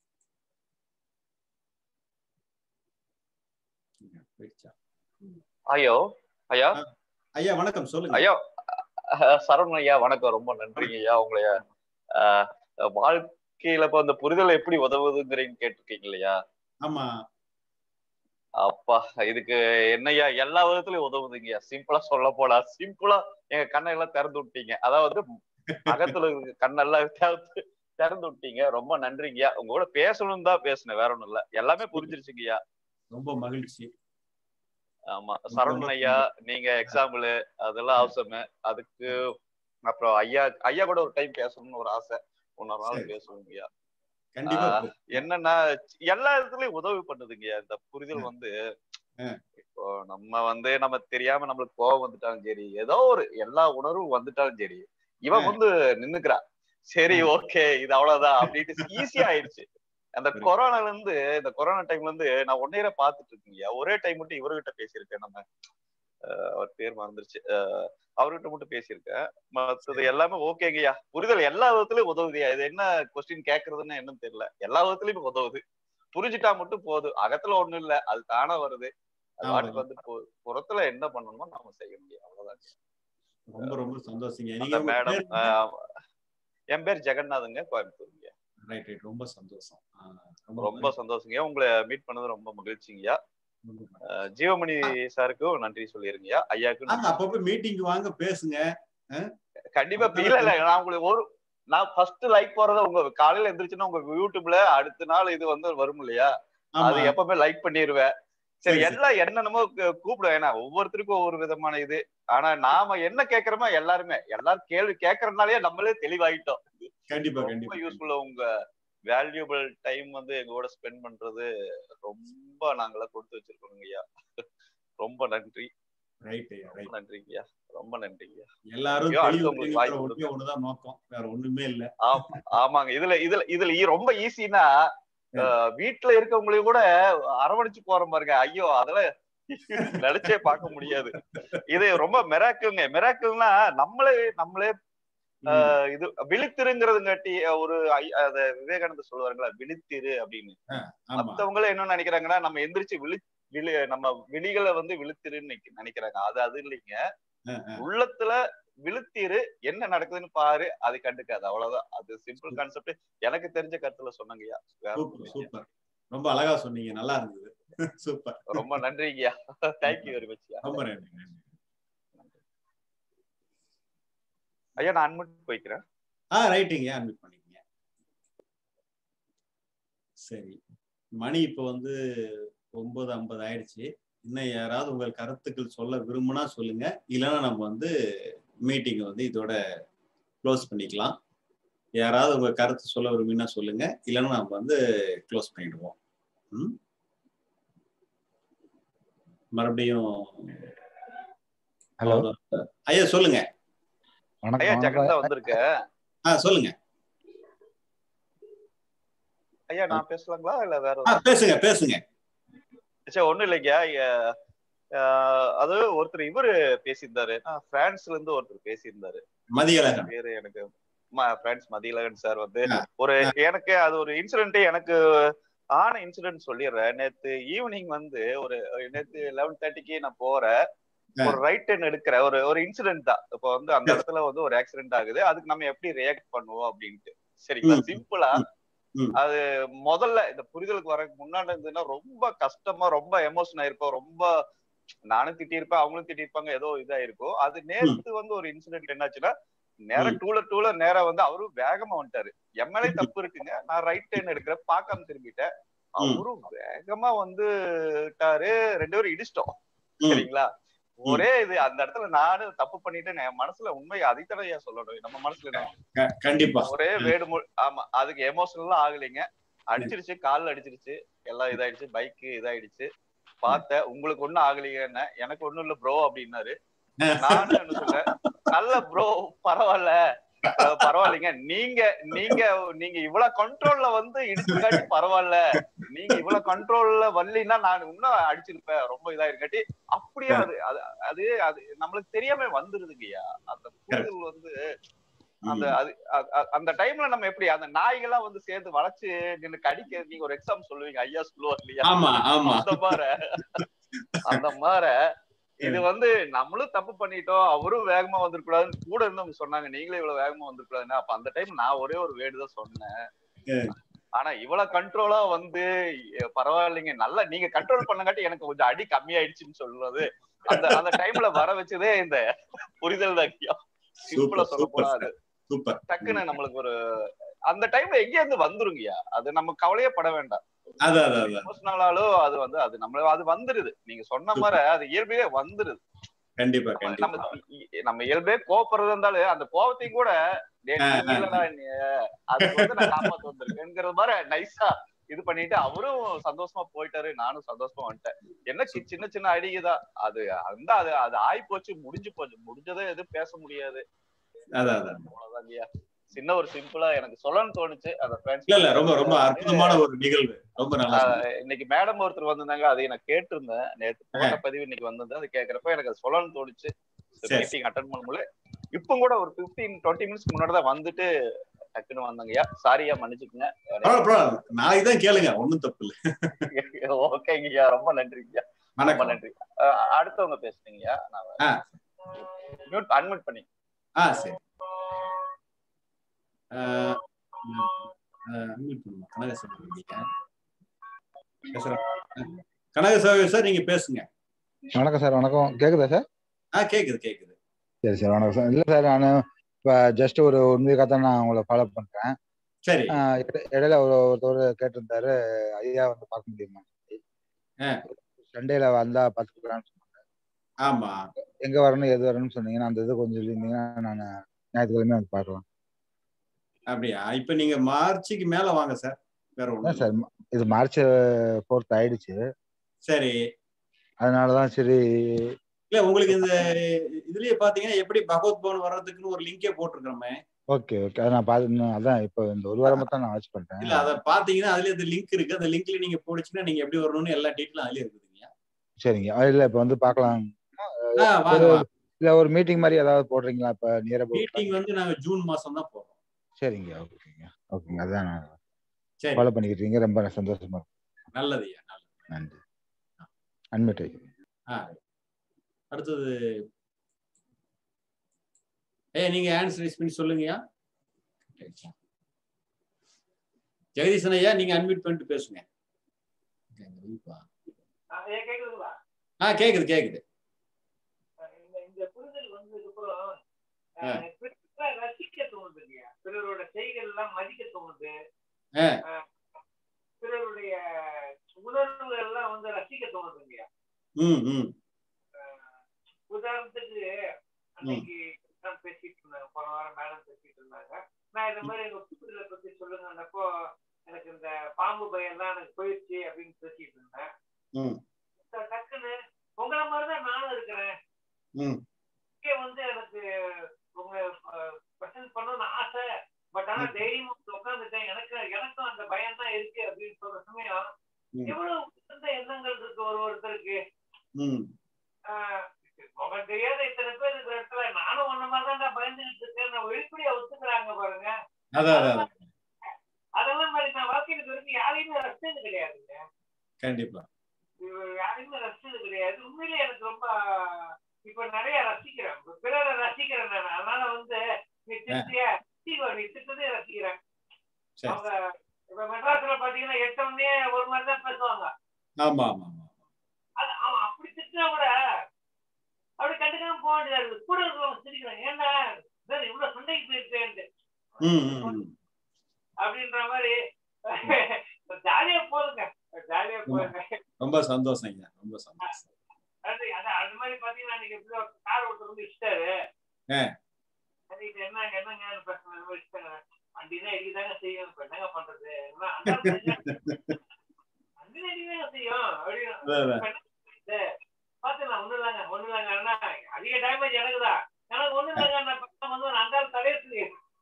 ஐயோ ஐயா ஐயா வணக்கம் சொல்லுங்க ஐயா சரவணன் ஐயா வணக்கம் ரொம்ப நன்றிங்க ஐயா உங்களைய வாழ்க்கையில இப்ப அந்த புரிதல் எப்படி உதவுதுங்கிறீங்க கேட்டிருக்கீங்க இல்லையா ஆமா அப்பா இதுக்கு என்னய்யா எல்லா விதத்துலயும் உதவுதுங்கய்யா சிம்பிளா சொல்ல போனா சிம்பிளா எங்க கண்ணெல்லாம் திறந்து விட்டீங்க அதாவது அகத்துல இருக்க கண்ணெல்லாம் திறந்து விட்டீங்க ரொம்ப நன்றிங்கய்யா உங்க கூட பேசணும் தான் பேசினேன் வேற ஒண்ணும் இல்ல எல்லாமே புரிஞ்சிருச்சுங்கய்யா ரொம்ப மகிழ்ச்சி ஆமா சரவணன் ஐயா நீங்க எக்ஸாம்பிள் அதெல்லாம் அவசரம் அதுக்கு அப்புறம் ஐயா ஐயா கூட ஒரு டைம் பேசணும்னு ஒரு ஆசை இன்னொரு நாள் பேசுவோங்கய்யா என்னன்னா எல்லா இடத்துலயும் உதவி பண்ணுதுங்க இந்த புரிதல் வந்து இப்போ நம்ம வந்து நம்ம தெரியாம நம்மளுக்கு கோவம் வந்துட்டாலும் சரி ஏதோ ஒரு எல்லா உணர்வும் வந்துட்டாலும் சரி இவன் வந்து நின்னுக்கிறா சரி ஓகே இது அவ்வளவுதான் அப்படின்ட்டு ஈஸியா ஆயிடுச்சு அந்த கொரோனால இருந்து இந்த கொரோனா டைம்ல இருந்து நான் ஒன்னேர பாத்துட்டு இருக்கீங்க ஒரே டைம் மட்டும் இவர்கிட்ட பேசியிருக்கேன் நம்ம அவர் பேர் மறந்துருச்சு அவர்கிட்ட மட்டும் பேசியிருக்கேன் மற்றது எல்லாமே ஓகேங்கய்யா புரிதல் எல்லா விதத்துலயும் உதவுதுயா இது என்ன கொஸ்டின் கேக்குறதுன்னு என்னன்னு தெரியல எல்லா விதத்துலயும் உதவுது புரிஞ்சுட்டா மட்டும் போதும் அகத்துல ஒண்ணும் இல்ல அது தானே வருது அது வாட்டுக்கு வந்து புறத்துல என்ன பண்ணணுமோ நாம செய்ய முடியும் அவ்வளவுதான் ரொம்ப ரொம்ப சந்தோஷங்க நீங்க மேடம் என் பேர் ஜெகநாதங்க கோயம்புத்தூருங்க ரைட் ரைட் ரொம்ப சந்தோஷம் ரொம்ப சந்தோஷங்க உங்களை மீட் பண்ணது ரொம்ப மகிழ்ச்சிங்கய்யா அஹ் ஜீவமணி சாருக்கும் நன்றி சொல்லிருங்கய்யா ஐயாவுக்கும் வாங்க அப்பப்ப மீட்டிங் வாங்க பேசுங்க அஹ்? கண்டிப்பா இப்ப இல்ல இல்ல நான் உங்களுக்கு ஒரு நான் ஃபர்ஸ்ட் லைக் போறத உங்க காலையில எந்திரிச்சுன்னா உங்க யூடியூப்ல அடுத்த நாள் இது வந்து வரும் இல்லையா அது ஆமா. எப்பவுமே லைக் பண்ணிருவேன் சரி சரி, சரி. எல்லாம் என்னென்னமோ கு- கூப்பிடுவேன் ஏன்னா ஒவ்வொருத்தருக்கும் ஒவ்வொரு விதமான இது ஆனா நாம என்ன கேக்குறோமோ எல்லாருமே எல்லாரும் கேள்வி கேட்கறதுனாலயே நம்மளே தெளிவாயிட்டோம் கண்டிப்பா ரொம்ப கண்டிப்பா யூஸ்ஃபுல்லா உங்க வேல்யூபிள் டைம் வந்து எங்களோட ஸ்பெண்ட் பண்றது ரொம்ப நாங்களாம் கொடுத்து வச்சிருக்கோங்க ஐயா ரொம்ப நன்றி ரைட் ரொம்ப ரைட் நன்றிங்கய்யா ரொம்ப நன்றிங்கய்யா எல்லாரும் ஐயோ, அடுத்து தெளிவு உங்களுக்கு வாய்ப்பு ஒண்ணே கொடுங்க ஒண்ணுதான் நோக்கம் வேற ஒண்ணுமே இல்ல ஆமா ஆமாங்க இதுல இதுல இதுல ஈ- ரொம்ப ஈஸினா வீட்டுல இருக்கவங்களையும் கூட அரவணைச்சு போற பாருங்க ஐயோ அதெல்லாம் நினைச்சே பார்க்க முடியாது இது ரொம்ப மெராக்கிள்ங்க மெராக்கிள்னா நம்மளே நம்மளே ஆஹ் இது விழித்திருங்கிறதுங்காட்டி ஒரு ஐ- அத விவேகானந்தர் சொல்லுவாருங்களா விழித்திரு அப்படின்னு ஆமா மத்தவங்களும் என்ன நினைக்கிறாங்கன்னா நம்ம எந்திரிச்சு விழி விழி நம்ம விழிகளை வந்து விழுத்திருன்னு நினைக்க- நினைக்கிறாங்க அது அது இல்லைங்க அஹ், அஹ். உள்ளத்துல விழுத்திரு என்ன நடக்குதுன்னு பாரு அதை கண்டுக்காது அவ்வளவுதான் அது சிம்பிள் கான்செப்ட் எனக்கு தெரிஞ்ச கருத்துல சொன்னங்கய்யா வேற ஒண்ணும் சூப்பர் இல்லைங்க. சூப்பர் ரொம்ப அழகா சொன்னீங்க நல்லா இருந்தது சூப்பர் ரொம்ப நன்றிங்கய்யா தேங்க்யூ வெரி மச் ரொம்ப நன்றி நன்றி ஐயா நான் அன்மிட் போய்க்கிறேன் ஆ ரைட்டுங்க அட்மிட் பண்ணிக்கங்க சரி மணி இப்போ வந்து ஒன்பது ஐம்பது ஆயிடுச்சு இன்னும் யாராவது உங்கள் கருத்துக்கள் சொல்ல விரும்புனா சொல்லுங்க இல்லைன்னா நம்ம வந்து மீட்டிங்கை வந்து இதோட க்ளோஸ் பண்ணிக்கலாம் யாராவது உங்க கருத்து சொல்ல விரும்பினா சொல்லுங்க இல்லைன்னா நம்ம வந்து க்ளோஸ் பண்ணிடுவோம் ம் மறுபடியும் ஹலோ ஐயா சொல்லுங்க ஐயா வணக்கம் ஜெகன் தான் வணக்கம் வந்திருக்க ஆ சொல்லுங்க ஐயா நான் பேசலாங்களா இல்ல வேற ஆ பேசுங்க பேசுங்க சரி ஒண்ணும் இல்லைங்கய்யா ஐயா, ஆஹ் அது ஒருத்தர் இவரு பேசியிருந்தாரு ஆஹ் பிரான்ஸ்ல இருந்து ஒருத்தர் பேசியிருந்தாரு மதியழகன் பேரு எனக்கு ம- பிரான்ஸ் மதியழகன் சார் வந்து ஆ, ஒரு எனக்கு அது ஒரு இன்சிடென்ட் எனக்கு ஆன இன்சிடென்ட் சொல்லிடுறேன் நேத்து ஈவினிங் வந்து ஒரு நேத்து லெவன் தேர்ட்டிக்கு நான் போறேன் ஆ. ஒரு ரைட் டர்ன் எடுக்கிற ஒரு ஒரு இன்சிடென்ட் தான் இப்போ வந்து அந்த இடத்துல வந்து ஒரு ஆக்சிடென்ட் ஆகுது அதுக்கு நம்ம எப்படி ரியாக்ட் பண்ணுவோம் அப்படின்ட்டு சரிங்களா ம், சிம்பிளா ம். அது முதல்ல இந்த புரிதலுக்கு வர முன்னாடி இருந்ததுன்னா ரொம்ப கஷ்டமா ரொம்ப எமோஷன் ஆயிருக்கும் ரொம்ப நானும் திட்டியிருப்பேன் அவங்களும் திட்டிருப்பாங்க ஏதோ இதா இருக்கும் அது நேத்து வந்து ஒரு இன்சிடென்ட் என்னாச்சுன்னா நேரா ம். டூல டூல நேரா வந்து அவரும் வேகமா வந்துட்டாரு எம்எல்ஏ தப்பு இருக்குங்க நான் ரைட் டர்ன் எடுக்கிறேன் பார்க்காம திரும்பிட்டேன் ம். அவரும் வேகமா வந்து விட்டாரு ரெண்டு பேரும் இடிச்சிட்டோம் ம். சரிங்களா ஒரே இது அந்த இடத்துல நானும் தப்பு பண்ணிட்டு என் மனசுல உண்மை அதைத்தடையா சொல்லணும் நம்ம மனசுல என்ன க- கண்டிப்பா ஒரே வேடு மு- ஆமா அதுக்கு எமோஷனலா ஆகலைங்க அடிச்சிருச்சு கால்ல அடிச்சிருச்சு எல்லாம் இதாயிடுச்சு பைக் இதாயிடுச்சு பார்த்தேன் உங்களுக்கு ஒண்ணும் ஆகலையேன்னு எனக்கு ஒண்ணும் இல்ல ப்ரோ அப்படின்னாரு நானும் என்ன சொல்றேன் நல்ல ப்ரோ பரவாயில்ல அஹ் பரவாயில்லைங்க நீங்க நீங்க நீங்க இவ்வளவு கண்ட்ரோல்ல வந்து இடிச்சுக்காட்டி பரவாயில்ல நீங்க இவ்வளவு கண்ட்ரோல்ல வரலைன்னா நான் இன்னும் அடிச்சிருப்பேன் ரொம்ப இதா இருக்காட்டி அப்படியே அது அது அது அது நம்மளுக்கு தெரியாம வந்துருதுங்கய்யா அந்த புரிதல் வந்து அந்த அது அ- அ- அந்த டைம்ல நம்ம எப்படி அந்த நாய்கள்லாம் வந்து சேர்ந்து வளைச்சு நின்னு கடிக்க நீங்க ஒரு எக்ஸாம் சொல்லுவீங்க ஐயா சொல்லுவார் இல்லையா ஆமா ஆமா அந்த மாதிரி அந்த மாதிரி இது வந்து நம்மளும் தப்பு பண்ணிட்டோம் அவரும் வேகமா வந்துருக்கூடாதுன்னு கூட இருந்தவங்க சொன்னாங்க நீங்களே இவ்வளவு வேகமா வந்துருக்கூடாதுன்னு அப்ப அந்த டைம் நான் ஒரே ஒரு வேர்டு தான் சொன்னேன் ம். ஆனா இவ்வளவு கண்ட்ரோலா வந்து எ, பரவாயில்லைங்க நல்லா நீங்க கண்ட்ரோல் பண்ணங்காட்டி எனக்கு கொஞ்சம் அடி கம்மியாயிடுச்சுன்னு சொல்றது அந்த அந்த டைம்ல வர வச்சதே இந்த புரிதல் தான் சிம்பிளா சூப்பர் சொல்ல சூப்பர் போனா சார் அது சூப்பர் டக்குன்னு நம்மளுக்கு ஒரு அந்த டைம்ல எங்கே இருந்து வந்துருங்கய்யா அது நம்ம கவலையே பட வேண்டாம் அதான் அதான் அதான் எமோஷனலாலும் அது வந்து அது நம்மள அது வந்துருது நீங்க சொன்ன மாதிரி அது இயல்பே வந்துருது கண்டிப்பா நம்ம கண்டிப்பா நம்ம இ- நம்ம இயல்பே கோபப்படுறது இருந்தாலும் அந்த கோபத்தையும் கூட டேய், ஆ, நீ ஆ. இல்லடா நீ அதுக்கு வந்து நான் காப்பாத்து வந்திருக்கேங்கிற மாதிரி நைஸா இது பண்ணிட்டு அவரும் சந்தோஷமா போயிட்டாரு நானும் சந்தோஷமா வந்துட்டேன் என்ன சி- சின்ன சின்ன அடிக்குதான் அது அந்த அது அது ஆயி போச்சு முடிஞ்சு போச்சு முடிஞ்சதே எதுவும் பேச முடியாது அதான் அதான் அவ்வளவுதான் ஐயா சின்ன ஒரு சிம்பிளா எனக்கு சொல்லணும்னு தோணுச்சு அந்த friends இல்ல இல்ல ரொம்ப ரொம்ப வந்து, அற்புதமான ஒரு நிகழ்வு ரொம்ப நல்லா ஆஹ், சொன்னீங்க. இன்னைக்கு மேடம் ஒருத்தர் வந்திருந்தாங்க அதை நான் கேட்டிருந்தேன் நேத்து போட்ட பதிவு இன்னைக்கு வந்தது அது கேக்குறப்ப எனக்கு அது சொல்லணும்னு தோணுச்சு சரி. மீட்டிங் அட்டன் பண்ண முடியல இப்போ கூட ஒரு பிப்டீன் டுவெண்ட்டி மினிட்ஸ்க்கு முன்னாடி தான் வந்துட்டு டக்குன்னு வந்தாங்கய்யா சாரியா மன்னிச்சுக்குங்க பரவாயில்ல பரவாயில்ல நாளைக்கு தான் கேளுங்க ஒண்ணும் தப்பு இல்ல ஓகேங்கய்யா ரொம்ப நன்றிங்கய்யா ரொம்ப வணக்கம் நன்றி ஆஹ், அடுத்தவங்க பேசுறீங்கய்யா நான் ஆ மியூட் அன்மியூட் பண்ணி ஆ சரி அன்மியூட் பண்ணுமா கனகசன் இருக்கீங்க பேசுறேன் கனகசாமி சார் நீங்க பேசுங்க வணக்கம் சார் வணக்கம் கேக்குதா சார் ஆ கேக்குது கேக்குது சரி சார் வணக்கம் சார் இல்லை சார் நான் இப்போ ஜஸ்ட் ஒரு உண்மையாக தான் நான் உங்களை ஃபாலோ பண்ணுறேன் சரி இடையில ஒரு ஒருத்தர் கேட்டிருந்தாரு ஐயா வந்து பார்க்க முடியுமா சண்டேல வந்தா பார்த்துக்கலாம்னு சொன்னாங்க ஆமா எங்க வரணும் எது வரணும்னு சொன்னீங்கன்னா அந்த இது கொஞ்சம் சொல்லியிருந்தீங்கன்னா நான் ஞாயிற்றுக்கிழமை வந்து பார்க்கலாம் அப்படியா இப்ப நீங்க மார்ச்சுக்கு மேல வாங்க சார் வேற ஒண்ணும் சார் இது மார்ச் ஃபோர்த் ஆயிடுச்சு சரி அதனாலதான் சரி இல்ல உங்களுக்கு இந்த இதுலயே பாத்தீங்கன்னா எப்படி பகவத் பவன் வர்றதுக்குன்னு ஒரு லிங்கே போட்டிருக்கிறோமே ஓகே ஓகே அதை நான் பார்த்து அதான் இப்போ இந்த ஒரு வாரமா தான் நான் வாட்ச் பண்றேன் இல்ல அத பாத்தீங்கன்னா அதுல இந்த லிங்க் இருக்கு அந்த லிங்க்ல நீங்க போடுச்சுன்னா நீங்க எப்படி வரணும்னு எல்லா டீட்டெயிலும் அதுலயே இருக்குதுங்க சரிங்க இல்ல இப்ப வந்து பாக்கலாம் இல்ல ஒரு மீட்டிங் மாதிரி ஏதாவது போடுறீங்களா இப்ப நியர் மீட்டிங் வந்து நாங்க ஜூன் மாசம் தான் போடுறோம் சரிங்க ஓகேங்க ஓகேங்க அதான் நான் சரி ஃபாலோ பண்ணிக்கிட்டீங்க ரொம்ப சந்தோஷமா இருக்கும் நல்லதுயா நல்லது நன்றி அன்மிட் ஆ அடுத்தது ஏ நீங்க ஆன்சர் ரைஸ் பண்ணி சொல்லுங்கய்யா ஜெகதீசன் ஐயா நீங்க அன்மிட் பண்ணிட்டு பேசுங்க கேக்குதுங்களா ஆ கேக்குது கேக்குது இந்த புரிதல் வந்ததுக்கு அப்புறம் ரசிக்க தோணுது இல்லையா பிறரோட செய்கள் எல்லாம் மதிக்க தோணுது பிறருடைய உணர்வுகள் எல்லாம் வந்து ரசிக்க தோணுது இல்லையா உதாரணத்துக்கு அன்னைக்கு நான் பேசிட்டு இருந்தாங்க போன வாரம் மேடம் பேசிட்டு இருந்தாங்க நான் இந்த மாதிரி எங்க புரிதலை பத்தி சொல்லுங்கன்னப்போ எனக்கு இந்த பாம்பு பயம் தான் எனக்கு போயிடுச்சு அப்படின்னு பேசிட்டு இருந்தேன் டக்குன்னு உங்களை மாதிரிதான் நானும் இருக்கிறேன் இங்கே வந்து எனக்கு உங்க பிரசன்ட் பண்ணணும்னு ஆசை பட் ஆனா தைரியமா உட்காந்துட்டேன் எனக்கு எனக்கும் அந்த பயம் தான் இருக்கு அப்படின்னு சொல்ற சமயம் எவ்வளவு உயர்ந்த எண்ணங்கள் இருக்கு ஒரு ஒருத்தருக்கு முகம் தெரியாத இத்தனை பேர் இருக்கிற இடத்துல நானும் ஒன்ன மாதிரி தான் பயந்துகிட்டு இருக்கேன் நான் வெளிப்படையா ஒத்துக்கிறாங்க பாருங்க அதெல்லாம் மாதிரி நான் வாழ்க்கையில வரைக்கும் யாரையுமே ரசிச்சது கிடையாதுங்க கண்டிப்பா யாரையுமே ரசிச்சது கிடையாது உண்மையிலே எனக்கு ரொம்ப இப்ப நிறைய ரசிக்கிறேன் பிறரை ரசிக்கிறேன் நான் அதனால வந்து நீ திட்டிய நீ திட்டதே ரசிக்கிறேன் அவங்க இப்ப மெட்ராஸ்ல பாத்தீங்கன்னா எட்டவுடனே ஒரு மாதிரி தான் பேசுவாங்க ஆமா ஆமா அது அவன் அப்படி திட்டினா கூட அப்படி கண்டுக்காம போக வேண்டியது கூட இருக்கிறவங்க சிரிக்கிறாங்க ஏன்னா இவ்வளவு சண்டைக்கு போயிருக்கேன் அப்படின்ற மாதிரி ஜாலியா போதுங்க ஜாலியா போதுங்க ரொம்ப சந்தோஷம் ஐயா ரொம்ப சந்தோஷம் அது அது மாதிரி பாத்தீங்கன்னா நீங்க எப்படி கார் ஒருத்தர் வந்து இஷ்டாரு அன்னைக்கு என்னங்க என்னங்க பிரச்சனை மாதிரி இஷ்டாங்க வண்டினா எடிதாங்க செய்யும் இப்ப என்னங்க பண்றது வண்டினா எடிதாங்க செய்யும் அப்படின்னு பாத்துலாம் ஒண்ணு இல்லைங்க ஒண்ணு இல்லைங்க அதிக டேமேஜ் எனக்குதான் எனக்கு ஒண்ணு இல்லைங்க நான் பக்கம் வந்து அந்த தலையத்து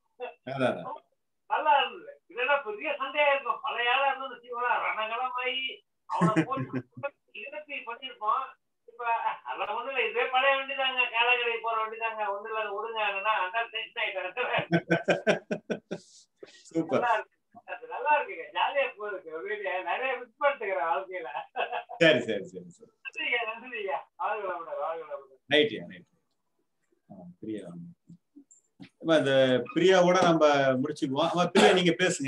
நல்லா இருந்தது இதெல்லாம் பெரிய சண்டையா இருக்கும் பழைய ஆளா இருந்தது சீவனா ரணகலமாயி அவனை போட்டு இருபத்தி பண்ணிருப்போம் இப்ப அதெல்லாம் ஒண்ணு இல்லை இதே பழைய வண்டி தாங்க காலகடை போற வண்டி தாங்க ஒண்ணு இல்ல விடுங்க அந்த டென்ஷன் ஆயிட்டேன் சூப்பர் நல்லா இருக்குங்க ஜாலியா போயிருக்கு வீடியோ நிறைய மிஸ் பண்ணிட்டுக்கிறேன் வாழ்க்கையில சரி சரி சரி சரி நன்றியா ஆளுகளை ஆளுகளை ரைட்யா ரைட் பிரியா இந்த பிரியாவோட நம்ம முடிச்சுக்குவோம் ஆமா பிரியா நீங்க பேசுங்க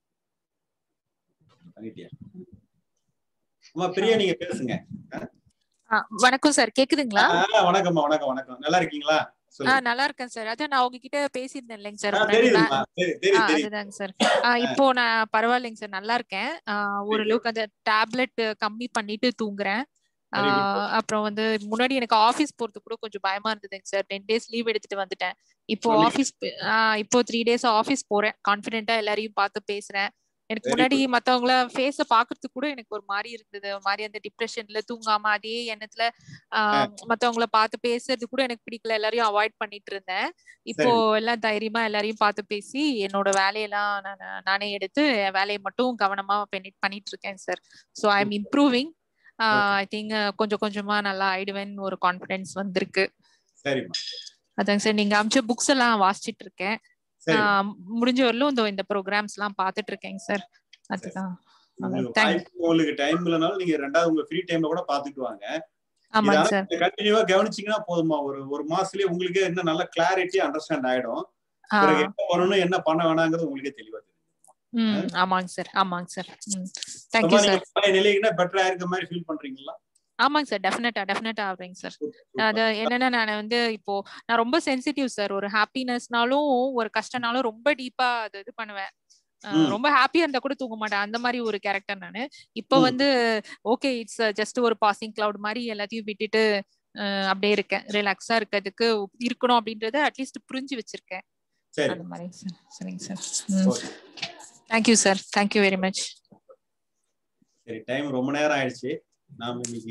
ஆமா பிரியா நீங்க பேசுங்க வணக்கம் சார் கேக்குதுங்களா வணக்கம்மா வணக்கம் வணக்கம் நல்லா இருக்கீங்களா நல்லா இருக்கேன் சார் அதான் நான் உங்ககிட்ட பேசியிருந்தேன் இல்லைங்க சார் அதுதாங்க சார் இப்போ நான் பரவாயில்லைங்க சார் நல்லா இருக்கேன் ஓரளவுக்கு அந்த டேப்லெட் கம்மி பண்ணிட்டு தூங்குறேன் அப்புறம் வந்து முன்னாடி எனக்கு ஆபீஸ் போறது கூட கொஞ்சம் பயமா இருந்ததுங்க சார் டென் டேஸ் லீவ் எடுத்துட்டு வந்துட்டேன் இப்போ ஆபீஸ் இப்போ த்ரீ டேஸ் ஆபீஸ் போறேன் கான்பிடென்டா எல்லாரையும் பார்த்து பேசுறேன் எனக்கு முன்னாடி மத்தவங்கள ஃபேஸ பாக்குறதுக்கு கூட எனக்கு ஒரு மாதிரி இருந்தது ஒரு மாதிரி அந்த டிப்ரெஷன்ல தூங்காம அதே எண்ணத்துல ஆஹ் மத்தவங்கள பார்த்து பேசுறது கூட எனக்கு பிடிக்கல எல்லாரையும் அவாய்ட் பண்ணிட்டு இருந்தேன் இப்போ எல்லாம் தைரியமா எல்லாரையும் பார்த்து பேசி என்னோட வேலையெல்லாம் நான் நானே எடுத்து என் வேலையை மட்டும் கவனமா பண்ணிட்டு இருக்கேன் sir so I am improving I think கொஞ்சம் கொஞ்சமா நல்லா ஆயிடுவேன்னு ஒரு கான்பிடன்ஸ் வந்திருக்கு அதாங்க சார் நீங்க அமிச்ச புக்ஸ் எல்லாம் வாசிச்சிட்டு இருக்கேன் முடிஞ்ச வரலும் இந்த இந்த ப்ரோக்ராம்ஸ் எல்லாம் பாத்துட்டு இருக்கேங்க சார் அதுதான் உங்களுக்கு டைம் இல்லனாலும் நீங்க ரெண்டாவது உங்க ஃப்ரீ டைம்ல கூட பாத்துட்டு வாங்க கண்டினியூவா கவனிச்சீங்கன்னா போதுமா ஒரு ஒரு மாசத்துலயே உங்களுக்கே என்ன நல்ல கிளாரிட்டி அண்டர்ஸ்டாண்ட் ஆயிடும் பிறகு என்ன பண்ணணும் என்ன பண்ண வேணாங்கிறது உங்களுக்கே தெளிவா தெரியும் ம் ஆமாங்க சார் ஆமாங்க சார் ம் தேங்க்யூ சார் பழைய நிலைக்குன்னா பெட்டரா இருக்க மாதிரி ஃபீல் பண்றீங்களா ஆமாங்க சார் டெஃபினட்டா டெஃபினட்டா ஆகுறேங்க சார் அது என்னன்னா நான் வந்து இப்போ நான் ரொம்ப சென்சிட்டிவ் சார் ஒரு ஹாப்பினஸ்னாலும் ஒரு கஷ்டனாலும் ரொம்ப டீப்பா அது இது பண்ணுவேன் ரொம்ப ஹாப்பியா இருந்தா கூட தூங்க மாட்டேன் அந்த மாதிரி ஒரு கேரக்டர் நானு இப்போ வந்து ஓகே இட்ஸ் ஜஸ்ட் ஒரு பாசிங் கிளவுட் மாதிரி எல்லாத்தையும் விட்டுட்டு அப்படியே இருக்கேன் ரிலாக்ஸா இருக்கிறதுக்கு இருக்கணும் அப்படின்றத அட்லீஸ்ட் புரிஞ்சு வச்சிருக்கேன் அந்த மாதிரி சார் சரிங்க sir thank you sir thank you very much சரி டைம் ரொம்ப நேரம் ஆயிடுச்சு நாம இன்னைக்கு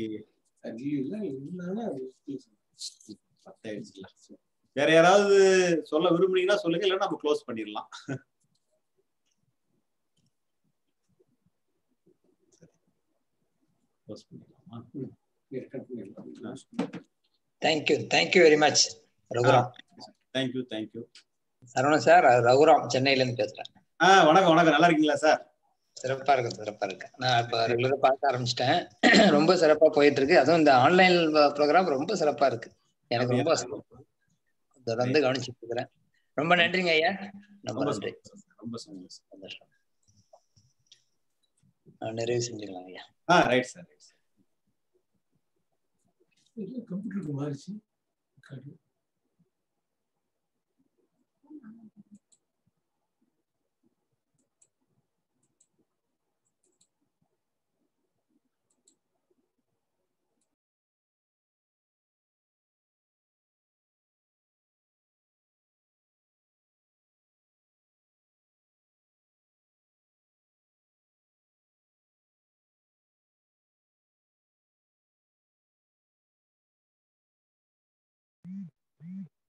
பத்தாயிடுச்சுல வேற யாராவது சொல்ல விரும்புனீங்கன்னா சொல்லுங்க இல்லைன்னா நம்ம க்ளோஸ் பண்ணிடலாம் க்ளோஸ் பண்ணிடலாமா thank you thank you very much Raghuram thank you thank you Saravanan sir Raghuram சென்னையில இருந்து பேசுறேன் ஆ வணக்கம் வணக்கம் நல்லா இருக்கீங்களா சார் சிறப்பா இருக்கு சிறப்பா இருக்கு நான் இப்ப ரெகுலரா பார்க்க ஆரம்பிச்சிட்டேன் ரொம்ப சிறப்பா போயிட்டு இருக்கு அதுவும் இந்த ஆன்லைன் ப்ரோக்ராம் ரொம்ப சிறப்பா இருக்கு எனக்கு ரொம்ப தொடர்ந்து கவனிச்சுட்டு இருக்கிறேன் ரொம்ப நன்றிங்க ஐயா ரொம்ப நன்றி ரொம்ப சந்தோஷம் நிறைவு செஞ்சுக்கலாம் ஐயா ஆ ரைட் சார் ரைட் சார் கம்ப்யூட்டருக்கு மாறிச்சு Mm-hmm.